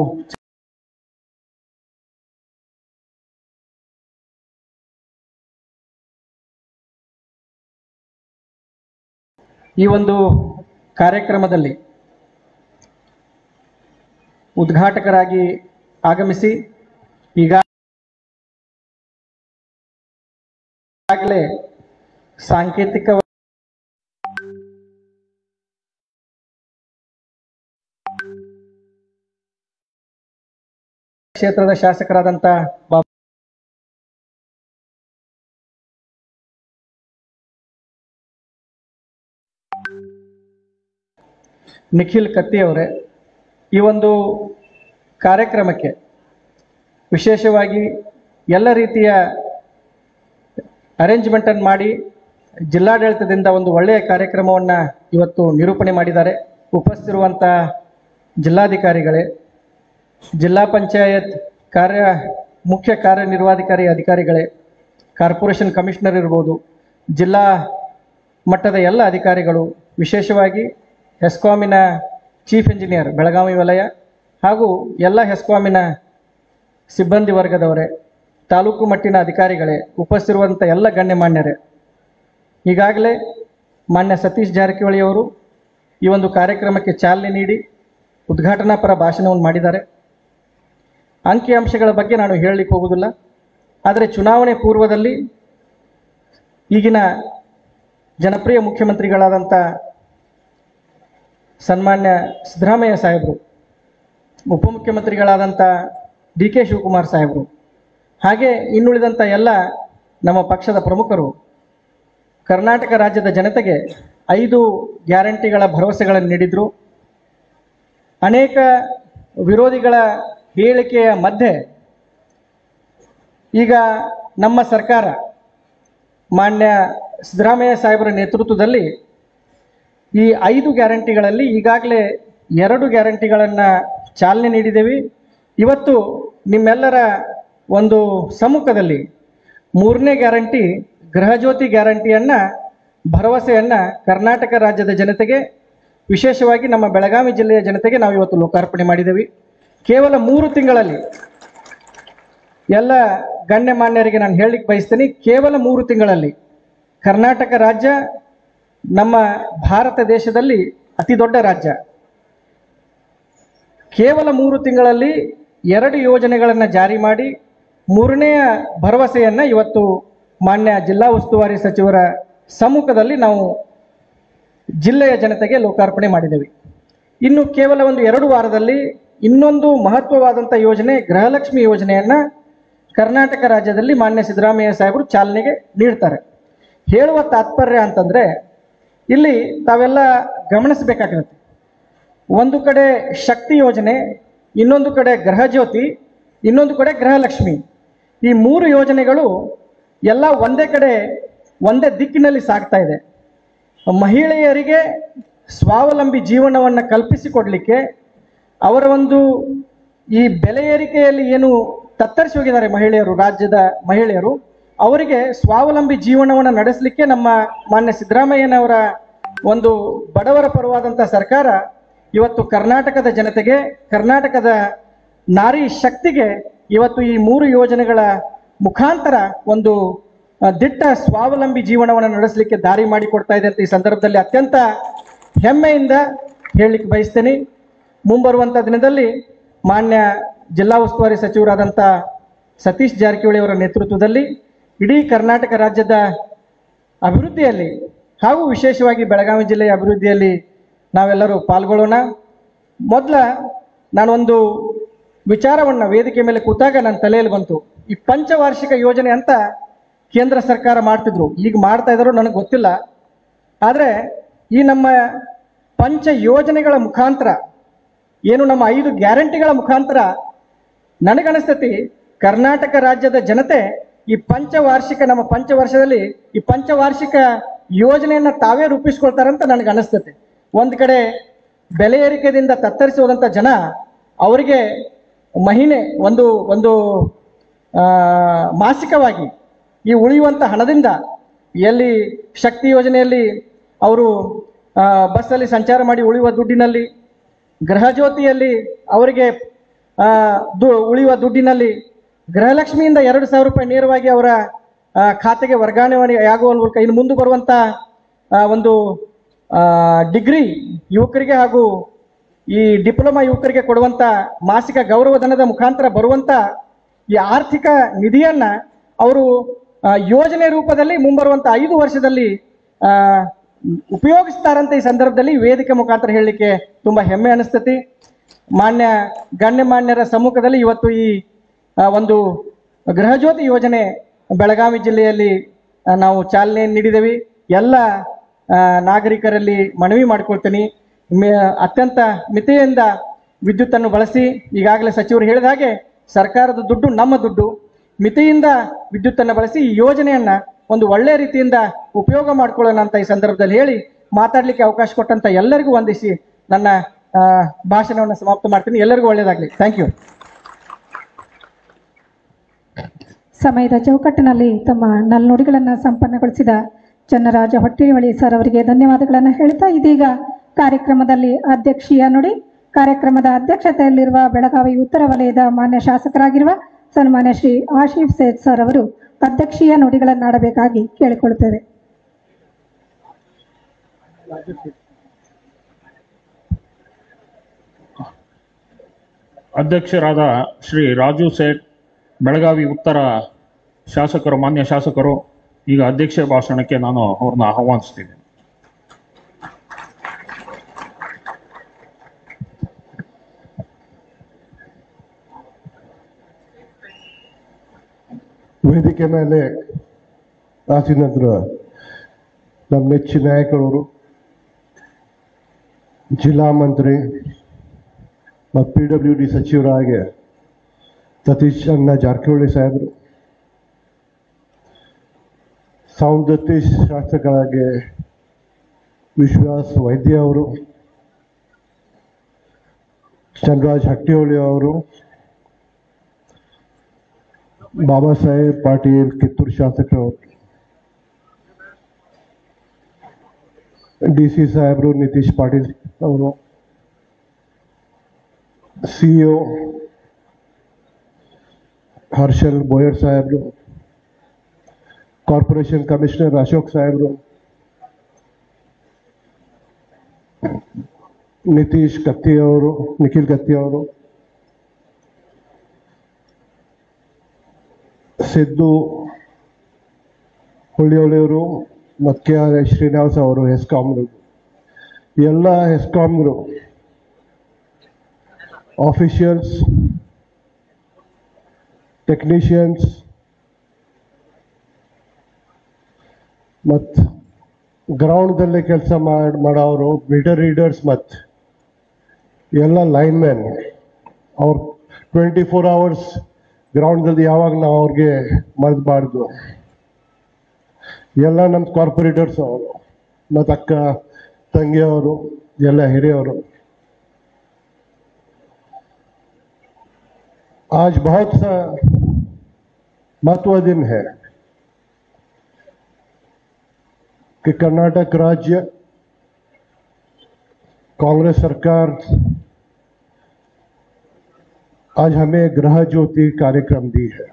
ಈ ಒಂದು ಕಾರ್ಯಕ್ರಮದಲ್ಲಿ ಉದ್ಘಾಟಕರಾಗಿ ಆಗಮಿಸಿ ಈಗಾಗಲೇ ಸಾಂಕೇತಿಕ ಕ್ಷೇತ್ರದ ಶಾಸಕರಾದಂಥ ಬಾ ನಿಖಿಲ್ ಕತ್ತಿ ಅವರೇ ಈ ಒಂದು ಕಾರ್ಯಕ್ರಮಕ್ಕೆ ವಿಶೇಷವಾಗಿ ಎಲ್ಲ ರೀತಿಯ ಅರೇಂಜ್ಮೆಂಟನ್ನು ಮಾಡಿ ಜಿಲ್ಲಾಡಳಿತದಿಂದ ಒಂದು ಒಳ್ಳೆಯ ಕಾರ್ಯಕ್ರಮವನ್ನು ಇವತ್ತು ನಿರೂಪಣೆ ಮಾಡಿದ್ದಾರೆ ಉಪಸ್ಥಿರುವಂಥ ಜಿಲ್ಲಾಧಿಕಾರಿಗಳೇ ಜಿಲ್ಲಾ ಪಂಚಾಯತ್ ಕಾರ್ಯ ಮುಖ್ಯ ಕಾರ್ಯನಿರ್ವಾಧಿಕಾರಿ ಅಧಿಕಾರಿಗಳೇ ಕಾರ್ಪೊರೇಷನ್ ಕಮಿಷನರ್ ಇರ್ಬೋದು ಜಿಲ್ಲಾ ಮಟ್ಟದ ಎಲ್ಲ ಅಧಿಕಾರಿಗಳು ವಿಶೇಷವಾಗಿ ಹೆಸ್ಕಾಮಿನ ಚೀಫ್ ಇಂಜಿನಿಯರ್ ಬೆಳಗಾವಿ ವಲಯ ಹಾಗೂ ಎಲ್ಲ ಹೆಸ್ಕಾಮಿನ ಸಿಬ್ಬಂದಿ ವರ್ಗದವರೇ ತಾಲೂಕು ಮಟ್ಟಿನ ಅಧಿಕಾರಿಗಳೇ ಉಪಸ್ಥಿರುವಂಥ ಎಲ್ಲ ಗಣ್ಯಮಾನ್ಯರೇ ಈಗಾಗಲೇ ಮಾನ್ಯ ಸತೀಶ್ ಜಾರಕಿಹೊಳಿ ಅವರು ಈ ಒಂದು ಕಾರ್ಯಕ್ರಮಕ್ಕೆ ಚಾಲನೆ ನೀಡಿ ಉದ್ಘಾಟನಾ ಪರ ಭಾಷಣವನ್ನು ಮಾಡಿದ್ದಾರೆ ಅಂಕಿಅಂಶಗಳ ಬಗ್ಗೆ ನಾನು ಹೇಳಲಿಕ್ಕೆ ಹೋಗುವುದಿಲ್ಲ ಆದರೆ ಚುನಾವಣೆ ಪೂರ್ವದಲ್ಲಿ ಈಗಿನ ಜನಪ್ರಿಯ ಮುಖ್ಯಮಂತ್ರಿಗಳಾದಂಥ ಸನ್ಮಾನ್ಯ ಸಿದ್ದರಾಮಯ್ಯ ಸಾಹೇಬರು ಉಪಮುಖ್ಯಮಂತ್ರಿಗಳಾದಂಥ ಡಿ ಕೆ ಶಿವಕುಮಾರ್ ಸಾಹೇಬರು ಹಾಗೆ ಇನ್ನುಳಿದಂಥ ಎಲ್ಲ ನಮ್ಮ ಪಕ್ಷದ ಪ್ರಮುಖರು ಕರ್ನಾಟಕ ರಾಜ್ಯದ ಜನತೆಗೆ ಐದು ಗ್ಯಾರಂಟಿಗಳ ಭರವಸೆಗಳನ್ನು ನೀಡಿದರು ಅನೇಕ ವಿರೋಧಿಗಳ ಹೇಳಿಕೆಯ ಮಧ್ಯೆ ಈಗ ನಮ್ಮ ಸರ್ಕಾರ ಮಾನ್ಯ ಸಿದ್ದರಾಮಯ್ಯ ಸಾಹೇಬರ ನೇತೃತ್ವದಲ್ಲಿ ಈ ಐದು ಗ್ಯಾರಂಟಿಗಳಲ್ಲಿ ಈಗಾಗಲೇ ಎರಡು ಗ್ಯಾರಂಟಿಗಳನ್ನು ಚಾಲನೆ ನೀಡಿದ್ದೇವೆ ಇವತ್ತು ನಿಮ್ಮೆಲ್ಲರ ಒಂದು ಸಮ್ಮುಖದಲ್ಲಿ ಮೂರನೇ ಗ್ಯಾರಂಟಿ ಗೃಹಜ್ಯೋತಿ ಗ್ಯಾರಂಟಿಯನ್ನು ಭರವಸೆಯನ್ನು ಕರ್ನಾಟಕ ರಾಜ್ಯದ ಜನತೆಗೆ ವಿಶೇಷವಾಗಿ ನಮ್ಮ ಬೆಳಗಾವಿ ಜಿಲ್ಲೆಯ ಜನತೆಗೆ ನಾವು ಇವತ್ತು ಲೋಕಾರ್ಪಣೆ ಮಾಡಿದ್ದೇವೆ ಕೇವಲ ಮೂರು ತಿಂಗಳಲ್ಲಿ ಎಲ್ಲ ಗಣ್ಯಮಾನ್ಯರಿಗೆ ನಾನು ಹೇಳಲಿಕ್ಕೆ ಬಯಸ್ತೀನಿ ಕೇವಲ ಮೂರು ತಿಂಗಳಲ್ಲಿ ಕರ್ನಾಟಕ ರಾಜ್ಯ ನಮ್ಮ ಭಾರತ ದೇಶದಲ್ಲಿ ಅತಿ ದೊಡ್ಡ ರಾಜ್ಯ ಕೇವಲ ಮೂರು ತಿಂಗಳಲ್ಲಿ ಎರಡು ಯೋಜನೆಗಳನ್ನು ಜಾರಿ ಮಾಡಿ ಮೂರನೆಯ ಭರವಸೆಯನ್ನು ಇವತ್ತು ಮಾನ್ಯ ಜಿಲ್ಲಾ ಉಸ್ತುವಾರಿ ಸಚಿವರ ಸಮ್ಮುಖದಲ್ಲಿ ನಾವು ಜಿಲ್ಲೆಯ ಜನತೆಗೆ ಲೋಕಾರ್ಪಣೆ ಮಾಡಿದ್ದೇವೆ ಇನ್ನು ಕೇವಲ ಒಂದು ಎರಡು ವಾರದಲ್ಲಿ ಇನ್ನೊಂದು ಮಹತ್ವವಾದಂಥ ಯೋಜನೆ ಗೃಹಲಕ್ಷ್ಮಿ ಯೋಜನೆಯನ್ನು ಕರ್ನಾಟಕ ರಾಜ್ಯದಲ್ಲಿ ಮಾನ್ಯ ಸಿದ್ದರಾಮಯ್ಯ ಸಾಹೇಬರು ಚಾಲನೆಗೆ ನೀಡ್ತಾರೆ ಹೇಳುವ ತಾತ್ಪರ್ಯ ಅಂತಂದರೆ ಇಲ್ಲಿ ತಾವೆಲ್ಲ ಗಮನಿಸಬೇಕಾಗಿರುತ್ತೆ ಒಂದು ಕಡೆ ಶಕ್ತಿ ಯೋಜನೆ ಇನ್ನೊಂದು ಕಡೆ ಗೃಹಜ್ಯೋತಿ ಇನ್ನೊಂದು ಕಡೆ ಗೃಹಲಕ್ಷ್ಮಿ ಈ ಮೂರು ಯೋಜನೆಗಳು ಎಲ್ಲ ಒಂದೇ ಕಡೆ ಒಂದೇ ದಿಕ್ಕಿನಲ್ಲಿ ಸಾಗ್ತಾ ಇದೆ ಮಹಿಳೆಯರಿಗೆ ಸ್ವಾವಲಂಬಿ ಜೀವನವನ್ನು ಕಲ್ಪಿಸಿಕೊಡಲಿಕ್ಕೆ ಅವರ ಒಂದು ಈ ಬೆಲೆ ಏರಿಕೆಯಲ್ಲಿ ಏನು ತತ್ತರಿಸಿ ಹೋಗಿದ್ದಾರೆ ಮಹಿಳೆಯರು ರಾಜ್ಯದ ಮಹಿಳೆಯರು ಅವರಿಗೆ ಸ್ವಾವಲಂಬಿ ಜೀವನವನ್ನು ನಡೆಸಲಿಕ್ಕೆ ನಮ್ಮ ಮಾನ್ಯ ಸಿದ್ದರಾಮಯ್ಯನವರ ಒಂದು ಬಡವರ ಪರವಾದಂಥ ಸರ್ಕಾರ ಇವತ್ತು ಕರ್ನಾಟಕದ ಜನತೆಗೆ ಕರ್ನಾಟಕದ ನಾರಿ ಶಕ್ತಿಗೆ ಇವತ್ತು ಈ ಮೂರು ಯೋಜನೆಗಳ ಮುಖಾಂತರ ಒಂದು ಆ, ದಿಟ್ಟ ಸ್ವಾವಲಂಬಿ ಜೀವನವನ್ನು ನಡೆಸಲಿಕ್ಕೆ ದಾರಿ ಮಾಡಿಕೊಡ್ತಾ ಇದೆ ಅಂತ ಈ ಸಂದರ್ಭದಲ್ಲಿ ಅತ್ಯಂತ ಹೆಮ್ಮೆಯಿಂದ ಹೇಳಲಿಕ್ಕೆ ಬಯಸ್ತೇನೆ ಮುಂಬರುವಂಥ ದಿನದಲ್ಲಿ ಮಾನ್ಯ ಜಿಲ್ಲಾ ಉಸ್ತುವಾರಿ ಸಚಿವರಾದಂಥ ಸತೀಶ್ ಜಾರಕಿಹೊಳಿ ಅವರ ನೇತೃತ್ವದಲ್ಲಿ ಇಡೀ ಕರ್ನಾಟಕ ರಾಜ್ಯದ ಅಭಿವೃದ್ಧಿಯಲ್ಲಿ ಹಾಗೂ ವಿಶೇಷವಾಗಿ ಬೆಳಗಾವಿ ಜಿಲ್ಲೆಯ ಅಭಿವೃದ್ಧಿಯಲ್ಲಿ ನಾವೆಲ್ಲರೂ ಪಾಲ್ಗೊಳ್ಳೋಣ ಮೊದಲ ನಾನೊಂದು ವಿಚಾರವನ್ನು ವೇದಿಕೆ ಮೇಲೆ ಕೂತಾಗ ನನ್ನ ತಲೆಯಲ್ಲಿ ಬಂತು ಈ ಪಂಚವಾರ್ಷಿಕ ಯೋಜನೆ ಅಂತ ಕೇಂದ್ರ ಸರ್ಕಾರ ಮಾಡ್ತಿದ್ರು ಈಗ ಮಾಡ್ತಾ ಇದ್ದಾರೋ ನನಗೆ ಗೊತ್ತಿಲ್ಲ ಆದರೆ ಈ ನಮ್ಮ ಪಂಚ ಯೋಜನೆಗಳ ಮುಖಾಂತರ ಏನು ನಮ್ಮ ಐದು ಗ್ಯಾರಂಟಿಗಳ ಮುಖಾಂತರ ನನಗನಿಸ್ತತಿ ಕರ್ನಾಟಕ ರಾಜ್ಯದ ಜನತೆ ಈ ಪಂಚವಾರ್ಷಿಕ ನಮ್ಮ ಪಂಚವರ್ಷದಲ್ಲಿ ಈ ಪಂಚವಾರ್ಷಿಕ ಯೋಜನೆಯನ್ನ ತಾವೇ ರೂಪಿಸ್ಕೊಳ್ತಾರಂತ ನನಗೆ ಅನಿಸ್ತತೆ ಒಂದು ಕಡೆ ಬೆಲೆ ಏರಿಕೆಯಿಂದ ತತ್ತರಿಸಿ ಹೋದಂಥ ಜನ ಅವರಿಗೆ ಮಹಿನೆ ಒಂದು ಒಂದು ಆ, ಮಾಸಿಕವಾಗಿ ಈ ಉಳಿಯುವಂಥ ಹಣದಿಂದ ಎಲ್ಲಿ ಶಕ್ತಿ ಯೋಜನೆಯಲ್ಲಿ ಅವರು ಆ, ಬಸ್ಸಲ್ಲಿ ಸಂಚಾರ ಮಾಡಿ ಉಳಿಯುವ ದುಡ್ಡಿನಲ್ಲಿ ಗೃಹಜ್ಯೋತಿಯಲ್ಲಿ ಅವರಿಗೆ ಆ, ದು ಉಳಿಯುವ ದುಡ್ಡಿನಲ್ಲಿ ಗೃಹಲಕ್ಷ್ಮಿಯಿಂದ ಎರಡು ಸಾವಿರ ರೂಪಾಯಿ ನೇರವಾಗಿ ಅವರ ಆ, ಖಾತೆಗೆ ವರ್ಗಾವಣೆ ಆಗುವ ಮೂಲಕ ಇನ್ನು ಮುಂದೆ ಬರುವಂಥ ಆ, ಒಂದು ಆ, ಡಿಗ್ರಿ ಯುವಕರಿಗೆ ಹಾಗೂ ಈ ಡಿಪ್ಲೊಮಾ ಯುವಕರಿಗೆ ಕೊಡುವಂಥ ಮಾಸಿಕ ಗೌರವಧನದ ಮುಖಾಂತರ ಬರುವಂಥ ಈ ಆರ್ಥಿಕ ನಿಧಿಯನ್ನ ಅವರು ಆ, ಯೋಜನೆ ರೂಪದಲ್ಲಿ ಮುಂಬರುವಂಥ ಐದು ವರ್ಷದಲ್ಲಿ ಆ, ಉಪಯೋಗಿಸ್ತಾರಂತ ಈ ಸಂದರ್ಭದಲ್ಲಿ ವೇದಿಕೆ ಮುಖಾಂತರ ಹೇಳಲಿಕ್ಕೆ ತುಂಬ ಹೆಮ್ಮೆ ಅನಿಸ್ತತಿ ಮಾನ್ಯ ಗಣ್ಯಮಾನ್ಯರ ಸಮ್ಮುಖದಲ್ಲಿ ಇವತ್ತು ಈ ಆ, ಒಂದು ಗೃಹಜ್ಯೋತಿ ಯೋಜನೆ ಬೆಳಗಾವಿ ಜಿಲ್ಲೆಯಲ್ಲಿ ಆ, ನಾವು ಚಾಲನೆ ನೀಡಿದ್ದೇವೆ ಎಲ್ಲ ಆ, ನಾಗರಿಕರಲ್ಲಿ ಮನವಿ ಮಾಡ್ಕೊಳ್ತೀನಿ ಮೆ- ಅತ್ಯಂತ ಮಿತಿಯಿಂದ ವಿದ್ಯುತ್ತನ್ನು ಬಳಸಿ ಈಗಾಗಲೇ ಸಚಿವರು ಹೇಳಿದ ಹಾಗೆ ಸರ್ಕಾರದ ದುಡ್ಡು ನಮ್ಮ ದುಡ್ಡು ಮಿತಿಯಿಂದ ವಿದ್ಯುತ್ತನ್ನು ಬಳಸಿ ಈ ಯೋಜನೆಯನ್ನ ಒಂದು ಒಳ್ಳೆಯ ರೀತಿಯಿಂದ ಉಪಯೋಗ ಮಾಡ್ಕೊಳ್ಳೋಣ ಅಂತ ಈ ಸಂದರ್ಭದಲ್ಲಿ ಹೇಳಿ ಮಾತಾಡಲಿಕ್ಕೆ ಅವಕಾಶ ಕೊಟ್ಟಂತ ಎಲ್ಲರಿಗೂ ವಂದಿಸಿ ನನ್ನ ಆ, ಭಾಷಣವನ್ನು ಸಮಾಪ್ತ ಮಾಡ್ತೀನಿ ಎಲ್ಲರಿಗೂ ಒಳ್ಳೆಯದಾಗಲಿ ಥ್ಯಾಂಕ್ ಯು ಸಮಯದ ಚೌಕಟ್ಟಿನಲ್ಲಿ ತಮ್ಮ ನಲ್ನುಡಿಗಳನ್ನು ಸಂಪನ್ನಗೊಳಿಸಿದ ಚನ್ನರಾಜ ಹೊಟ್ಟಿವಳಿ ಸರ್ ಅವರಿಗೆ ಧನ್ಯವಾದಗಳನ್ನು ಹೇಳ್ತಾ ಇದೀಗ ಕಾರ್ಯಕ್ರಮದಲ್ಲಿ ಅಧ್ಯಕ್ಷೀಯ ನುಡಿ ಕಾರ್ಯಕ್ರಮದ ಅಧ್ಯಕ್ಷತೆಯಲ್ಲಿರುವ ಬೆಳಗಾವಿ ಉತ್ತರ ವಲಯದ ಮಾನ್ಯ ಶಾಸಕರಾಗಿರುವ ಸನ್ಮಾನ್ಯ ಶ್ರೀ ಆಶೀಫ್ ಸೇಠ್ ಸರ್ ಅವರು ಅಧ್ಯಕ್ಷೀಯ ನುಡಿಗಳನ್ನಾಡಬೇಕಾಗಿ ಕೇಳಿಕೊಳ್ಳುತ್ತೇವೆ ಅಧ್ಯಕ್ಷರಾದ ಶ್ರೀ ರಾಜು ಸೇಠ್ ಬೆಳಗಾವಿ ಉತ್ತರ ಶಾಸಕರು ಮಾನ್ಯ ಶಾಸಕರು ಈಗ ಅಧ್ಯಕ್ಷ ಭಾಷಣಕ್ಕೆ ನಾನು ಅವ್ರನ್ನ ಆಹ್ವಾನಿಸ್ತೀನಿ ವೇದಿಕೆ ಮೇಲೆ ಆಸೀನದ್ರ ನಮ್ಮ ನೆಚ್ಚಿನ ನಾಯಕರವರು ಜಿಲ್ಲಾ ಮಂತ್ರಿ ಮತ್ತು ಪಿ ಡಬ್ಲ್ಯೂ ಡಿ ಸಚಿವರಾಗಿ ಸತೀಶ್ ಅಣ್ಣ ಜಾರಕಿಹೊಳಿ ಸಾಹೇಬರು ಸೌಂದತ್ತಿ ಶಾಸಕರಾಗಿ ವಿಶ್ವಾಸ್ ವೈದ್ಯ ಅವರು ಚಂದ್ರರಾಜ್ ಹಟ್ಟಿಹೊಳಿ ಅವರು ಬಾಬಾ ಸಾಹೇಬ್ ಪಾಟೀಲ್ ಕಿತ್ತೂರು ಶಾಸಕರು ಡಿ ಸಿ ಸಾಹೇಬರು ನಿತೀಶ್ ಪಾಟೀಲ್ ಅವರು ಸಿಇಒ ಹರ್ಷಲ್ ಬೋಯರ್ ಸಾಹೇಬರು ಕಾರ್ಪೊರೇಷನ್ ಕಮಿಷನರ್ ಅಶೋಕ್ ಸಾಹೇಬರು ನಿತೀಶ್ ಕತ್ತಿ ಅವರು ನಿಖಿಲ್ ಕತ್ತಿ ಅವರು ಸಿದ್ದು ಹುಳಿಯೊಳೆಯವರು ಮತ್ತು ಕೆ ಆರ್ ಎಸ್ ಶ್ರೀನಿವಾಸ್ ಅವರು ಹೆಸ್ಕಾಮ್ರು ಎಲ್ಲ ಹೆಸ್ಕಾಮ್ರು ಆಫೀಷಿಯಲ್ಸ್ ಟೆಕ್ನಿಷಿಯನ್ಸ್ ಮತ್ತು ಗ್ರೌಂಡ್ದಲ್ಲೇ ಕೆಲಸ ಮಾಡಿ ಮಾಡೋರು ಮೀಟರ್ ರೀಡರ್ಸ್ ಮತ್ತು ಎಲ್ಲ ಲೈನ್ಮೆನ್ ಅವ್ರು ಟ್ವೆಂಟಿ ಫೋರ್ ಅವರ್ಸ್ ಗ್ರೌಂಡ್ದಲ್ಲಿ ಯಾವಾಗ ನಾವು ಅವ್ರಿಗೆ ಮರೆದಬಾರ್ದು ಎಲ್ಲ ನಮ್ಮ ಕಾರ್ಪೊರೇಟರ್ಸ್ ಅವರು ಮತ್ತು ಅಕ್ಕ ತಂಗಿಯವರು ಎಲ್ಲ ಹಿರಿಯವರು आज बहुत सा महत्व दिन है कि कर्नाटक राज्य कांग्रेस सरकार आज हमें ग्रह ज्योति कार्यक्रम दी है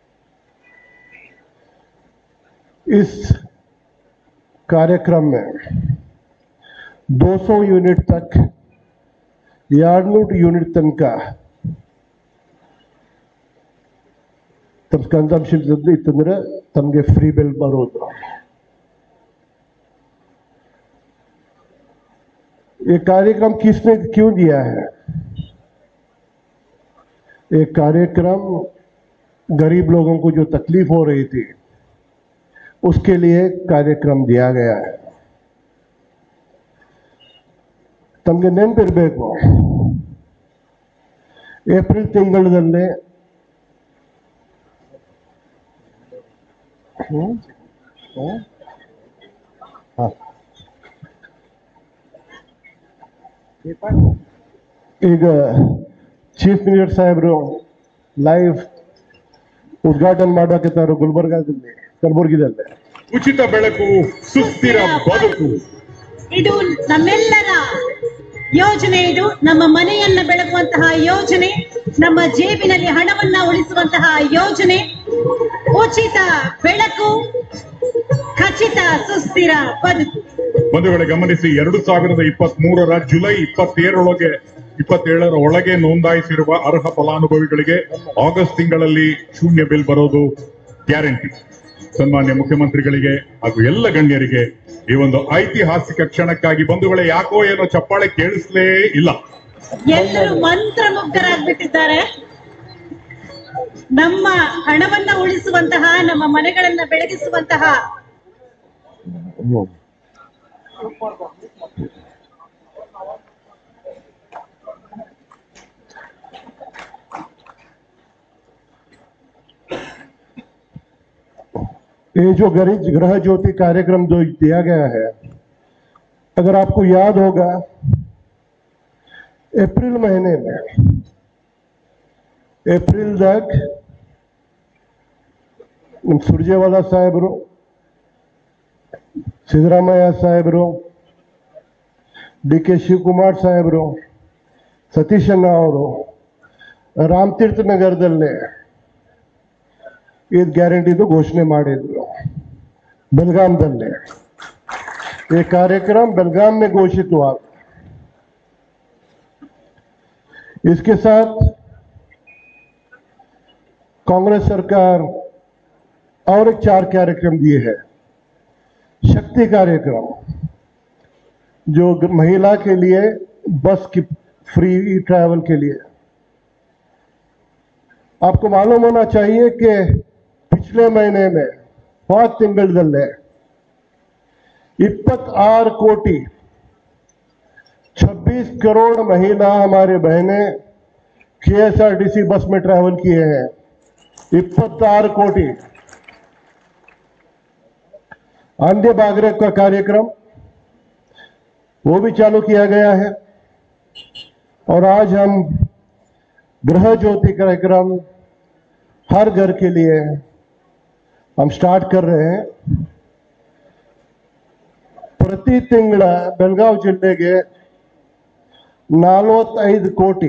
इस कार्यक्रम में 200 ಯೂನಿಟ್ ತಕ್ ಎರಡ್ನೂರು ಯೂನಿಟ್ ತನಕ ತಮ್ಮ ಕನ್ಸಂಪ್ಷನ್ ಇತ್ತಂದ್ರೆ ತಮಗೆ ಫ್ರೀ ಬಿಲ್ ಬರೋದು ये कार्यक्रम किसने क्यों दिया है ये कार्यक्रम गरीब लोगों को जो तकलीफ हो रही थी उसके लिए कार्यक्रम दिया गया है ತಮಗೆ ನೆನಪಿರಬೇಕು ಏಪ್ರಿಲ್ ತಿಂಗಳಲ್ಲೇ ಹ್ಮ್? ಹ್ಮ್? ಹ. ಈಗ ಚೀಫ್ ಮಿನಿಸ್ಟರ್ ಸಾಹೇಬರು ಲೈವ್ ಉದ್ಘಾಟನೆ ಮಾಡೋಕಿದ್ದಾರೆ ಗುಲ್ಬರ್ಗಾದಲ್ಲಿ ಕಲಬುರಗಿದಲ್ಲಿ ಉಚಿತ ಬೆಳಕು ಸುಸ್ಥಿರ ಬದುಕು ಇದು ನಮ್ಮೆಲ್ಲರ ಯೋಜನೆ ಇದು ನಮ್ಮ ಮನೆಯನ್ನ ಬೆಳಗುವಂತಹ ಯೋಜನೆ ನಮ್ಮ ಜೇಬಿನಲ್ಲಿ ಹಣವನ್ನ ಉಳಿಸುವಂತಹ ಯೋಜನೆ ಉಚಿತ ಬೆಳಕು ಖಚಿತ ಸುಸ್ಥಿರ ಬದುಕು ಬಂಧುಗಳೇ ಗಮನಿಸಿ ಎರಡು ಸಾವಿರದ ಇಪ್ಪತ್ತ್ ಮೂರರ ಜುಲೈ ಇಪ್ಪತ್ತೇಳರೊಳಗೆ ಇಪ್ಪತ್ತೇಳರ ಒಳಗೆ ನೋಂದಾಯಿಸಿರುವ ಅರ್ಹ ಫಲಾನುಭವಿಗಳಿಗೆ ಆಗಸ್ಟ್ ತಿಂಗಳಲ್ಲಿ ಶೂನ್ಯ ಬಿಲ್ ಬರೋದು ಗ್ಯಾರಂಟಿ ಸನ್ಮಾನ್ಯ ಮುಖ್ಯಮಂತ್ರಿಗಳಿಗೆ ಹಾಗೂ ಎಲ್ಲ ಗಣ್ಯರಿಗೆ ಈ ಒಂದು ಐತಿಹಾಸಿಕ ಕ್ಷಣಕ್ಕಾಗಿ ಬಂಧುಗಳೇ ಯಾಕೋ ಏನೋ ಚಪ್ಪಾಳೆ ಕೇಳಿಸ್ಲೇ ಇಲ್ಲ ಎಲ್ಲರೂ ಮಂತ್ರಮುಗ್ಧರಾಗ್ಬಿಟ್ಟಿದ್ದಾರೆ ನಮ್ಮ ಹಣವನ್ನ ಉಳಿಸುವಂತಹ ನಮ್ಮ ಮನೆಗಳನ್ನ ಬೆಳಗಿಸುವಂತಹ ये जो गरीब ग्रह ज्योति कार्यक्रम जो दिया गया है अगर आपको याद होगा अप्रैल महीने में अप्रैल तक सुरजेवाला साहेबರು ಸಿದ್ದರಾಮಯ್ಯ ಸಾಹೇಬರು ಡಿ ಕೆ ಶಿವಕುಮಾರ್ ಸಾಹೇಬರು ಸತೀಶಣ್ಣ ಅವರು ರಾಮತೀರ್ಥ ನಗರದಲ್ಲೇ ಇದು ಗ್ಯಾರಂಟಿದು ಘೋಷಣೆ ಮಾಡಿದ್ರು ಬೆलगामದಲ್ಲೇ ये कार्यक्रम बेलगाम में घोषित हुआ इसके साथ कांग्रेस सरकार और एक चार कार्यक्रम दिए हैं शक्ति कार्यक्रम जो ग- महिला के लिए बस की फ्री ट्रैवल के लिए आपको मालूम होना चाहिए कि पिछले महीने में पांच ತಿಂಗಳದಲ್ಲೇ इपत्तार कोटि 26 करोड़ महिला हमारे बहनें केएसआरटीसी बस में ट्रैवल किए हैं इपत्तार कोटि अंधे बागरे का कार्यक्रम वो भी चालू किया गया है और आज हम गृह ज्योति कार्यक्रम हर घर के लिए हम स्टार्ट कर रहे हैं ಪ್ರತಿ ತಿಂಗಳ ಬೆಳಗಾವಿ ಜಿಲ್ಲೆಗೆ ನಲವತ್ತೈದು ಕೋಟಿ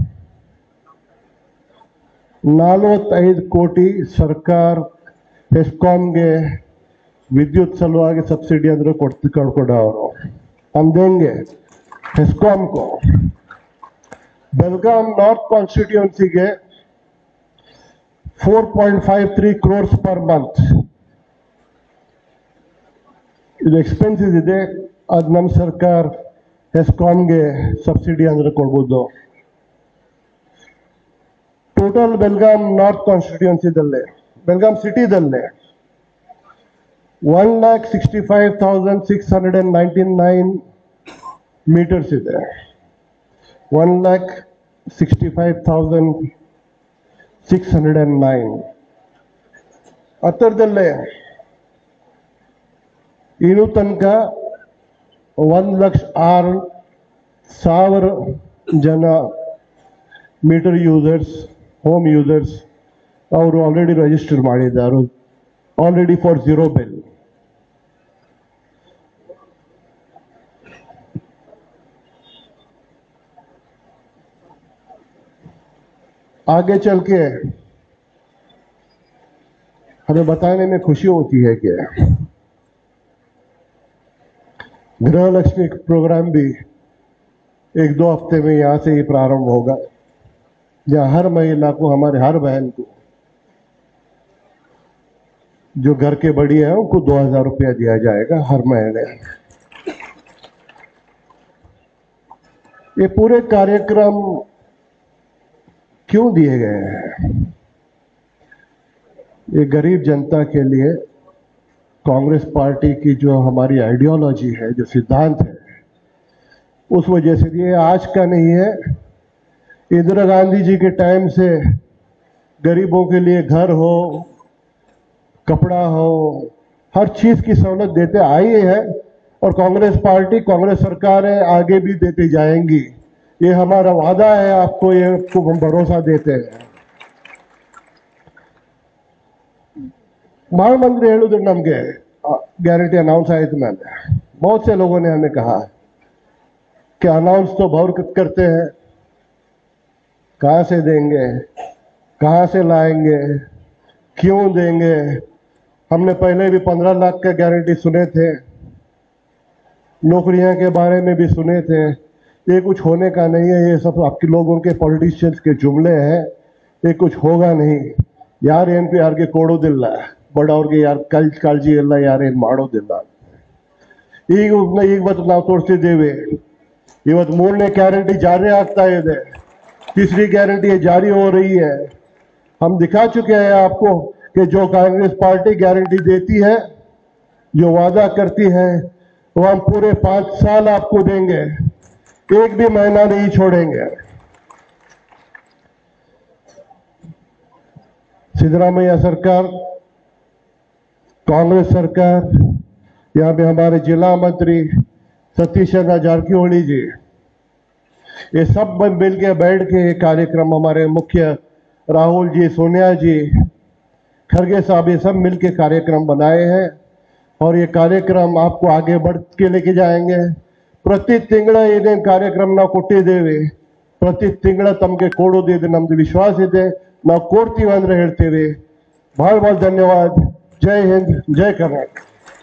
ನಲವತ್ತೈದು ಕೋಟಿ ಸರ್ಕಾರ ಹೆಸ್ಕಾಮ್ಗೆ ವಿದ್ಯುತ್ ಸಲುವಾಗಿ ಸಬ್ಸಿಡಿ ಅಂದ್ರೆ ಕೊಡ್ತು ಕಳ್ಕೊಂಡವರು ಅಂದಂಗೆ ಹೆಸ್ಕಾಮ್ಗೂ ಬೆಳಗಾಂ ನಾರ್ತ್ ಕಾನ್ಸ್ಟಿಟ್ಯೂನ್ಸಿಗೆ four point five three crores per month ಇದು ಎಕ್ಸ್ಪೆನ್ಸಿಸ್ ಇದೆ ಅದು ನಮ್ಮ ಸರ್ಕಾರ ಎಸ್ಕಾಮ್ಗೆ ಸಬ್ಸಿಡಿ ಅಂದ್ರೆ ಕೊಡ್ಬೋದು ಟೋಟಲ್ ಬೆಲ್ಗಾಂ ನಾರ್ತ್ ಕಾನ್ಸ್ಟಿಟ್ಯೂನ್ಸಿದಲ್ಲೇ ಬೆಲ್ಗಾಂ ಸಿಟಿದಲ್ಲೇ one lakh sixty five thousand six hundred and ninety nine meters ಇದೆ one lakh sixty five thousand six hundred and nine ಹತ್ತಿರದಲ್ಲೇ ಇನ್ನು ತನಕ ಒಂದು ಲಕ್ಷ ಆರು ಸಾವಿರ ಜನ ಮೀಟರ್ ಯೂಸರ್ಸ್ ಹೋಮ್ ಯೂಸರ್ಸ್ ಅವರು ಆಲ್ರೆಡಿ ರಿಜಿಸ್ಟರ್ ಮಾಡಿದ್ದಾರೆ ಆಲ್ರೆಡಿ ಫಾರ್ ಝೀರೋ ಬಿಲ್ आगे चल के हमें बताने में खुशी होती है कि गृह लक्ष्मी प्रोग्राम भी एक दो हफ्ते में यहाँ से ही प्रारंभ होगा जहाँ हर महिला को हमारे हर बहन को जो घर के बड़ी है उनको दो हजार रुपया दिया जाएगा हर महीने ये पूरे कार्यक्रम क्यों दिए गए हैं ये गरीब जनता के लिए कांग्रेस पार्टी की जो हमारी आइडियोलॉजी है जो सिद्धांत है उस वजह से ये आज का नहीं है इंदिरा गांधी जी के टाइम से गरीबों के लिए घर हो कपड़ा हो हर चीज की सहूलत देते आई है और कांग्रेस पार्टी कांग्रेस सरकार है आगे भी देते जाएंगी ये हमारा वादा है आपको ये आपको हम भरोसा देते हैं महामंत्री ಹೇಳುದು ನಮಗೆ गारंटी अनाउंस ಆಯಿತು ಮೇಲೆ बहुत से लोगों ने हमें कहा कि अनाउंस तो बहुत करते हैं कहाँ से देंगे कहाँ से लाएंगे क्यों देंगे हमने पहले भी पंद्रह लाख का गारंटी सुने थे नौकरियां के बारे में भी सुने थे ये कुछ होने का नहीं है ये सब आपके लोगों के पॉलिटिशियंस के जुमले हैं ये कुछ होगा नहीं ಯಾರು ಎನ್ ಪಿ ಯಾರಿಗೆ ಕೊಡೋದಿಲ್ಲ ಬಡವ್ರಿಗೆ ಯಾರು ಕಲ್ ಕಾಳಜಿ ಎಲ್ಲ ಯಾರೇನು ಮಾಡೋದಿಲ್ಲ ಈಗ ಈಗ ಇವತ್ತು ನಾವು ತೋರಿಸ್ತಿದ್ದೇವೆ ಇವತ್ತು ಮೂರನೇ ಗ್ಯಾರಂಟಿ ಜಾರಿ ಆಗ್ತಾ ಇದೆ तीसरी गारंटी ये जारी हो रही है हम दिखा चुके हैं आपको कि जो कांग्रेस पार्टी गारंटी देती है जो वादा करती है वो हम पूरे पांच साल आपको देंगे एक भी महीना नहीं छोड़ेंगे सिद्धरामैया सरकार कांग्रेस सरकार यहाँ पे हमारे जिला मंत्री सतीश चंद्र जारकीहोली जी ये सब मिल के बैठ के ये कार्यक्रम हमारे मुख्य राहुल जी सोनिया जी खड़गे साहब ये सब मिल के कार्यक्रम बनाए हैं और ये कार्यक्रम आपको आगे बढ़ के लेके जाएंगे ಪ್ರತಿ ತಿಂಗಳ ಏನೇನು ಕಾರ್ಯಕ್ರಮ ನಾವು ಕೊಟ್ಟಿದ್ದೇವೆ ಪ್ರತಿ ತಿಂಗಳ ತಮಗೆ ಕೊಡೋದಿದೆ ನಮ್ದು ವಿಶ್ವಾಸ ಇದೆ ನಾವು ಕೊಡ್ತೀವಿ ಅಂದ್ರೆ ಹೇಳ್ತೇವೆ ಬಹಳ ಬಹಳ ಧನ್ಯವಾದ ಜೈ ಹಿಂದ್ ಜೈ ಕರ್ನಾಟಕ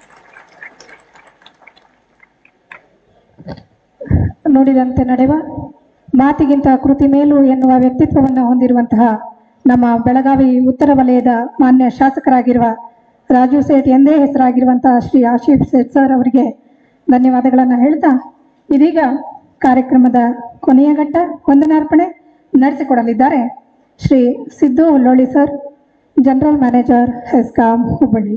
ನುಡಿದಂತೆ ನಡೆವ ಮಾತಿಗಿಂತ ಕೃತಿ ಮೇಲು ಎನ್ನುವ ವ್ಯಕ್ತಿತ್ವವನ್ನು ಹೊಂದಿರುವಂತಹ ನಮ್ಮ ಬೆಳಗಾವಿ ಉತ್ತರ ವಲಯದ ಮಾನ್ಯ ಶಾಸಕರಾಗಿರುವ ರಾಜು ಸೇಠ್ ಎಂದೇ ಹೆಸರಾಗಿರುವಂತಹ ಶ್ರೀ ಆಶೀಫ್ ಸೇಠ್ ಸರ್ ಅವರಿಗೆ ಧನ್ಯವಾದಗಳನ್ನು ಹೇಳ್ತಾ ಇದೀಗ ಕಾರ್ಯಕ್ರಮದ ಕೊನೆಯ ಘಟ್ಟ ವಂದನಾರ್ಪಣೆ ನಡೆಸಿಕೊಡಲಿದ್ದಾರೆ Shri Siddu Hulloli sir general manager HESCOM Hubballi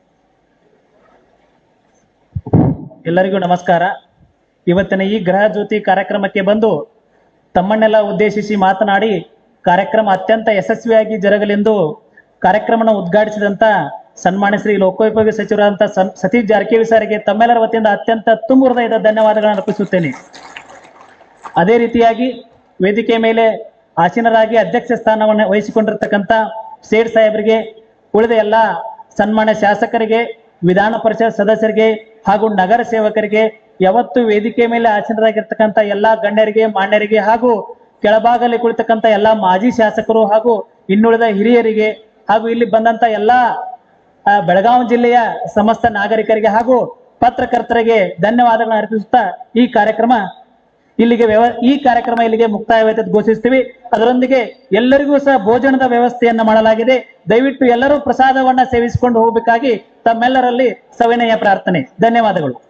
ಎಲ್ಲರಿಗೂ ನಮಸ್ಕಾರ ಇವತ್ತಿನ ಈ ಗೃಹ ಜ್ಯೋತಿ ಕಾರ್ಯಕ್ರಮಕ್ಕೆ ಬಂದು ತಮ್ಮನ್ನೆಲ್ಲ ಉದ್ದೇಶಿಸಿ ಮಾತನಾಡಿ ಕಾರ್ಯಕ್ರಮ ಅತ್ಯಂತ ಯಶಸ್ವಿಯಾಗಿ ಜರುಗಲೆಂದು ಕಾರ್ಯಕ್ರಮನ ಉದ್ಘಾಟಿಸಿದಂತ ಸನ್ಮಾನ್ಯ ಶ್ರೀ ಲೋಕೋಪಯೋಗಿ ಸಚಿವರಾದಂಥ ಸನ್ ಸತೀಶ್ ಜಾರಕಿಹೊಳಿ ಸರ್ಗೆ ತಮ್ಮೆಲ್ಲರ ವತಿಯಿಂದ ಅತ್ಯಂತ ತುಂಬ ಹೃದಯದ ಧನ್ಯವಾದಗಳನ್ನು ಅರ್ಪಿಸುತ್ತೇನೆ ಅದೇ ರೀತಿಯಾಗಿ ವೇದಿಕೆ ಮೇಲೆ ಆಸೀನರಾಗಿ ಅಧ್ಯಕ್ಷ ಸ್ಥಾನವನ್ನು ವಹಿಸಿಕೊಂಡಿರ್ತಕ್ಕಂಥ ಸೇಠ್ ಸಾಹೇಬರಿಗೆ ಉಳಿದ ಎಲ್ಲ ಸನ್ಮಾನ್ಯ ಶಾಸಕರಿಗೆ ವಿಧಾನ ಪರಿಷತ್ ಸದಸ್ಯರಿಗೆ ಹಾಗೂ ನಗರ ಸೇವಕರಿಗೆ ಯಾವತ್ತು ವೇದಿಕೆ ಮೇಲೆ ಆಸೀನರಾಗಿರ್ತಕ್ಕಂಥ ಎಲ್ಲಾ ಗಣ್ಯರಿಗೆ ಮಾನ್ಯರಿಗೆ ಹಾಗೂ ಕೆಳಭಾಗದಲ್ಲಿ ಕುಳಿತಕ್ಕಂಥ ಎಲ್ಲಾ ಮಾಜಿ ಶಾಸಕರು ಹಾಗೂ ಇನ್ನುಳಿದ ಹಿರಿಯರಿಗೆ ಹಾಗೂ ಇಲ್ಲಿ ಬಂದಂತ ಎಲ್ಲಾ ಆ, ಬೆಳಗಾವಿ ಜಿಲ್ಲೆಯ ಸಮಸ್ತ ನಾಗರಿಕರಿಗೆ ಹಾಗೂ ಪತ್ರಕರ್ತರಿಗೆ ಧನ್ಯವಾದಗಳನ್ನು ಅರ್ಪಿಸುತ್ತಾ ಈ ಕಾರ್ಯಕ್ರಮ ಇಲ್ಲಿಗೆ ವ್ಯವ ಈ ಕಾರ್ಯಕ್ರಮ ಇಲ್ಲಿಗೆ ಮುಕ್ತಾಯವಾಯ್ತು ಅಂತ ಘೋಷಿಸ್ತೀವಿ ಅದರೊಂದಿಗೆ ಎಲ್ಲರಿಗೂ ಸಹ ಭೋಜನದ ವ್ಯವಸ್ಥೆಯನ್ನ ಮಾಡಲಾಗಿದೆ ದಯವಿಟ್ಟು ಎಲ್ಲರೂ ಪ್ರಸಾದವನ್ನ ಸೇವಿಸಿಕೊಂಡು ಹೋಗಬೇಕಾಗಿ ತಮ್ಮೆಲ್ಲರಲ್ಲಿ ಸವಿನಯ ಪ್ರಾರ್ಥನೆ ಧನ್ಯವಾದಗಳು